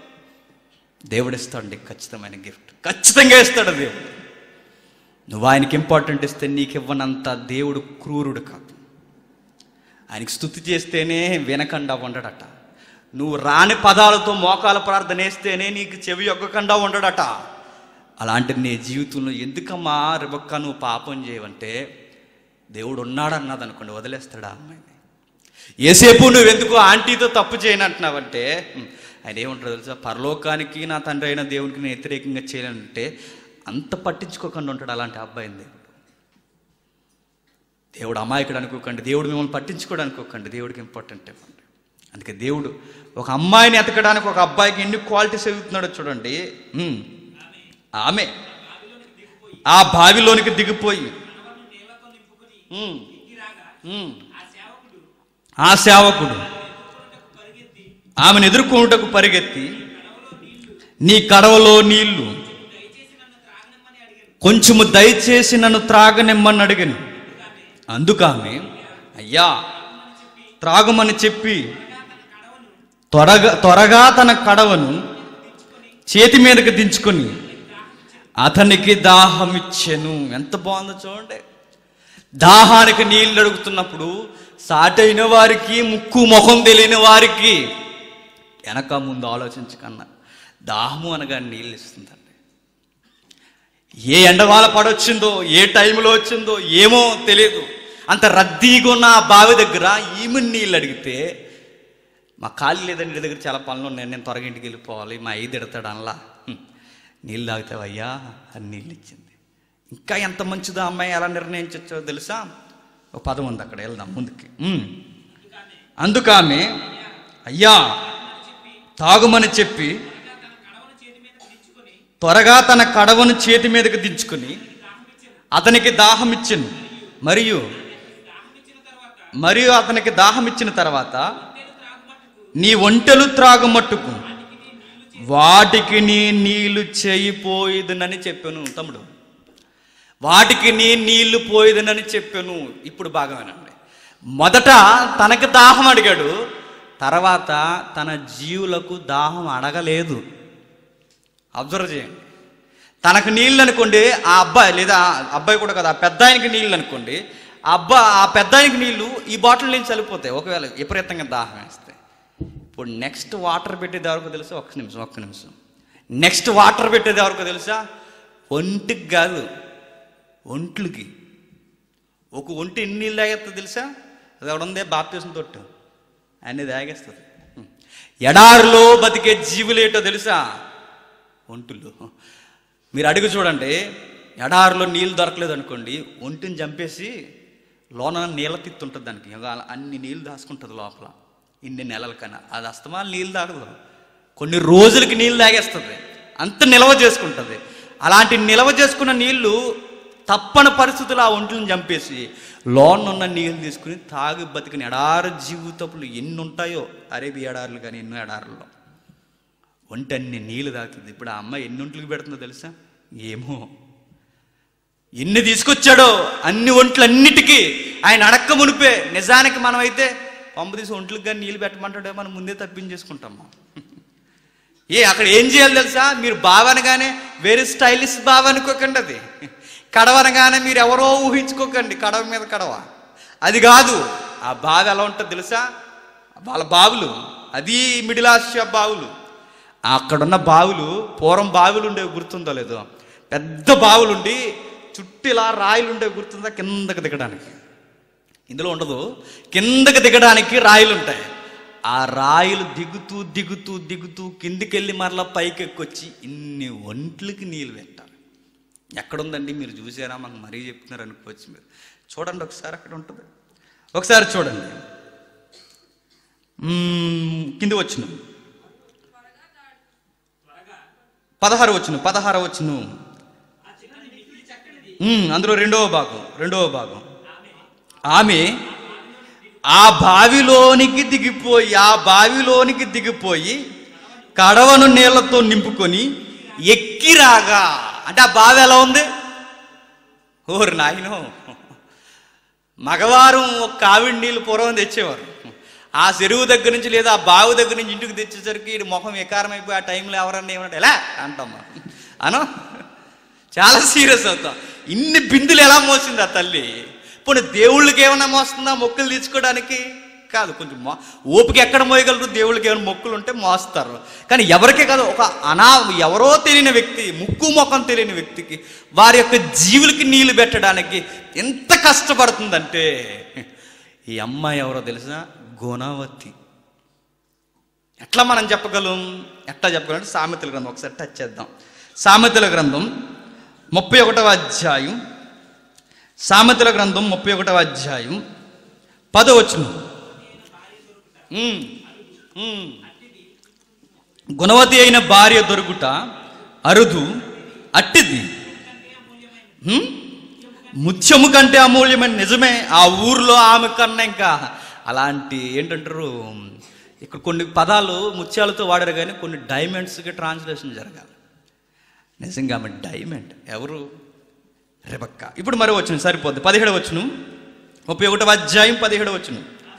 దేవుడు ఇస్తాడు నీకు ఖచ్చితమైన గిఫ్ట్ ఖచ్చితంగా ఇస్తాడు దేవుడు నువ్వు ఆయనకి ఇంపార్టెంట్ ఇస్తే నీకు ఇవ్వనంత దేవుడు క్రూరుడు కాదు ఆయనకి స్థుతి చేస్తేనే వినకుండా ఉండడట నువ్వు రాని పదాలతో మోకాల ప్రార్థన వేస్తేనే నీకు చెవి ఒక్కకుండా ఉండడట అలాంటి నీ జీవితంలో ఎందుకమ్మా రిబక్క నువ్వు పాపం చేయవంటే దేవుడు ఉన్నాడు అన్నది అనుకోండి వదిలేస్తాడా అమ్మాయిని ఏసేపు నువ్వెందుకు ఆంటీతో తప్పు చేయనంటున్నావంటే "హ్మ్, ఆయన ఏమంటారు తెలుసా పరలోకానికి నా తండ్రి అయిన దేవునికి నేను వ్యతిరేకంగా చేయాలంటే అంత పట్టించుకోకుండా ఉంటాడు అలాంటి అబ్బాయిని దేవుడు దేవుడు అమాయకుడు అనుకోకండి దేవుడు మిమ్మల్ని పట్టించుకోడు అనుకోకండి దేవుడికి ఇంపార్టెంట్ ఇవ్వండి అందుకే దేవుడు ఒక అమ్మాయిని ఎతకడానికి ఒక అబ్బాయికి ఎన్ని క్వాలిటీస్ ఎదుగుతున్నాడో చూడండి హ్మ్. ఆమె ఆ బావిలోనికి దిగిపోయి హ్మ్. హ్మ్. ఆ సేవకుడు ఆమెను ఎదుర్కొనుటకు పరిగెత్తి నీ కడవలో నీళ్లు కొంచెము దయచేసి నన్ను త్రాగనిమ్మని అడిగాను అందుకామె అయ్యా త్రాగమని చెప్పి త్వరగా త్వరగా తన కడవను చేతి మీదకి దించుకొని అతనికి దాహమిచ్చెను ఎంత బాగుందో చూడండి దాహానికి నీళ్ళు అడుగుతున్నప్పుడు సాటైన వారికి ముక్కు ముఖం తెలియని వారికి వెనక ముందు ఆలోచించకన్నా దాహము అనగా నీళ్ళు ఇస్తుందండి ఏ ఎండవాల పడొచ్చిందో ఏ టైంలో వచ్చిందో ఏమో తెలియదు అంత రద్దీగా ఉన్న ఆ బావి దగ్గర ఈమె నీళ్ళు అడిగితే మా ఖాళీ లేదండి ఇంటి దగ్గర చాలా పనులు ఉన్నాయి నేను త్వరగా ఇంటికి వెళ్ళిపోవాలి మా ఐదు ఎడతాడు అనలా "హ్మ్, నీళ్ళు తాగుతావయ్యా అని నీళ్ళు ఇచ్చింది ఇంకా ఎంత మంచిదో అమ్మాయి ఎలా నిర్ణయించవచ్చో తెలుసా ఒక పదం ఉంది అక్కడ వెళ్దాం ముందుకి "హ్మ్." అందుకామె అయ్యా తాగుమని చెప్పి త్వరగా తన కడవను చేతి మీదకి దించుకుని అతనికి దాహం ఇచ్చింది మరియు మరియు అతనికి దాహం ఇచ్చిన తర్వాత నీ ఒంటెలు త్రాగు మట్టుకు వాటికి నీ నీళ్లు చేయిపోయిదనని చెప్పాను తమ్ముడు వాటికి నీ నీళ్లు పోయిదనని చెప్పాను ఇప్పుడు బాగా వినండి మొదట తనకి దాహం అడిగాడు తర్వాత తన జీవులకు దాహం అడగలేదు అబ్జర్వ్ చేయండి తనకు నీళ్ళు అనుకోండి ఆ అబ్బాయి లేదా ఆ అబ్బాయి కూడా కదా ఆ పెద్ద ఆయనకి నీళ్ళు అనుకోండి ఆ అబ్బా ఆ పెద్ద ఆయనకి నీళ్ళు ఈ బాటిల్ నుంచి చనిపోతాయి ఒకవేళ విపరీతంగా దాహం వేస్తే ఇప్పుడు నెక్స్ట్ వాటర్ పెట్టేది ఎవరికో తెలుసా ఒక్క నిమిషం ఒక్క నిమిషం నెక్స్ట్ వాటర్ పెట్టేది ఎవరికో తెలుసా ఒంటికి కాదు ఒంట్లకి ఒక ఒంటి ఎన్ని నీళ్ళు తాగేస్తుంది తెలుసా అది ఎవడుందే బాప్తీసం తొట్టు అన్ని తాగేస్తుంది ఎడారిలో బతికే జీవులేటో తెలుసా ఒంటులు మీరు అడుగు చూడండి ఎడారిలో నీళ్ళు దొరకలేదు అనుకోండి ఒంటిని చంపేసి లోన నీళ్ళ తిత్తి ఉంటుంది దానికి ఇక అలా అన్ని నీళ్ళు దాచుకుంటుంది లోపల ఇన్ని నెలల కన్నా అది అస్తమాలు నీళ్ళు తాగదు కొన్ని రోజులకి నీళ్ళు తాగేస్తుంది అంత నిల్వ చేసుకుంటుంది అలాంటి నిల్వ చేసుకున్న నీళ్లు తప్పని పరిస్థితులు ఆ ఒంట్లను చంపేసి లోన్ ఉన్న నీళ్ళు తీసుకుని తాగి బతికిన ఎడారి జీవితపులు ఎన్ని ఉంటాయో అరేబియా ఎడారులు కానీ ఎన్నో ఎడారుల్లో ఒంటి అన్ని నీళ్ళు తాగుతుంది ఇప్పుడు ఆ అమ్మాయి ఎన్ని ఒంట్లకి పెడుతుందో తెలుసా ఏమో ఎన్ని తీసుకొచ్చాడో అన్ని ఒంట్లన్నిటికీ ఆయన అడక్క మునిపే నిజానికి మనమైతే పంప తీసి ఒంట్లకు కానీ నీళ్ళు పెట్టమంటాడే మనం ముందే తప్పించేసుకుంటాం ఏ అక్కడ ఏం చేయాలి తెలుసా మీరు బావనగానే వెరీ స్టైలిష్ బావ అనుకోకండి అది కడవనగానే మీరు ఎవరో ఊహించుకోకండి కడవ మీద కడవ అది కాదు ఆ బావి ఎలా ఉంటుంది తెలుసా వాళ్ళ బావులు అది మిడిల్ ఆసియా బావులు అక్కడున్న బావులు పూర్వం బావులు ఉండేవి గుర్తుందో లేదో పెద్ద బావులుండి చుట్టూ ఇలా రాయిలు ఉండేవి గుర్తుందా కిందకి దిగడానికి ఇందులో ఉండదు కిందకి దిగడానికి రాయిలు ఉంటాయి ఆ రాయిలు దిగుతూ దిగుతూ దిగుతూ కిందికెళ్ళి మరలా పైకి ఎక్కొచ్చి ఇన్ని ఒంట్లకి నీళ్ళు పెట్టాలి ఎక్కడుందండి మీరు చూసారా మాకు మరీ చెప్తున్నారు అనుకోవచ్చు మీరు చూడండి ఒకసారి అక్కడ ఉంటుంది ఒకసారి చూడండి మ్మ్, కింది వచ్చును పదహారు వచ్చును పదహారు వచ్చును మ్మ్, అందులో రెండవ భాగం రెండవ భాగం ఆమె ఆ బావిలోనికి దిగిపోయి ఆ బావిలోనికి దిగిపోయి కడవను నీళ్లతో నింపుకొని ఎక్కిరాగా అంటే ఆ బావి ఎలా ఉంది ఓరు నాయనో మగవారు ఒక కావిడి నీళ్ళు పూర్వం తెచ్చేవారు ఆ చెరువు దగ్గర నుంచి లేదా ఆ బావి దగ్గర నుంచి ఇంటికి తెచ్చేసరికి ఈడు ముఖం ఎకారం అయిపోయి ఆ టైంలో ఎవరన్నా ఏమన్నా ఎలా అంటామ్మా అను చాలా సీరియస్ అవుతాం ఇన్ని బిందులు ఎలా మోసింది ఆ తల్లి పోనీ దేవుళ్ళకి ఏమైనా మోస్తుందా మొక్కులు తీర్చుకోవడానికి కాదు కొంచెం మో ఓపిక ఎక్కడ మోయగలరు దేవుళ్ళకి ఏమైనా మొక్కులు ఉంటే మోస్తారు కానీ ఎవరికే కాదు ఒక అనా ఎవరో తెలియని వ్యక్తి ముక్కు ముఖం తెలియని వ్యక్తికి వారి యొక్క జీవులకి నీళ్లు పెట్టడానికి ఎంత కష్టపడుతుందంటే ఈ అమ్మాయి ఎవరో తెలుసా గుణవతి ఎట్లా మనం చెప్పగలం ఎట్లా చెప్పగలం అంటే సామెతల గ్రంథం ఒకసారి టచ్ చేద్దాం సామెతల గ్రంథం ముప్పై ఒకటవ అధ్యాయం సామెతల గ్రంథం ముప్పై ఒకటవ అధ్యాయం పదవచనం ఉమ్, ఉమ్. గుణవతి అయిన భార్య దొరుకుట అరుదు అట్టిది ఉమ్? ముత్యము కంటే అమూల్యమైన నిజమే ఆ ఊర్లో ఆమె కన్నా ఇంకా అలాంటి ఏంటంటారు ఇక్కడ కొన్ని పదాలు ముత్యాలతో వాడారు కానీ కొన్ని డైమండ్స్కి ట్రాన్స్లేషన్ జరగాలి నిజంగా ఆమె డైమండ్ ఎవరు రెబక్క ఇప్పుడు మరో వచ్చును సరిపోద్ది పదిహేడు వచ్చును ముప్పై ఒకటవ అధ్యాయం పదిహేడు వచ్చును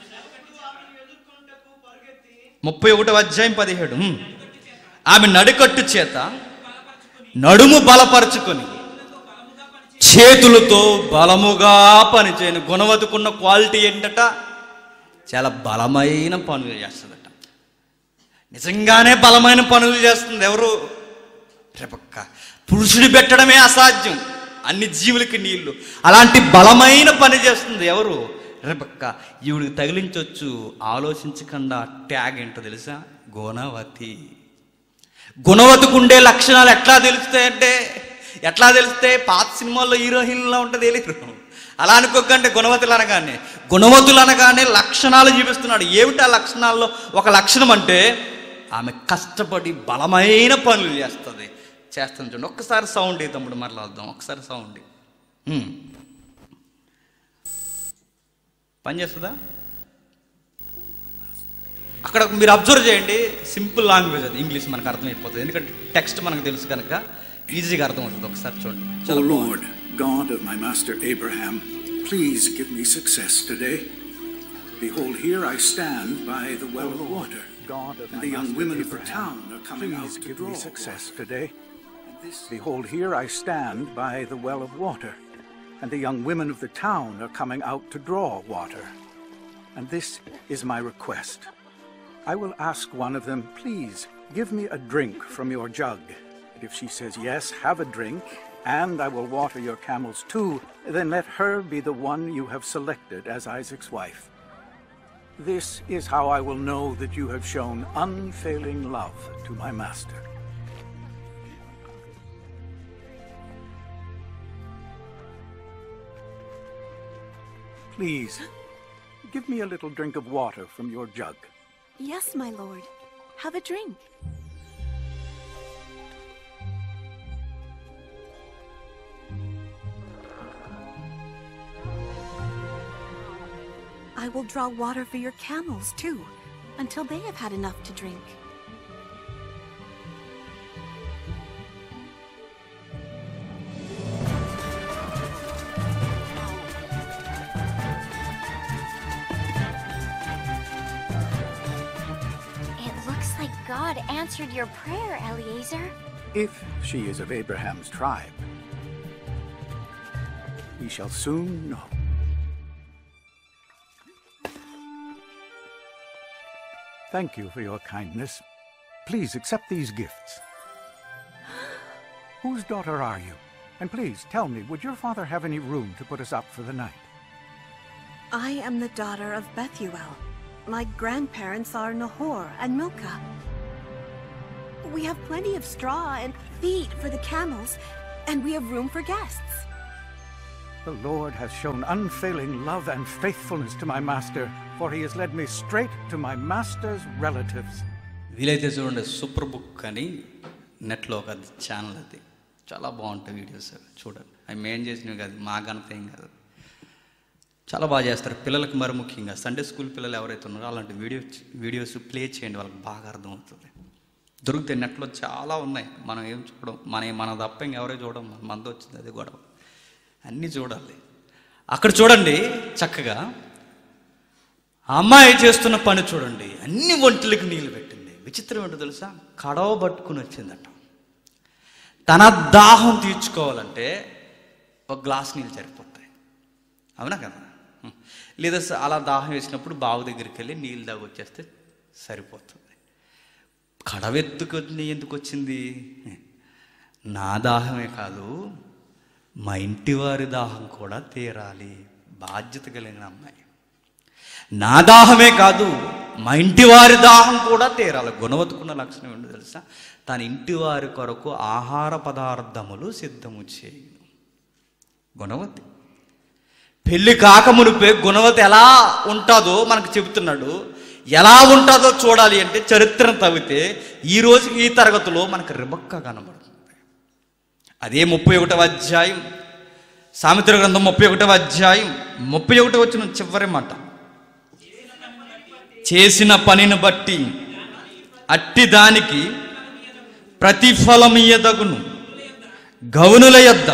ముప్పై ఒకటవ అధ్యాయం పదిహేడు ఉమ్. ఆమె నడికట్టు చేత నడుము బలపరుచుకొని చేతులతో బలముగా పనిచేయను గుణవతుకున్న క్వాలిటీ ఏంటట చాలా బలమైన పనులు చేస్తుందట నిజంగానే బలమైన పనులు చేస్తుంది ఎవరు రెపక్క పురుషుడు పెట్టడమే అసాధ్యం అన్ని జీవులకి నీళ్లు అలాంటి బలమైన పని చేస్తుంది ఎవరు రెపక్క ఈవిడికి తగిలించవచ్చు ఆలోచించకుండా ట్యాగ్ ఏంటో తెలుసా గుణవతి గుణవతికి ఉండే లక్షణాలు ఎట్లా తెలుస్తాయంటే ఎట్లా తెలిస్తే పాత సినిమాల్లో హీరోయిన్లా ఉంటుంది తెలియదు అలా అనుకోకండి గుణవతులు అనగానే గుణవతులు అనగానే లక్షణాలు చూపిస్తున్నాడు ఏమిటి ఆ లక్షణాల్లో ఒక లక్షణం అంటే ఆమె కష్టపడి బలమైన పనులు చేస్తుంది చేస్తాను చూడండి ఒక్కసారి సౌండ్ ఏ తమ్ముడు మరలాద్దాం ఒక్కసారి సౌండ్ హ్మ్. పని చేస్తుందా అక్కడ మీరు అబ్జర్వ్ చేయండి సింపుల్ లాంగ్వేజ్ అది ఇంగ్లీష్ మనకు అర్థమైపోతుంది ఎందుకంటే టెక్స్ట్ మనకు తెలుసు కనుక ఈజీగా అర్థమవుతుంది ఒకసారి చూడండి O చాలా బాగుంది. Lord, God of my master Abraham, please give me success today. Behold, here I stand by the well of water, God of and my the young master women of the Abraham, town are coming out please to give draw. me success today. And this Behold, here I stand by the well of water, and the young women of the town are coming out to draw water. And this is my request. I will ask one of them, Please give me a drink from your jug. And if she says, Yes, have a drink, and I will water your camels too, then let her be the one you have selected as Isaac's wife. This is how I will know that you have shown unfailing love to my master. Please, give me a little drink of water from your jug. Yes, my lord. Have a drink. I will draw water for your camels, too, until they have had enough to drink. It looks like God answered your prayer, Eliezer. If she is of Abraham's tribe, we shall soon know. Thank you for your kindness. Please accept these gifts. Whose daughter are you? And please tell me, would your father have any room to put us up for the night? I am the daughter of Bethuel. My grandparents are Nahor and Milcah. We have plenty of straw and feed for the camels, and we have room for guests. The Lord has shown unfailing love and faithfulness to my master, for he has led me straight to my master's relatives. వీలైతే చూడండి super book అని నెట్లో ఒక channel అది చాలా బాగుంటాయి videos అవి చూడండి అవి మేం చేసినవి కాదు మా ఘనత ఏం కాదు చాలా బాగా చేస్తారు పిల్లలకి మరి ముఖ్యంగా సండే స్కూల్ పిల్లలు ఎవరైతే ఉన్నారో అలాంటి వీడియో వీడియోస్ ప్లే చేయండి వాళ్ళకి బాగా అర్థమవుతుంది దొరికితే నెట్లో చాలా ఉన్నాయి మనం ఏం చూడడం మన మన తప్ప ఇంకెవరో చూడడం మనది వచ్చింది అది గొడవ అన్నీ చూడాలి అక్కడ చూడండి చక్కగా ఆ అమ్మాయి చేస్తున్న పని చూడండి అన్ని ఒంటిలకు నీళ్ళు పెట్టింది విచిత్రం ఏంటో తెలుసా కడవ పట్టుకుని వచ్చిందట తన దాహం తీర్చుకోవాలంటే ఒక గ్లాస్ నీళ్ళు సరిపోతాయి అవునా కదా హ్మ్. లేదా స- అలా దాహం వేసినప్పుడు బావు దగ్గరికి వెళ్ళి నీళ్ళు దాగి వచ్చేస్తే సరిపోతుంది కడవెత్తుకొని ఎందుకు వచ్చింది నా దాహమే కాదు మా ఇంటి వారి దాహం కూడా తీరాలి బాధ్యత కలిగిన అమ్మాయి నా దాహమే కాదు మా ఇంటి వారి దాహం కూడా తీరాలి గుణవతుకున్న లక్షణం ఏంటో తెలుసా తన ఇంటి వారి కొరకు ఆహార పదార్థములు సిద్ధము చేయును గుణవతి పెళ్లి కాకమునిపే గుణవతి ఎలా ఉంటుందో మనకు చెబుతున్నాడు ఎలా ఉంటుందో చూడాలి అంటే చరిత్రను తవ్వితే ఈ రోజుకి ఈ తరగతిలో మనకు రిబక్క కనబడుతుంది అదే ముప్పై ఒకటవ అధ్యాయం సామిత్ర గ్రంథం ముప్పై ఒకటవ అధ్యాయం ముప్పై ఒకటి వచ్చిన చివరి మాట చేసిన పనిని బట్టి అట్టి దానికి ప్రతిఫలమియదగును గౌనుల యొద్ద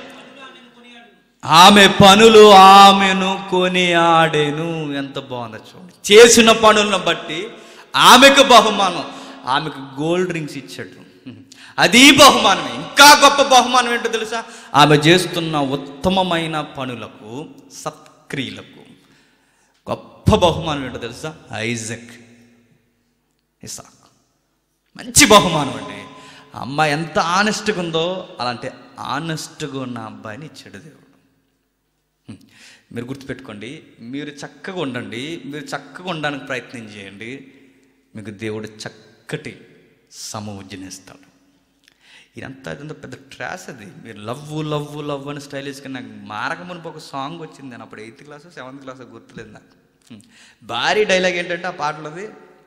ఆమె పనులు ఆమెను కొని ఆడెను ఎంత బాగుందో చూడండి చేసిన పనులను బట్టి ఆమెకు బహుమానం ఆమెకు గోల్డ్ రింగ్స్ ఇచ్చాడు అది బహుమానం ఇంకా గొప్ప బహుమానం ఏంటో తెలుసా ఆమె చేస్తున్న ఉత్తమమైన పనులకు సత్క్రియలకు గొప్ప బహుమానం ఏంటో తెలుసా ఐజక్ ఇసాక్ మంచి బహుమానం అండి ఆ అమ్మాయి ఎంత ఆనెస్ట్గా ఉందో అలాంటి ఆనెస్ట్గా ఉన్న అబ్బాయిని ఇచ్చాడు దేవుడు హ్మ్. మీరు గుర్తుపెట్టుకోండి మీరు చక్కగా ఉండండి మీరు చక్కగా ఉండడానికి ప్రయత్నం చేయండి మీకు దేవుడు చక్కటి సమవుజ్జనిస్తాడు ఇదంతా ఇదంతా పెద్ద ట్రాస్ అది మీరు లవ్ లవ్ లవ్ అని స్టైలిష్గా నాకు మారక మునుపు ఒక సాంగ్ వచ్చింది నేను అప్పుడు ఎయిత్ క్లాస్ సెవెంత్ క్లాస్ గుర్తులేదు నాకు హ్మ్. భారీ డైలాగ్ ఏంటంటే ఆ పాటలది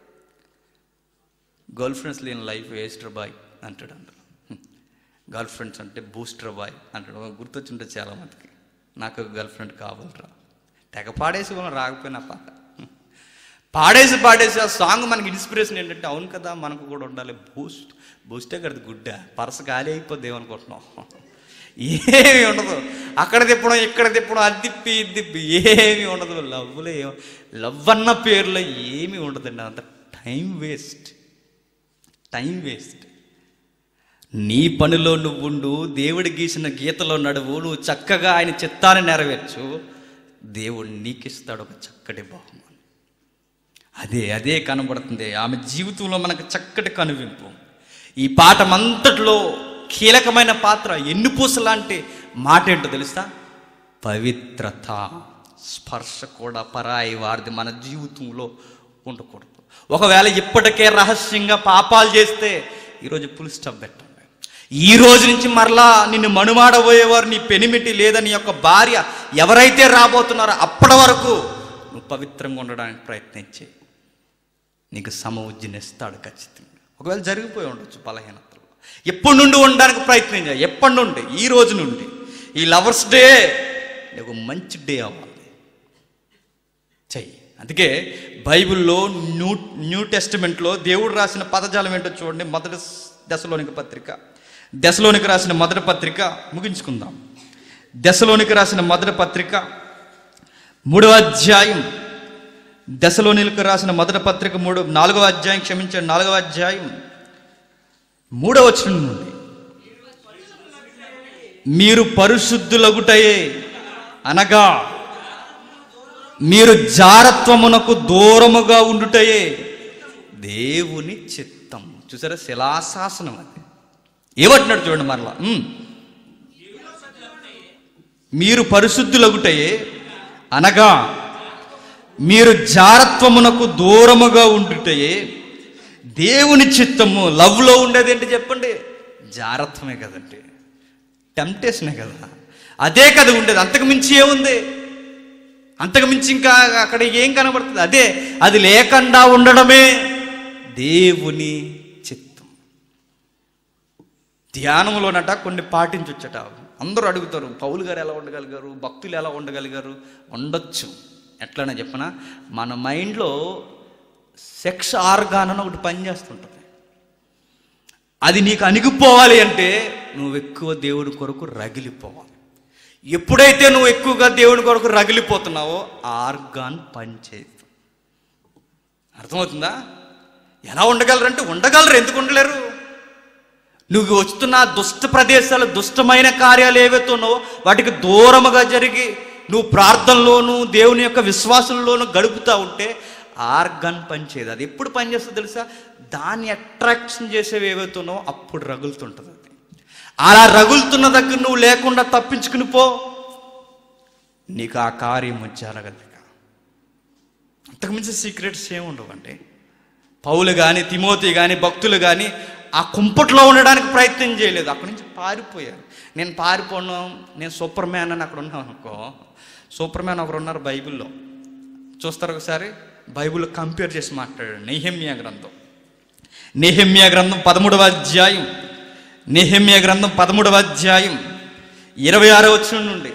గర్ల్ ఫ్రెండ్స్ లేని లైఫ్ వేస్టర్ బాయ్ అంటాడు అందులో గర్ల్ ఫ్రెండ్స్ అంటే బూస్టర్ బాయ్ అంటాడు గుర్తొచ్చుంటే చాలా మందికి నాకు గర్ల్ ఫ్రెండ్ కావాలరా తెగ పాడేసి మనం రాకపోయినా పాట పాడేసి పాడేసి ఆ సాంగ్ మనకి ఇన్స్పిరేషన్ ఏంటంటే అవును కదా మనకు కూడా ఉండాలి బూస్ట్ బూస్టే కదా గుడ్డ పరస ఖాళీ అయిపోద్ది ఏమనుకుంటున్నాం ఏమి ఉండదు అక్కడ తిప్పడం ఇక్కడ తిప్పడం అది తిప్పి ఇది తిప్పి ఏమి ఉండదు లవ్లో ఏం లవ్ అన్న పేరులో ఏమీ ఉండదండి అంత టైం వేస్ట్ టైం వేస్ట్ నీ పనిలో నువ్వు ఉండు దేవుడు గీసిన గీతలో నడువు నువ్వు చక్కగా ఆయన చిత్తాన్ని నెరవేర్చు దేవుడు నీకిస్తాడు ఒక చక్కటి బహుమానం అదే అదే కనబడుతుంది ఆమె జీవితంలో మనకు చక్కటి కనువింపు ఈ పాఠమంతట్లో కీలకమైన పాత్ర ఎన్నుపూస లాంటి మాట ఏంటో తెలుసా పవిత్రత స్పర్శ కూడా పరాయి వారిది మన జీవితంలో ఉండకూడదు ఒకవేళ ఇప్పటికే రహస్యంగా పాపాలు చేస్తే ఈరోజు పులి స్టప్ పెట్టండి ఈ రోజు నుంచి మరలా నిన్ను మనుమాడబోయేవారు నీ పెనిమిటి లేదా నీ యొక్క భార్య ఎవరైతే రాబోతున్నారో అప్పటి వరకు నువ్వు పవిత్రంగా ఉండడానికి ప్రయత్నించే నీకు సమవుజ్జనిస్తాడు ఖచ్చితంగా ఒకవేళ జరిగిపోయి ఉండొచ్చు బలహీనతలు ఎప్పటి నుండి ఉండడానికి ప్రయత్నం చేయాలి ఎప్పటి నుండి ఈ రోజు నుండి ఈ లవర్స్ డే నీకు మంచి డే అవ్వాలి చెయ్యి అందుకే బైబిల్లో న్యూ న్యూ టెస్టిమెంట్లో దేవుడు రాసిన పదజాలం ఏంటో చూడండి మొదటి దశలోనికి పత్రిక దశలోనికి రాసిన మొదటి పత్రిక ముగించుకుందాం దశలోనికి రాసిన మొదటి పత్రిక మూడవ అధ్యాయం దశలోనికి రాసిన మొదటి పత్రిక మూడు నాలుగవ అధ్యాయం క్షమించండి నాలుగవ అధ్యాయం మూడవ వచనం నుండి మీరు పరిశుద్ధులగుటయే అనగా మీరు జారత్వమునకు దూరముగా ఉండుటయే దేవుని చిత్తం చూసారా శిలాశాసనం అది ఏమంటున్నాడు చూడండి మరలా ఉమ్. మీరు పరిశుద్ధులగుటయే అనగా మీరు జారత్వమునకు దూరముగా ఉండుటయే దేవుని చిత్తము లవ్లో ఉండేది ఏంటి చెప్పండి జారత్వమే కదండి టెంప్టేషనే కదా అదే కదా ఉండేది అంతకు మించి ఏముంది అంతకు మించి ఇంకా అక్కడ ఏం కనబడుతుంది అదే అది లేకుండా ఉండడమే దేవుని చిత్తం ధ్యానంలోనట కొన్ని పాటించొచ్చట అందరూ అడుగుతారు పౌలు గారు ఎలా ఉండగలిగారు భక్తులు ఎలా ఉండగలిగారు ఉండొచ్చు ఎట్లనే చెప్పన మన మైండ్లో సెక్స్ ఆర్గాన్ అని ఒకటి పనిచేస్తుంటుంది అది నీకు అణిగిపోవాలి అంటే నువ్వు ఎక్కువ దేవుడి కొరకు రగిలిపోవాలి ఎప్పుడైతే నువ్వు ఎక్కువగా దేవుడి కొరకు రగిలిపోతున్నావో ఆ ఆర్గాన్ పనిచేయదు అర్థమవుతుందా ఎలా ఉండగలరంటే ఉండగలరు ఎందుకు ఉండలేరు నువ్వు వస్తున్న దుష్ట ప్రదేశాలు దుష్టమైన కార్యాలు ఏవైతే ఉన్నావో వాటికి దూరముగా జరిగి నువ్వు ప్రార్థనలోను దేవుని యొక్క విశ్వాసంలోనూ గడుపుతూ ఉంటే ఆర్గన్ పనిచేయదు అది ఎప్పుడు పనిచేస్తుందో తెలుసా దాన్ని అట్రాక్షన్ చేసేవి ఏవైతే ఉన్నావో అప్పుడు రగులుతుంటుంది అది అలా రగులుతున్న దగ్గర నువ్వు లేకుండా తప్పించుకుని పో నీకు ఆ కార్యము జరగదు ఇక. అంతకుమించి సీక్రెట్స్ ఏమి ఉండవండి పౌలు కానీ తిమోతి కానీ భక్తులు కానీ ఆ కుంపట్లో ఉండడానికి ప్రయత్నం చేయలేదు అక్కడి నుంచి పారిపోయారు నేను పారిపోను నేను సూపర్ మ్యాన్ అని అక్కడ ఉన్నాను అనుకో సూపర్ మ్యాన్ ఒకరు ఉన్నారు బైబిల్లో చూస్తారు ఒకసారి బైబిల్ కంపేర్ చేసి మాట్లాడాడు నెహెమ్యా గ్రంథం నెహెమ్యా గ్రంథం పదమూడవ అధ్యాయం నెహెమ్యా గ్రంథం పదమూడవ అధ్యాయం ఇరవై ఆరో వచ్చిన నుండి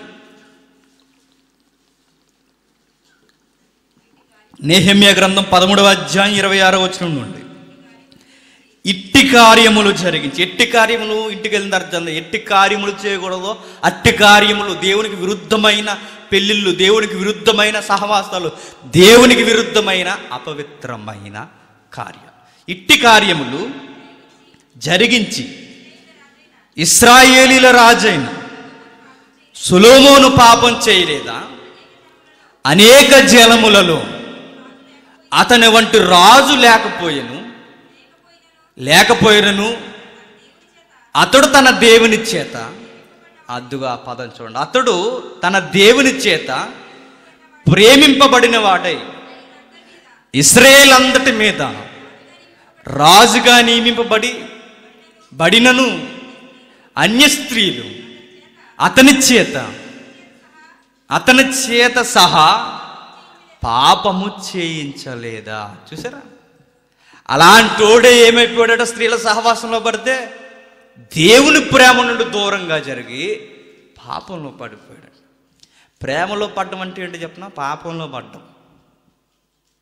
నేహమ్య గ్రంథం పదమూడవ అధ్యాయం ఇరవై ఆరో వచనం నుండి ఇట్టి కార్యములు జరిగించి ఎట్టి కార్యములు ఇంటికి వెళ్ళిన అర్థం ఎట్టి కార్యములు చేయకూడదో అట్టి కార్యములు దేవునికి విరుద్ధమైన పెళ్ళిళ్ళు దేవునికి విరుద్ధమైన సహవాసాలు దేవునికి విరుద్ధమైన అపవిత్రమైన కార్యాలు ఇట్టి కార్యములు జరిగించి ఇస్రాయేలీల రాజైన సులోమోను పాపం చేయలేదా అనేక జలములలో అతని వంటి రాజు లేకపోయెను లేకపోయినను అతడు తన దేవుని చేత అద్దుగా ఆ పదం చూడండి అతడు తన దేవుని చేత ప్రేమింపబడిన వాడై ఇస్రాయేల్ అంతటి మీద రాజుగా నియమింపబడి బడినను అన్య స్త్రీలు అతని చేత అతని చేత సహా పాపము చేయించలేదా చూసారా అలాంటోడే ఏమైపోయాడట స్త్రీల సహవాసంలో పడితే దేవుని ప్రేమ నుండి దూరంగా జరిగి పాపంలో పడిపోయాడు ప్రేమలో పడ్డం అంటే ఏంటి చెప్పిన పాపంలో పడ్డం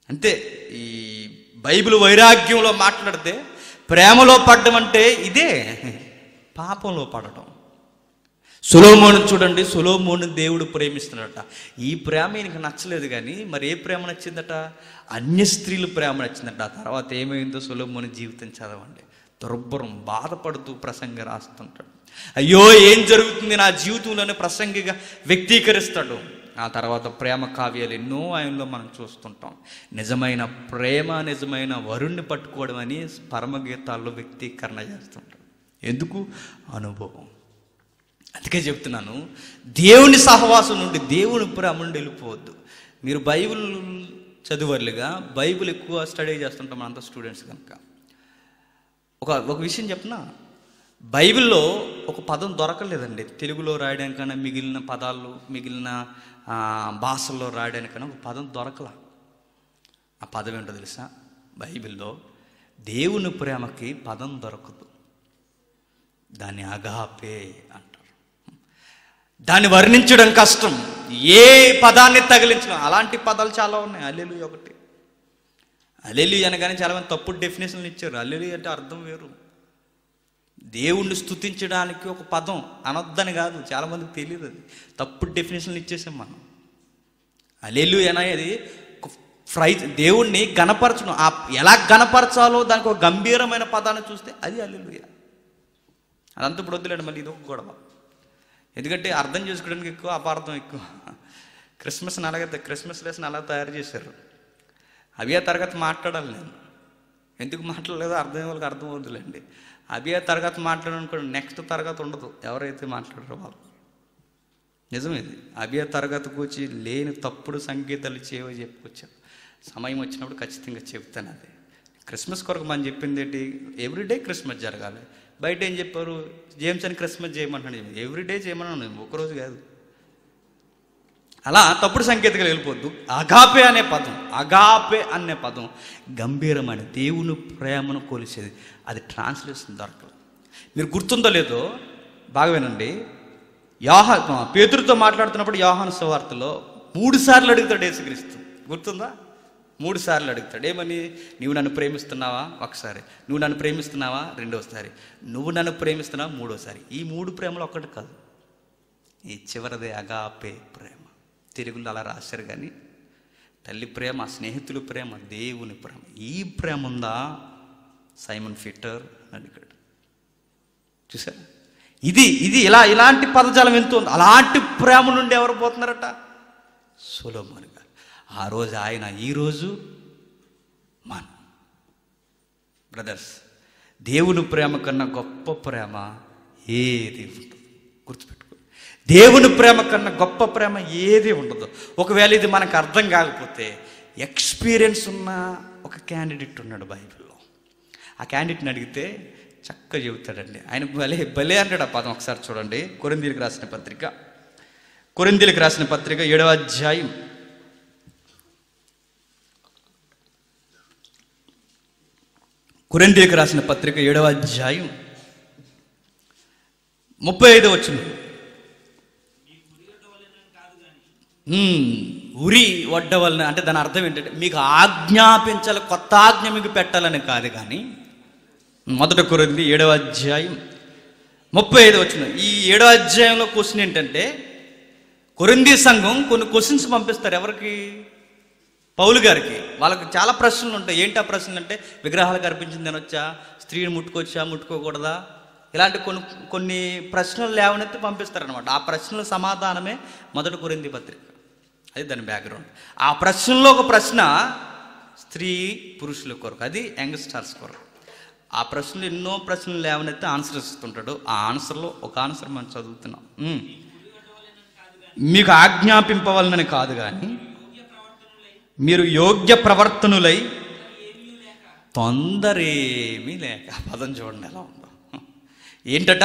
అంతే ఈ బైబిల్ వైరాగ్యంలో మాట్లాడితే ప్రేమలో పడడం అంటే ఇదే పాపంలో పడటం సులోమోను చూడండి సులోమోను దేవుడు ప్రేమిస్తున్నాడట ఈ ప్రేమ ఈయనకి నచ్చలేదు కానీ మరి ఏ ప్రేమ నచ్చిందట అన్య స్త్రీల ప్రేమ నచ్చిందట ఆ తర్వాత ఏమైందో సులోమోని జీవితం చదవండి దుర్భరం బాధపడుతూ ప్రసంగి రాస్తుంటాడు అయ్యో ఏం జరుగుతుంది నా జీవితంలోనే ప్రసంగిగా వ్యక్తీకరిస్తాడు ఆ తర్వాత ప్రేమ కావ్యాలు ఎన్నో ఆయనలో మనం చూస్తుంటాం నిజమైన ప్రేమ నిజమైన వరుణ్ణి పట్టుకోవడం అని పరమగీతాల్లో వ్యక్తీకరణ చేస్తుంటాడు ఎందుకు అనుభవం అందుకే చెప్తున్నాను దేవుని సహవాసం నుండి దేవుని ప్రేమ నుండి వెళ్ళిపోవద్దు మీరు బైబిల్ చదివర్లుగా బైబిల్ ఎక్కువ స్టడీ చేస్తుంటాం మనంతా స్టూడెంట్స్ కనుక ఒక ఒక విషయం చెప్పనా బైబిల్లో ఒక పదం దొరకలేదండి తెలుగులో రాయడానికన్నా మిగిలిన పదాలు మిగిలిన ఆ, భాషల్లో రాయడానికన్నా ఒక పదం దొరకలా ఆ పదం ఏంటో తెలుసా బైబిల్లో దేవుని ప్రేమకి పదం దొరకదు దాన్ని అగాపే అంటారు దాన్ని వర్ణించడం కష్టం ఏ పదాన్ని తగిలించడం అలాంటి పదాలు చాలా ఉన్నాయి అల్లెలు ఒకటి అల్లెలు అనగానే చాలా మంది తప్పుడు డెఫినేషన్లు ఇచ్చారు అల్లెలు అంటే అర్థం వేరు దేవుణ్ణి స్తుతించడానికి ఒక పదం అనొద్దని కాదు చాలా మందికి తెలియదు అది తప్పుడు డెఫినేషన్లు ఇచ్చేసాం మనం అల్లెలు అనేది ఒక ఫ్రై దేవుణ్ణి గణపరచడం ఆ ఎలా గణపరచాలో దానికి ఒక గంభీరమైన పదాన్ని చూస్తే అది అల్లెలుయ అదంతా ఇప్పుడు వద్దులేండి మళ్ళీ ఇది ఒక గొడవ ఎందుకంటే అర్థం చేసుకోవడానికి ఎక్కువ అపార్థం ఎక్కువ క్రిస్మస్ని అలాగే క్రిస్మస్ లెసన్ అలా తయారు చేశారు అవి ఆ తరగతి మాట్లాడాలి నేను ఎందుకు మాట్లాడలేదో అర్థం వాళ్ళకి అర్థం అవుతుందిలేండి అవి ఆ తరగతి మాట్లాడనుకోండి నెక్స్ట్ తరగతి ఉండదు ఎవరైతే మాట్లాడారో వాళ్ళు నిజం ఇది అభ్య తరగతికి వచ్చి లేని తప్పుడు సంగీతాలు చేయవో చెప్పుకొచ్చాం సమయం వచ్చినప్పుడు ఖచ్చితంగా చెప్తాను అది క్రిస్మస్ కొరకు మనం చెప్పింది ఏంటి ఎవ్రీడే క్రిస్మస్ జరగాలి బయట ఏం చెప్పారు జేమ్స్ అని క్రిస్మస్ చేయమంటాడు ఎవ్రీడే చేయమన్నాను ఒకరోజు కాదు అలా తప్పుడు సంకేతాలు వెళ్ళిపోద్దు అగాపే అనే పదం అగాపే అనే పదం గంభీరమైన దేవుని ప్రేమను కొలిసేది అది ట్రాన్స్లేషన్ దొరకదు మీరు గుర్తుందో లేదో బాగా వినండి యాహ పేతురుతో మాట్లాడుతున్నప్పుడు యోహాను సువార్తలో మూడు సార్లు అడుగుతాడు యేసుక్రీస్తు గుర్తుందా మూడు సార్లు అడుగుతాడు ఏమని నువ్వు నన్ను ప్రేమిస్తున్నావా ఒకసారి నువ్వు నన్ను ప్రేమిస్తున్నావా రెండోసారి నువ్వు నన్ను ప్రేమిస్తున్నావా మూడోసారి ఈ మూడు ప్రేమలు ఒక్కటి కాదు ఈ చివరిదే అగాపే ప్రేమ తెలుగులో అలా రాశారు కానీ తల్లి ప్రేమ స్నేహితుల ప్రేమ దేవుని ప్రేమ ఈ ప్రేమ ఉందా సైమన్ ఫిట్టర్ అని అడిగాడు చూసారా ఇది ఇది ఇలా ఇలాంటి పదజాలం ఎంతో ఉంది అలాంటి ప్రేమ నుండి ఎవరు పోతున్నారట సొలోమోన్ గారు ఆ రోజు ఆయన ఈ రోజు మన బ్రదర్స్ దేవుని ప్రేమ కన్నా గొప్ప ప్రేమ ఏది ఉండదు గుర్తుపెట్టుకో దేవుని ప్రేమ కన్నా గొప్ప ప్రేమ ఏది ఉండదు ఒకవేళ ఇది మనకు అర్థం కాకపోతే ఎక్స్పీరియన్స్ ఉన్న ఒక క్యాండిడేట్ ఉన్నాడు బైబిల్లో ఆ క్యాండిడేట్ని అడిగితే చక్కగా చెబుతాడండి ఆయన భలే భలే అంటాడు ఆ పదం ఒకసారి చూడండి కొరిందీలకు రాసిన పత్రిక కొరిందీలకు రాసిన పత్రిక ఏడవ అధ్యాయం కొరిందీలకు రాసిన పత్రిక ఏడవ అధ్యాయం ముప్పై ఐదు వచ్చింది ఉరి వడ్డ వలన అంటే దాని అర్థం ఏంటంటే మీకు ఆజ్ఞాపించాలి కొత్త ఆజ్ఞ మీకు పెట్టాలని కాదు కానీ మొదట కొరింది ఏడవ అధ్యాయం ముప్పై ఐదు వచ్చిన ఈ ఏడవ అధ్యాయంలో క్వశ్చన్ ఏంటంటే కొరింది సంఘం కొన్ని క్వశ్చన్స్ పంపిస్తారు ఎవరికి పౌలు గారికి వాళ్ళకి చాలా ప్రశ్నలు ఉంటాయి ఏంటి ఆ ప్రశ్నలు అంటే విగ్రహాలకు అర్పించింది తినొచ్చా స్త్రీని ముట్టుకోవచ్చా ముట్టుకోకూడదా ఇలాంటి కొన్ని కొన్ని ప్రశ్నలు లేవనెత్తి పంపిస్తారనమాట ఆ ప్రశ్నల సమాధానమే మొదటి కొరింది పత్రిక అది దాని బ్యాక్గ్రౌండ్ ఆ ప్రశ్నలో ఒక ప్రశ్న స్త్రీ పురుషుల కొరకు అది యంగ్స్టర్స్ కొరకు ఆ ప్రశ్నలు ఎన్నో ప్రశ్నలు లేవనెత్తి ఆన్సర్ ఇస్తుంటాడు ఆ ఆన్సర్లో ఒక ఆన్సర్ మనం చదువుతున్నాం ఉమ్. మీకు ఆజ్ఞాపింపవలనని కాదు కానీ మీరు యోగ్య ప్రవర్తనులై తొందరేమీ లేక పదం చూడండి ఎలా ఉందో ఏంటట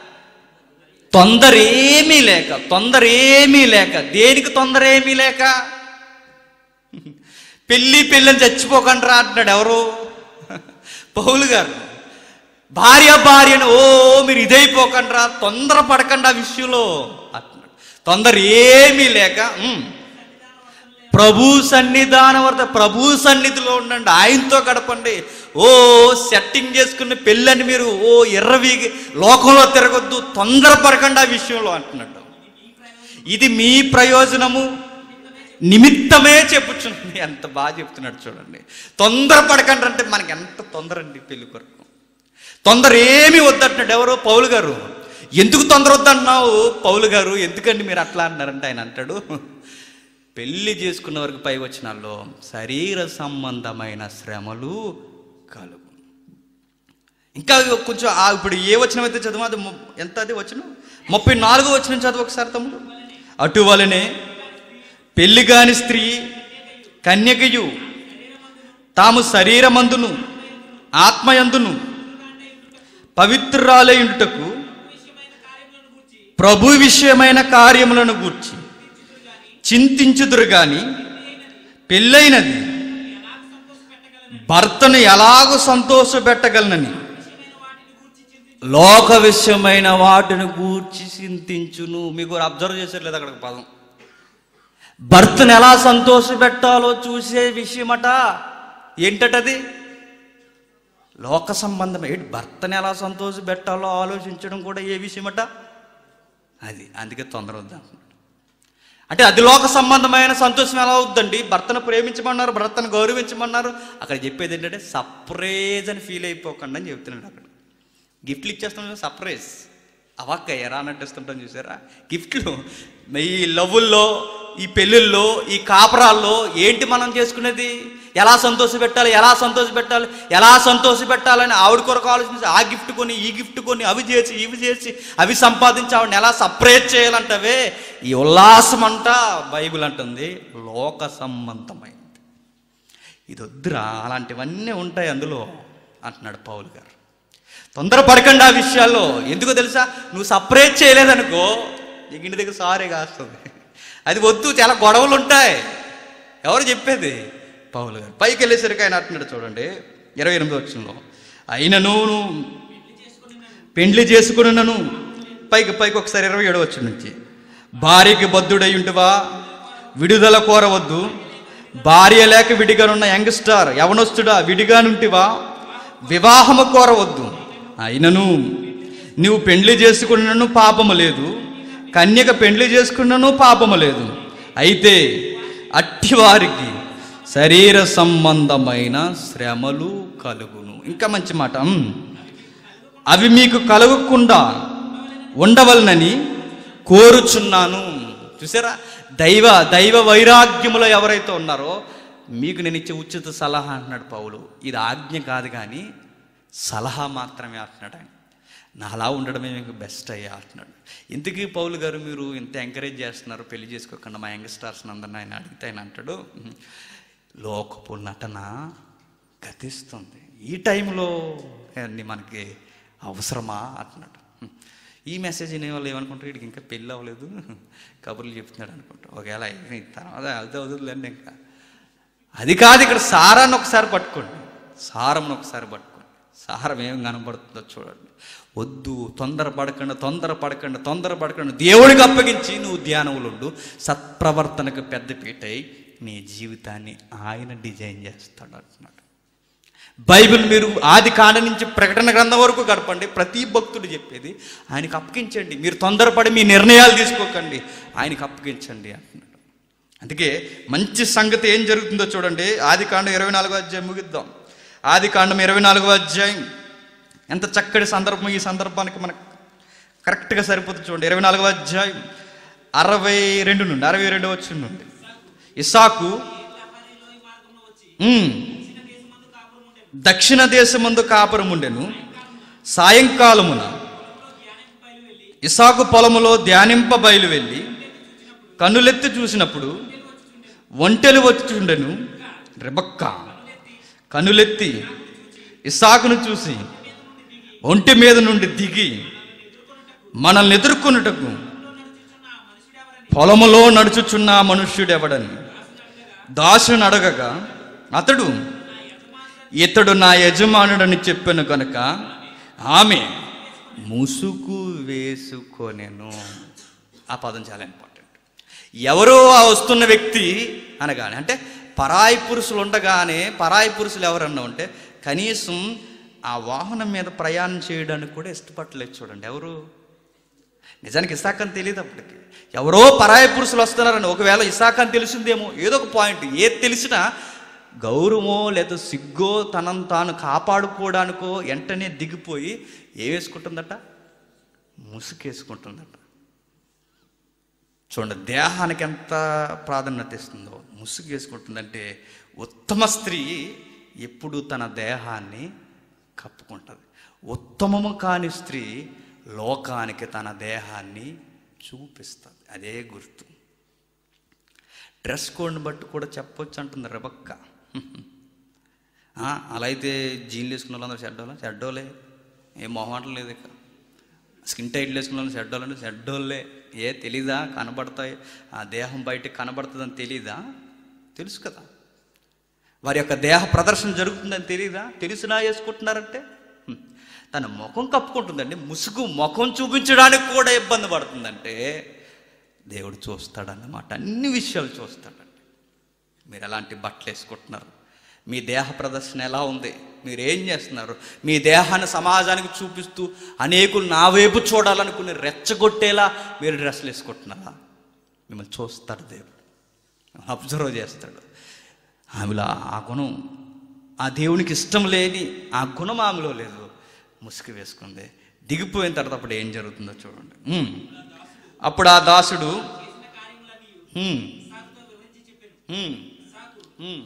తొందరేమీ లేక తొందరేమీ లేక దేనికి తొందరేమీ లేక పెళ్ళి పెళ్ళని చచ్చిపోకండి రా అంటున్నాడు ఎవరు పౌలు గారు భార్య భార్యను ఓ మీరు ఇదైపోకండి రా తొందర పడకండి ఆ విషయంలో అంటున్నాడు తొందర ఏమీ లేక ఉమ్, ప్రభు సన్నిధానం వద్ద ప్రభు సన్నిధిలో ఉండండి ఆయనతో గడపండి ఓ సెట్టింగ్ చేసుకున్న పెళ్ళని మీరు ఓ ఎర్రవి లోకంలో తిరగొద్దు తొందరపడకండి ఆ విషయంలో అంటున్నాడు ఇది మీ ప్రయోజనము నిమిత్తమే చెప్పుచుంది ఎంత బాగా చెప్తున్నాడు చూడండి తొందరపడకండి అంటే మనకి ఎంత తొందర అండి పెళ్లి కొరకు తొందర ఏమీ వద్దంటున్నాడు ఎవరు పౌలు గారు ఎందుకు తొందర వద్దంటున్నావు పౌలు గారు ఎందుకండి మీరు అట్లా అంటున్నారంటే ఆయన అంటాడు పెళ్లి చేసుకున్న వరకు పై వచ్చినాల్లో శరీర సంబంధమైన శ్రమలు కలుగు ఇంకా కొంచెం ఆ ఇప్పుడు ఏ వచనం అయితే చదువు అది ము- ఎంత అది వచ్చిన ముప్పై నాలుగు వచ్చిన చదువు ఒకసారి తమ్ముడు అటు వలనే పెళ్లి కాని స్త్రీ కన్యకయు తాము శరీరమందును ఆత్మయందును పవిత్రాలయుండుటకు ప్రభు విషయమైన కార్యములను గూర్చి చింతించుదురు గాని పెళ్ళైనది భర్తను ఎలాగో సంతోషపెట్టగలనని లోక విషయమైన వాటిని గూర్చి చింతించును మీకు అబ్జర్వ్ చేశారు లేదు అక్కడ పదం భర్తను ఎలా సంతోషపెట్టాలో చూసే విషయమట ఏంటటది లోక సంబంధం ఏంటి భర్తని ఎలా సంతోషపెట్టాలో ఆలోచించడం కూడా ఏ విషయమట అది అందుకే తొందర వద్దు అంటున్నాడు అంటే అది లోక సంబంధమైన సంతోషం ఎలా అవుద్దండి భర్తను ప్రేమించమన్నారు భర్తను గౌరవించమన్నారు అక్కడ చెప్పేది ఏంటంటే సర్ప్రైజ్ అని ఫీల్ అయిపోకండి అని చెప్తున్నాడు అక్కడ గిఫ్ట్లు ఇచ్చేస్తాం సర్ప్రైజ్ అవాక్క ఎరా అన్నట్టు ఇస్తుంటాం చూసారా గిఫ్ట్లు ఈ లవ్వుల్లో ఈ పెళ్ళిళ్ళలో ఈ కాపరాల్లో ఏంటి మనం చేసుకునేది ఎలా సంతోష పెట్టాలి ఎలా సంతోష పెట్టాలి ఎలా సంతోష పెట్టాలని ఆవిడ కొరకు ఆలోచించి ఆ గిఫ్ట్ కొని ఈ గిఫ్ట్ కొని అవి చేసి ఇవి చేసి అవి సంపాదించి ఆవిడని ఎలా సపరేట్ చేయాలంటవే ఈ ఉల్లాసం అంట బైబిల్ అంటుంది లోక సంబంధమైంది ఇది వద్దురా అలాంటివన్నీ ఉంటాయి అందులో అంటున్నాడు పౌలు గారు తొందరపడకండి ఆ విషయాల్లో ఎందుకో తెలుసా నువ్వు సపరేట్ చేయలేదనుకో నీకు ఇంటి దగ్గర సారీ కాస్తుంది అది వద్దు చాలా గొడవలు ఉంటాయి ఎవరు చెప్పేది పౌలు గారు పైకి వెళ్ళేసరికి ఆయన అంటున్నాడు చూడండి ఇరవై ఎనిమిది వచ్చంలో అయినను నువ్వు పెండ్లి చేసుకున్నను పైకి పైకి ఒకసారి ఇరవై ఏడు వచ్చి నుంచి భార్యకి బద్ధుడై ఉంటువా విడుదల కోరవద్దు భార్య లేక విడిగానున్న యంగ్స్టార్ యవనస్తుడా విడిగానుంటివా వివాహము కోరవద్దు అయినను నీవు పెండ్లి చేసుకున్నను పాపము లేదు కన్యక పెండ్లి చేసుకున్నను పాపము లేదు అయితే అట్టివారికి శరీర సంబంధమైన శ్రమలు కలుగును ఇంకా మంచి మాట ఉమ్. అవి మీకు కలగకుండా ఉండవలనని కోరుచున్నాను చూసారా దైవ దైవ వైరాగ్యములో ఎవరైతే ఉన్నారో మీకు నేను ఇచ్చే ఉచిత సలహా అంటున్నాడు పౌలు ఇది ఆజ్ఞ కాదు కానీ సలహా మాత్రమే అంటున్నాడు ఆయన నాలా ఉండడమే మీకు బెస్ట్ అయ్యా అంటున్నాడు ఇంతకీ పౌలు గారు మీరు ఇంత ఎంకరేజ్ చేస్తున్నారు పెళ్లి చేసుకోకుండా మా యంగ్స్టార్స్ అందరిని ఆయన అడిగితే ఆయన అంటాడు లోకపు నటన గతిస్తుంది ఈ టైంలో అన్ని మనకి అవసరమా అంటున్నాడు ఈ మెసేజ్ వినే వాళ్ళు ఏమనుకుంటారు వీడికి ఇంకా పెళ్ళి అవ్వలేదు కబుర్లు చెప్తున్నాడు అనుకుంటా ఒకవేళ అయిపోయిన తర్వాత అది అవుతుందిలేండి ఇంకా అది కాదు ఇక్కడ సారాన్ని ఒకసారి పట్టుకోండి సారంను ఒకసారి పట్టుకోండి సారం ఏం కనబడుతుందో చూడండి వద్దు తొందర పడకండి తొందర పడకండి తొందర పడకండి దేవుడికి అప్పగించి నువ్వు ధ్యానములుండు సత్ప్రవర్తనకు పెద్ద పీటై నీ జీవితాన్ని ఆయన డిజైన్ చేస్తాడు అంటున్నాడు బైబిల్ మీరు ఆది కాండ నుంచి ప్రకటన గ్రంథం వరకు గడపండి ప్రతి భక్తుడు చెప్పేది ఆయనకు అప్పగించండి మీరు తొందరపడి మీ నిర్ణయాలు తీసుకోకండి ఆయనకు అప్పగించండి అంటున్నాడు అందుకే మంచి సంగతి ఏం జరుగుతుందో చూడండి ఆది కాండం ఇరవై నాలుగో అధ్యాయం ముగిద్దాం ఆది కాండం ఇరవై నాలుగో అధ్యాయం ఎంత చక్కటి సందర్భం ఈ సందర్భానికి మనకు కరెక్ట్గా సరిపోతుంది చూడండి ఇరవై నాలుగో అధ్యాయం అరవై రెండు నుండి అరవై రెండు వచ్చి నుండి ఇసాకు ఉమ్, దక్షిణ దేశమందు కాపురం ఉండెను సాయంకాలమున ఇసాకు పొలములో ధ్యానింప బయలు వెళ్ళి కన్నులెత్తి చూసినప్పుడు ఒంటెలు వచ్చుండెను రెబక్క కన్నులెత్తి ఇసాకును చూసి ఒంటి మీద నుండి దిగి మనల్ని ఎదుర్కొనుటకు పొలములో నడుచుచున్న ఆ మనుష్యుడెవడని దాసుని అడగగా అతడు ఇతడు నా యజమానుడని చెప్పాను కనుక ఆమె ముసుగు వేసుకొనెను ఆ పదం చాలా ఇంపార్టెంట్ ఎవరో ఆ వస్తున్న వ్యక్తి అనగానే అంటే పరాయి పురుషులు ఉండగానే పరాయి పురుషులు ఎవరన్నా ఉంటే కనీసం ఆ వాహనం మీద ప్రయాణం చేయడానికి కూడా ఇష్టపడలేదు చూడండి ఎవరు నిజానికి ఇసాక్ అని తెలియదు అప్పటికి ఎవరో పరాయి పురుషులు వస్తున్నారని ఒకవేళ ఇసాక్ అని తెలిసిందేమో ఏదో ఒక పాయింట్ ఏది తెలిసినా గౌరవమో లేదా సిగ్గో తనను తాను కాపాడుకోవడానికో వెంటనే దిగిపోయి ఏ వేసుకుంటుందట ముసుకేసుకుంటుందట చూడండి దేహానికి ఎంత ప్రాధాన్యత ఇస్తుందో ముసుగు వేసుకుంటుందంటే ఉత్తమ స్త్రీ ఎప్పుడు తన దేహాన్ని కప్పుకుంటుంది ఉత్తమము కాని స్త్రీ లోకానికి తన దేహాన్ని చూపిస్తుంది అదే గుర్తు డ్రెస్ కోడ్ని బట్టి కూడా చెప్పొచ్చు అంటుంది రెబక్క ఆ, అలా అయితే జీన్లు వేసుకున్న వాళ్ళందరూ చెడ్డోళ్ళ చెడ్డోలే ఏం మొహమాటం లేదు ఇక స్కిన్ టైట్లు వేసుకున్న వాళ్ళు చెడ్డోళ్ళంటే చెడ్డోళ్ళే ఏ తెలీదా కనబడతాయి ఆ దేహం బయటకు కనబడుతుందని తెలీదా తెలుసు కదా వారి యొక్క దేహ ప్రదర్శన జరుగుతుందని తెలీదా తెలిసినా వేసుకుంటున్నారంటే హ్మ్. తన ముఖం కప్పుకుంటుందండి ముసుగు ముఖం చూపించడానికి కూడా ఇబ్బంది పడుతుందంటే దేవుడు చూస్తాడన్నమాట అన్ని విషయాలు చూస్తాడండి మీరు ఎలాంటి బట్టలు వేసుకుంటున్నారు మీ దేహ ప్రదర్శన ఎలా ఉంది మీరు ఏం చేస్తున్నారు మీ దేహాన్ని సమాజానికి చూపిస్తూ అనేకులు నా వైపు చూడాలనుకుని రెచ్చగొట్టేలా మీరు డ్రెస్సులు వేసుకుంటున్నారా మిమ్మల్ని చూస్తాడు దేవుడు అబ్జర్వ్ చేస్తాడు ఆమెలో ఆ గుణం ఆ దేవునికి ఇష్టం లేని ఆ గుణం ఆమెలో లేదు ముసుగు వేసుకుంది దిగిపోయిన తర్వాత అప్పుడు ఏం జరుగుతుందో చూడండి ఉమ్. అప్పుడు ఆ దాసుడు ఉమ్. ఉమ్. ఉమ్.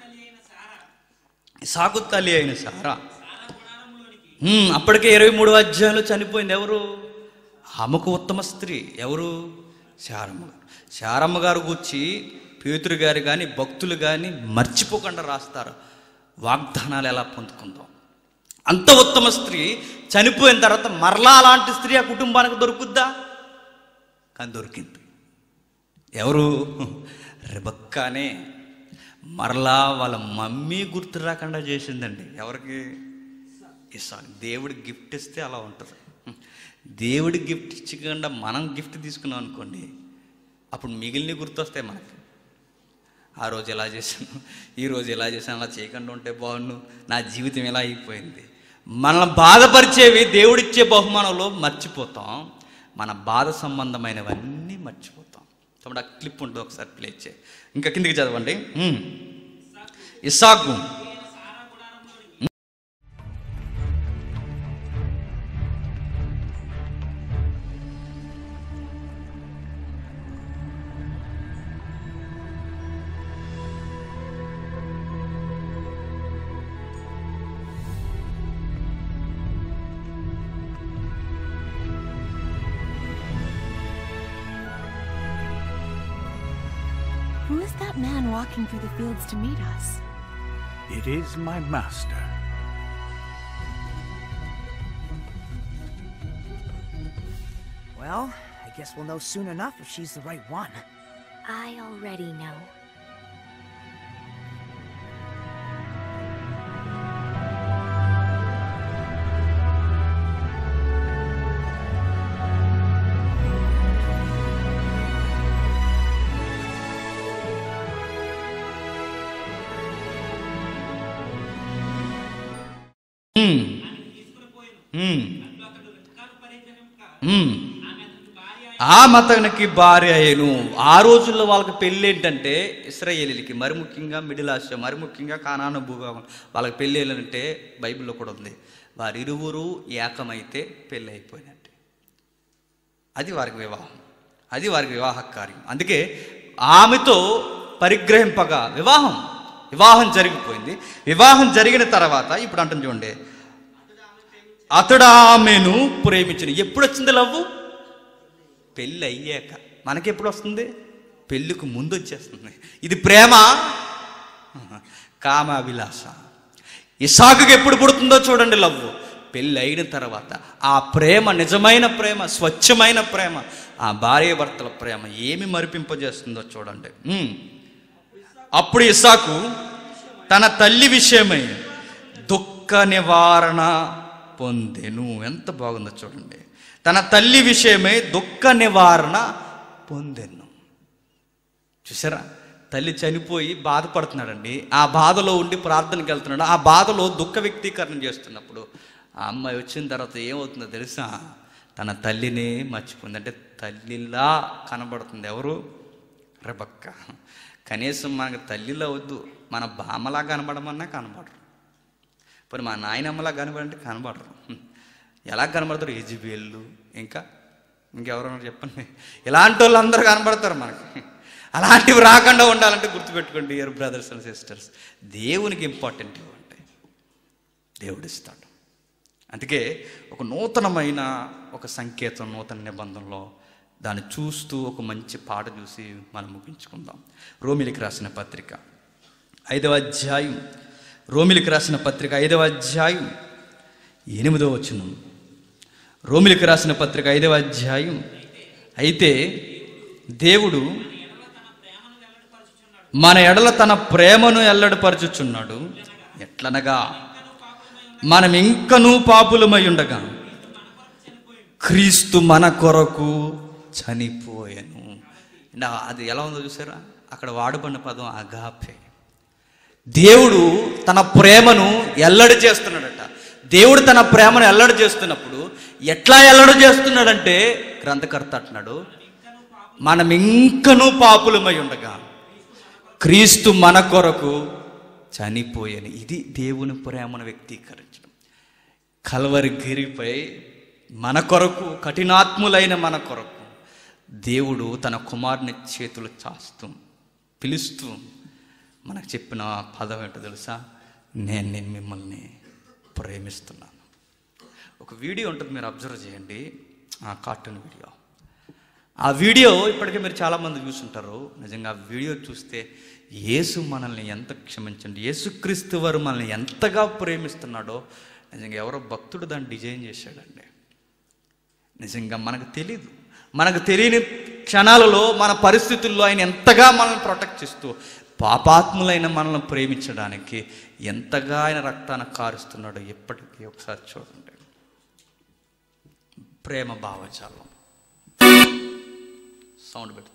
ఇసాకు తల్లి అయిన సారా ఉమ్, అప్పటికే ఇరవై మూడు అధ్యాయంలో చనిపోయింది ఎవరు ఆమెకు ఉత్తమ స్త్రీ ఎవరు శారమ్మ గారు శారమ్మ గారు గురించి పేతురు గారు కానీ భక్తులు కానీ మర్చిపోకుండా రాస్తారు వాగ్దానాలు ఎలా పొందుకుందాం అంత ఉత్తమ స్త్రీ చనిపోయిన తర్వాత మరలా అలాంటి స్త్రీ ఆ కుటుంబానికి దొరుకుద్దా కానీ దొరికింది ఎవరు రెబక్కానే మరలా వాళ్ళ మమ్మీ గుర్తు రాకుండా చేసిందండి ఎవరికి ఇస్తా దేవుడి గిఫ్ట్ ఇస్తే అలా ఉంటుంది దేవుడి గిఫ్ట్ ఇచ్చకుండా మనం గిఫ్ట్ తీసుకున్నాం అనుకోండి అప్పుడు మిగిలిన గుర్తొస్తాయి మనకి ఆ రోజు ఎలా చేశాను ఈ రోజు ఎలా చేశాను అలా చేయకుండా ఉంటే బాగుండు నా జీవితం ఎలా అయిపోయింది మనల్ని బాధపరిచేవి దేవుడిచ్చే బహుమానంలో మర్చిపోతాం మన బాధ సంబంధమైనవన్నీ మర్చిపోతాం కాబట్టి ఆ క్లిప్ ఉంటుంది ఒకసారి ప్లే చే ఇంకా కిందికి చదవండి ఉమ్. ఇస్సాకు Who is that man walking through the fields to meet us? It is my master. Well, I guess we'll know soon enough if she's the right one. I already know. ఉమ్. ఉమ్. ఉమ్. ఆమె అతనికి భార్య అయ్యను ఆ రోజుల్లో వాళ్ళకి పెళ్ళి ఏంటంటే ఇస్రాయేలీలకి మరి ముఖ్యంగా మిడిల్ ఆసియా మరి ముఖ్యంగా కానాను భూభాగం వాళ్ళకి పెళ్ళి ఏంటంటే బైబిల్లో కూడా ఉంది వారిరువురు ఏకమైతే పెళ్ళి అయిపోయినట్టే అది వారికి వివాహం అది వారికి వివాహ కార్యం అందుకే ఆమెతో పరిగ్రహింపగా వివాహం వివాహం జరిగిపోయింది వివాహం జరిగిన తర్వాత ఇప్పుడు అంటుంది చూడండి అతడు ఆమెను ప్రేమించిన ఎప్పుడు వచ్చింది లవ్వు పెళ్ళి అయ్యాక మనకి ఎప్పుడు వస్తుంది పెళ్ళికి ముందు వచ్చేస్తుంది ఇది ప్రేమ కామాభిలాష ఇసాకుకి ఎప్పుడు పుడుతుందో చూడండి లవ్వు పెళ్ళి అయిన తర్వాత ఆ ప్రేమ నిజమైన ప్రేమ స్వచ్ఛమైన ప్రేమ ఆ భార్య భర్తల ప్రేమ ఏమి మరిపింపజేస్తుందో చూడండి ఉమ్. అప్పుడు ఇసాకు తన తల్లి విషయమై దుఃఖ నివారణ పొందెను ఎంత బాగుందో చూడండి తన తల్లి విషయమై దుఃఖ నివారణ పొందెను చూసారా తల్లి చనిపోయి బాధపడుతున్నాడండి ఆ బాధలో ఉండి ప్రార్థనకి వెళ్తున్నాడు ఆ బాధలో దుఃఖ వ్యక్తీకరణ చేస్తున్నప్పుడు ఆ అమ్మాయి వచ్చిన తర్వాత ఏమవుతుందో తెలుసా తన తల్లిని మర్చిపోయింది అంటే తల్లిలా కనబడుతుంది ఎవరు రెబక్క కనీసం మనకు తల్లిలా వద్దు మన బామ్మలా కనబడమన్నా కనబడరు మరి మా నాయనమ్మలా కనబడంటే కనబడరు ఎలా కనబడతారు ఏజిబిఎల్లు ఇంకా ఇంకెవరన్నా చెప్పండి ఇలాంటి వాళ్ళు అందరూ కనబడతారు మనకి అలాంటివి రాకుండా ఉండాలంటే గుర్తుపెట్టుకోండి ఇయర్ బ్రదర్స్ అండ్ సిస్టర్స్ దేవునికి ఇంపార్టెంట్ ఇవ్వండి దేవుడు ఇస్తాడు అందుకే ఒక నూతనమైన ఒక సంకేతం నూతన నిబంధనలో దాన్ని చూస్తూ ఒక మంచి పాట చూసి మనం ముగించుకుందాం రోమిలికి రాసిన పత్రిక ఐదవ అధ్యాయం రోమిలికి రాసిన పత్రిక ఐదవ అధ్యాయం ఎనిమిదవ వచనం రోమిలికి రాసిన పత్రిక ఐదవ అధ్యాయం అయితే దేవుడు మన ఎడల తన ప్రేమను ఎల్లడిపరచుచున్నాడు ఎట్లనగా మనం ఇంకనూ పాపులమై ఉండగా క్రీస్తు మన కొరకు చనిపోయాను నా అది ఎలా ఉందో చూసారా అక్కడ వాడబడిన పదం అగాపే దేవుడు తన ప్రేమను ఎల్లడి చేస్తున్నాడట దేవుడు తన ప్రేమను ఎల్లడి చేస్తున్నప్పుడు ఎట్లా ఎల్లడి చేస్తున్నాడంటే గ్రంథకర్త అంటున్నాడు మనం ఇంకనూ పాపులమై ఉండగా క్రీస్తు మన కొరకు చనిపోయాను ఇది దేవుని ప్రేమను వ్యక్తీకరించడం కలవరి గిరిపై మన కొరకు కఠినాత్ములైన మన కొరకు దేవుడు తన కుమారుని చేతులు చాస్తూ పిలుస్తూ మనకు చెప్పిన పదం ఏంటో తెలుసా నేను నేను మిమ్మల్ని ప్రేమిస్తున్నాను ఒక వీడియో ఉంటుంది మీరు అబ్జర్వ్ చేయండి ఆ కార్టూన్ వీడియో ఆ వీడియో ఇప్పటికే మీరు చాలామంది చూసుంటారు నిజంగా ఆ వీడియో చూస్తే యేసు మనల్ని ఎంత క్షమించండి యేసుక్రీస్తు వారు మనల్ని ఎంతగా ప్రేమిస్తున్నాడో నిజంగా ఎవరో భక్తుడు దాన్ని డిజైన్ చేశాడండి నిజంగా మనకు తెలీదు మనకు తెలియని క్షణాలలో మన పరిస్థితుల్లో ఆయన ఎంతగా మనల్ని ప్రొటెక్ట్ చేస్తూ పాపాత్ములైన మనల్ని ప్రేమించడానికి ఎంతగా ఆయన రక్తాన్ని కారుస్తున్నాడో ఎప్పటికీ ఒకసారి చూడండి ప్రేమ భావజాలం సౌండ్ పెడుతుంది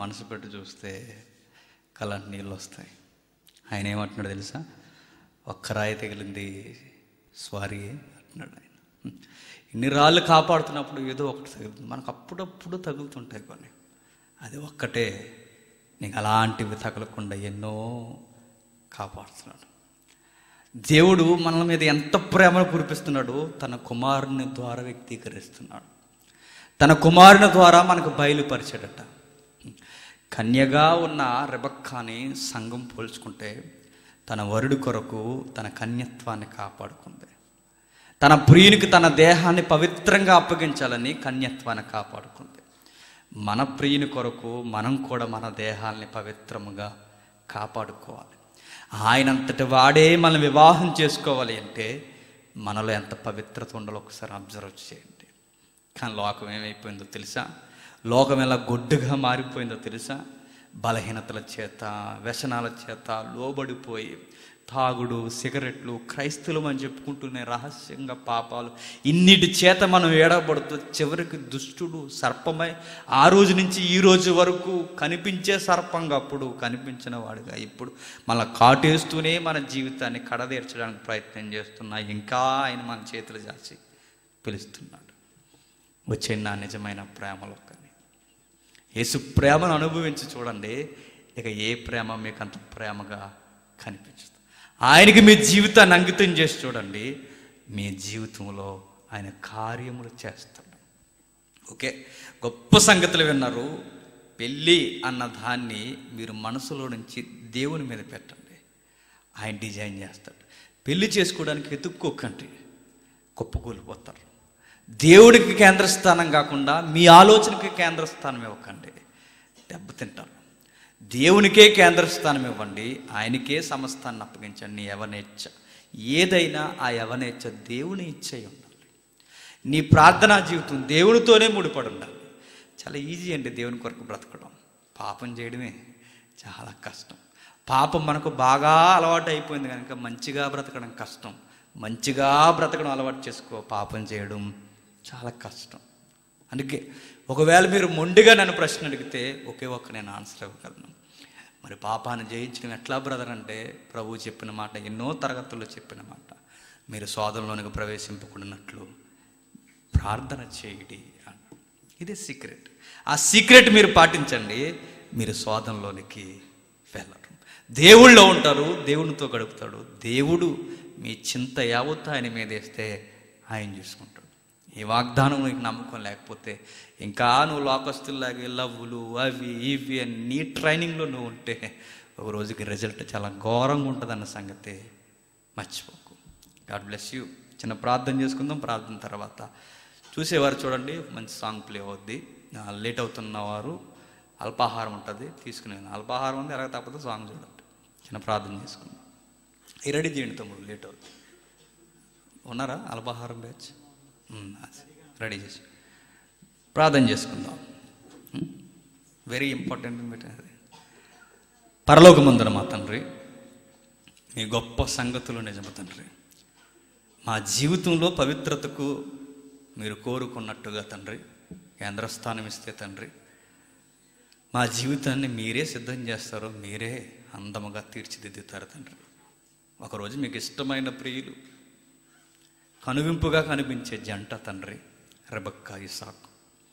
మనసు పెట్టి చూస్తే కళ్ళ నీళ్ళు వస్తాయి ఆయన ఏమంటున్నాడు తెలుసా ఒక్క రాయి తగిలింది స్వారీ అంటున్నాడు ఆయన ఇన్ని రాళ్ళు కాపాడుతున్నప్పుడు ఏదో ఒకటి తగులుతుంది మనకు అప్పుడప్పుడు తగులుతుంటాయి కొన్ని అది ఒక్కటే నీకు అలాంటివి తగలకుండా ఎన్నో కాపాడుతున్నాడు దేవుడు మన మీద ఎంత ప్రేమను కురిపిస్తున్నాడో తన కుమారుని ద్వారా వ్యక్తీకరిస్తున్నాడు తన కుమారుని ద్వారా మనకు బయలుపరిచాడట కన్యగా ఉన్న రెబక్కాని సంఘం పోల్చుకుంటే తన వరుడు కొరకు తన కన్యత్వాన్ని కాపాడుకుంది తన ప్రియునికి తన దేహాన్ని పవిత్రంగా అప్పగించాలని కన్యత్వాన్ని కాపాడుకుంది మన ప్రియుని కొరకు మనం కూడా మన దేహాల్ని పవిత్రముగా కాపాడుకోవాలి ఆయనంతటి వాడే మనం వివాహం చేసుకోవాలి అంటే మనలో ఎంత పవిత్రత ఉండాలో ఒకసారి అబ్జర్వ్ చేయండి కానీ లోకం ఏమైపోయిందో తెలుసా లోకం ఎలా గొడ్డుగా మారిపోయిందో తెలుసా బలహీనతల చేత వ్యసనాల చేత లోబడిపోయి తాగుడు సిగరెట్లు క్రైస్తవులం అని చెప్పుకుంటూనే రహస్యంగా పాపాలు ఇన్నిటి చేత మనం ఏడబడుతూ చివరికి దుష్టుడు సర్పమై ఆ రోజు నుంచి ఈ రోజు వరకు కనిపించే సర్పంగా అప్పుడు కనిపించిన వాడుగా ఇప్పుడు మళ్ళీ కాటేస్తూనే మన జీవితాన్ని కడదేర్చడానికి ప్రయత్నం చేస్తున్నా ఇంకా ఆయన మన చేతులు చాచి పిలుస్తున్నాడు వచ్చే నా నిజమైన ప్రేమలో కానీ యేసు ప్రేమను అనుభవించి చూడండి ఇక ఏ ప్రేమ మీకు అంత ప్రేమగా కనిపించదు ఆయనకి మీ జీవితాన్ని అంకితం చేసి చూడండి మీ జీవితంలో ఆయన కార్యములు చేస్తాడు ఓకే గొప్ప సంగతులు విన్నారు పెళ్ళి అన్న దాన్ని మీరు మనసులో నుంచి దేవుని మీద పెట్టండి ఆయన డిజైన్ చేస్తాడు పెళ్లి చేసుకోవడానికి ఎత్తుక్కోకండి కుప్పకూలిపోతారు దేవుడికి కేంద్రస్థానం కాకుండా మీ ఆలోచనకి కేంద్రస్థానం ఇవ్వకండి దెబ్బతింటారు దేవునికే కేంద్రస్థానం ఇవ్వండి ఆయనకే సమస్తాన్ని అప్పగించండి నీ యవనేచ్ఛ ఏదైనా ఆ యవనేచ్ఛ దేవుని ఇచ్చే ఉండాలి నీ ప్రార్థనా జీవితం దేవునితోనే ముడిపడి ఉండాలి చాలా ఈజీ అండి దేవుని కొరకు బ్రతకడం పాపం చేయడమే చాలా కష్టం పాపం మనకు బాగా అలవాటు అయిపోయింది కనుక మంచిగా బ్రతకడం కష్టం మంచిగా బ్రతకడం అలవాటు చేసుకో పాపం చేయడం చాలా కష్టం అందుకే ఒకవేళ మీరు మొండిగా నన్ను ప్రశ్న అడిగితే ఒకే ఒక్క నేను ఆన్సర్ ఇవ్వగలను మరి పాపాన్ని జయించడం ఎట్లా బ్రదర్ అంటే ప్రభు చెప్పిన మాట ఎన్నో తరగతుల్లో చెప్పిన మాట మీరు సోదరులోనికి ప్రవేశింపకున్నట్లు ప్రార్థన చేయడి అన్నాడు ఇదే సీక్రెట్ ఆ సీక్రెట్ మీరు పాటించండి మీరు శోధనలోనికి వెళ్ళరు దేవుళ్ళో ఉంటారు దేవునితో గడుపుతాడు దేవుడు మీ చింత యావత్తు ఆయన మీద వేస్తే ఆయన చూసుకుంటాడు ఈ వాగ్దానం నీకు నమ్మకం లేకపోతే ఇంకా నువ్వు లోకస్తుల్లాగే లవ్వులు అవి ఇవి అని నీ ట్రైనింగ్లో నువ్వు ఉంటే ఒక రోజుకి రిజల్ట్ చాలా ఘోరంగా ఉంటుందన్న సంగతి మర్చిపోకు గాడ్ బ్లెస్ యూ చిన్న ప్రార్థన చేసుకుందాం ప్రార్థన తర్వాత చూసేవారు చూడండి మంచి సాంగ్ ప్లే అవుద్ది లేట్ అవుతున్న వారు అల్పాహారం ఉంటుంది తీసుకునే అల్పాహారం ఉంది ఎలాగ తప్పదు సాంగ్ చూడండి చిన్న ప్రార్థన చేసుకుందాం ఈ రెడీ చేయండి తమ్ముడు లేట్ అవుతుంది ఉన్నారా అల్పాహారం బ్యాచ్ ఉమ్, అది. రెడీ చేసి ప్రార్థన చేసుకుందాం వెరీ ఇంపార్టెంట్ మీటింగ్ అది పరలోకమందున మా తండ్రి మీ గొప్ప సంగతులు నిజము తండ్రి మా జీవితంలో పవిత్రతకు మీరు కోరుకున్నట్టుగా తండ్రి కేంద్రస్థానం ఇస్తే తండ్రి మా జీవితాన్ని మీరే సిద్ధం చేస్తారు మీరే అందముగా తీర్చిదిద్దుతారు తండ్రి ఒకరోజు మీకు ఇష్టమైన ప్రియులు కనువింపుగా కనిపించే జంట తండ్రి రెబక్క ఇసాకు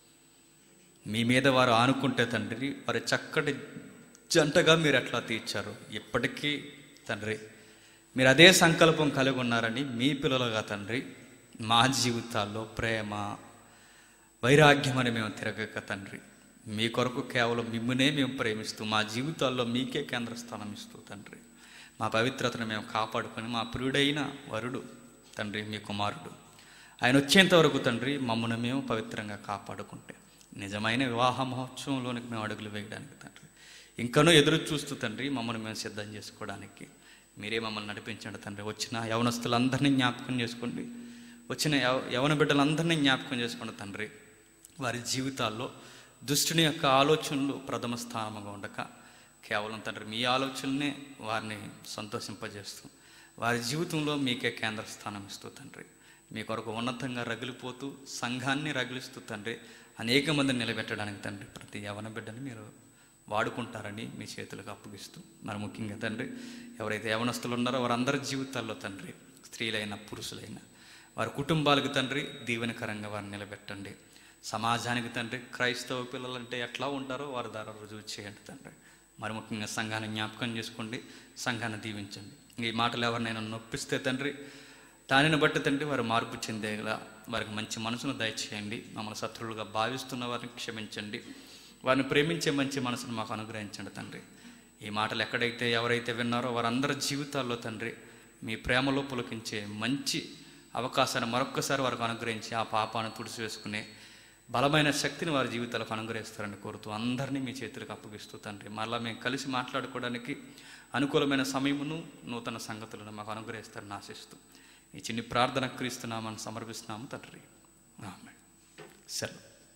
మీ మీద వారు ఆనుకుంటే తండ్రి వారి చక్కటి జంటగా మీరు ఎట్లా తీర్చారు ఇప్పటికీ తండ్రి మీరు అదే సంకల్పం కలిగి ఉన్నారని మీ పిల్లలుగా తండ్రి మా జీవితాల్లో ప్రేమ వైరాగ్యం అని మేము తిరగక తండ్రి మీ కొరకు కేవలం మిమ్మునే మేము ప్రేమిస్తూ మా జీవితాల్లో మీకే కేంద్రస్థానం ఇస్తూ తండ్రి మా పవిత్రతను మేము కాపాడుకొని మా ప్రియుడైన వరుడు తండ్రి మీ కుమారుడు ఆయన వచ్చేంత వరకు తండ్రి మమ్మల్ని మేము పవిత్రంగా కాపాడుకుంటే నిజమైన వివాహ మహోత్సవంలోనికి మేము అడుగులు వేయడానికి తండ్రి ఇంకనూ ఎదురు చూస్తూ తండ్రి మమ్మల్ని మేము సిద్ధం చేసుకోవడానికి మీరే మమ్మల్ని నడిపించండి తండ్రి వచ్చిన యవనస్తులందరినీ జ్ఞాపకం చేసుకోండి వచ్చిన యవ యవన బిడ్డలందరినీ జ్ఞాపకం చేసుకోండి తండ్రి వారి జీవితాల్లో దుష్టుని యొక్క ఆలోచనలు ప్రథమ స్థానంగా ఉండక కేవలం తండ్రి మీ ఆలోచనలనే వారిని సంతోషింపజేస్తూ వారి జీవితంలో మీకే కేంద్ర స్థానం ఇస్తూ తండ్రి మీ కొరకు ఉన్నతంగా రగిలిపోతూ సంఘాన్ని రగిలిస్తూ తండ్రి అనేక మందిని నిలబెట్టడానికి తండ్రి ప్రతి యవన బిడ్డని మీరు వాడుకుంటారని మీ చేతులకు అప్పగిస్తూ మరి ముఖ్యంగా తండ్రి ఎవరైతే యవనస్తులు ఉన్నారో వారందరి జీవితాల్లో తండ్రి స్త్రీలైన పురుషులైన వారి కుటుంబాలకు తండ్రి దీవెనకరంగా వారిని నిలబెట్టండి సమాజానికి తండ్రి క్రైస్తవ పిల్లలంటే ఎట్లా ఉంటారో వారి ద్వారా రుజువు చేయండి తండ్రి మరి ముఖ్యంగా సంఘాన్ని జ్ఞాపకం చేసుకోండి సంఘాన్ని దీవించండి ఈ మాటలు ఎవరినైనా నొప్పిస్తే తండ్రి దానిని బట్టి తండ్రి వారు మార్పు చెందేలా వారికి మంచి మనసును దయచేయండి మమ్మల్ని శత్రువులుగా భావిస్తున్న వారిని క్షమించండి వారిని ప్రేమించే మంచి మనసును మాకు అనుగ్రహించండి తండ్రి ఈ మాటలు ఎక్కడైతే ఎవరైతే విన్నారో వారందరి జీవితాల్లో తండ్రి మీ ప్రేమలో పులకించే మంచి అవకాశాన్ని మరొక్కసారి వారికి అనుగ్రహించి ఆ పాపాన్ని తుడిచివేసుకునే బలమైన శక్తిని వారి జీవితాలకు అనుగ్రహిస్తారని కోరుతూ అందరినీ మీ చేతులకు అప్పగిస్తూ తండ్రి మరలా మేము కలిసి మాట్లాడుకోవడానికి అనుకూలమైన సమయమును నూతన సంగతులను మాకు అనుగ్రహిస్తారని ఆశిస్తూ ఈ చిన్ని ప్రార్థన క్రీస్తున్నామని సమర్పిస్తున్నాము తండ్రి ఆమె సెలవు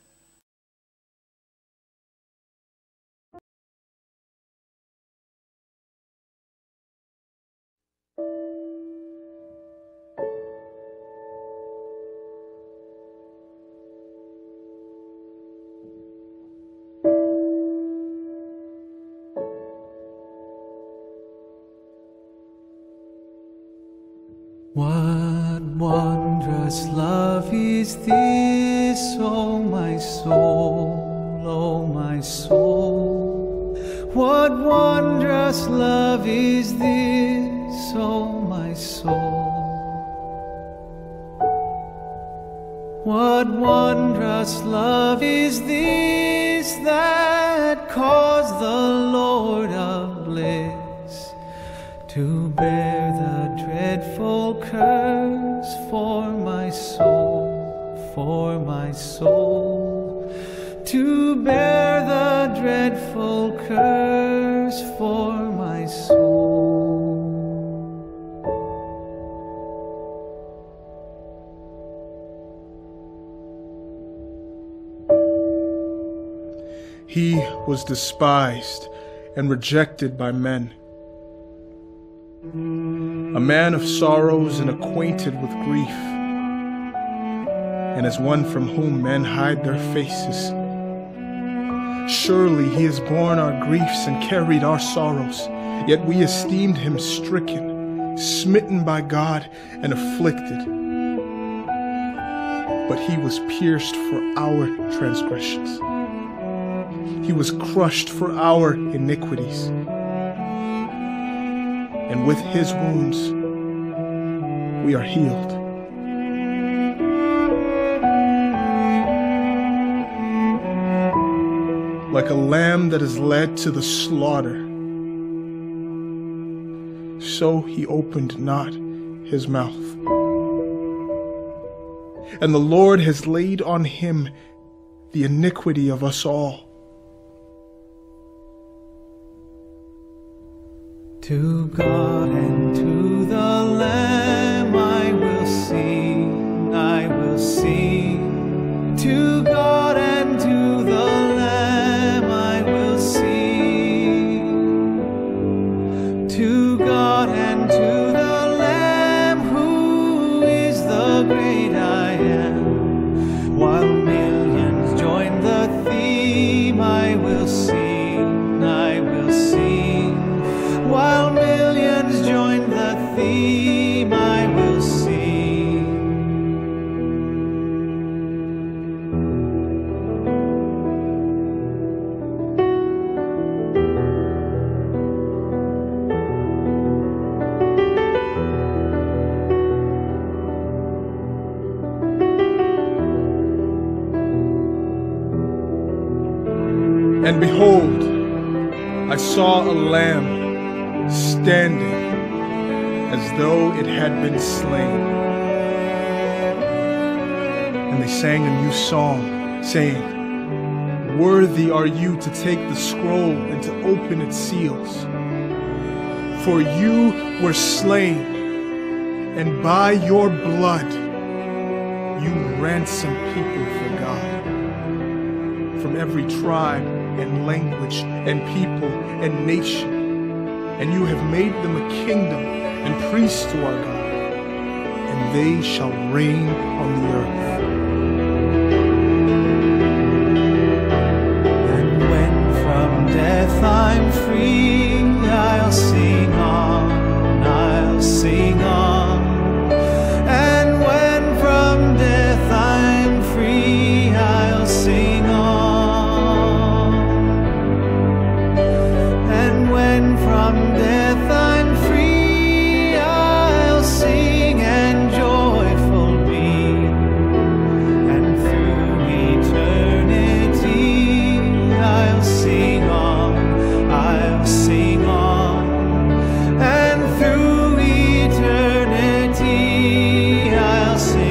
What wondrous love is this, O my soul, O my soul? What wondrous love is this, O my soul? What wondrous love is this that caused the Lord of bliss to bear the dreadful curse for my soul, for my soul, to bear the dreadful curse for my soul. He was despised and rejected by men. A man of sorrows and acquainted with grief, and as one from whom men hide their faces. Surely he has borne our griefs and carried our sorrows, yet we esteemed him stricken, smitten by God, and afflicted. But he was pierced for our transgressions. He was crushed for our iniquities. And with his wounds, we are healed. Like a lamb that is led to the slaughter, so he opened not his mouth. And the Lord has laid on him the iniquity of us all. To God and to the Lamb I will sing, I will sing. To God and to the Lamb I will sing. To God and to the Lamb who is the great I am. While millions join the theme, I will sing, I will sing. While millions join the theme, I will sing. And behold, I saw a lamb standing as though it had been slain. And they sang a new song, saying, Worthy are you to take the scroll and to open its seals. For you were slain, and by your blood you ransomed people for God from every tribe and language and people and nation. And you have made them a kingdom and priests to our God, and they shall reign on the earth. And when from death free, I'll sing on, I'll sing on. And when from death I'm free, I'll sing on. And when from death I'm free, I'll sing and joyful be. And through eternity, I'll sing on, I'll sing on. And through eternity, I'll sing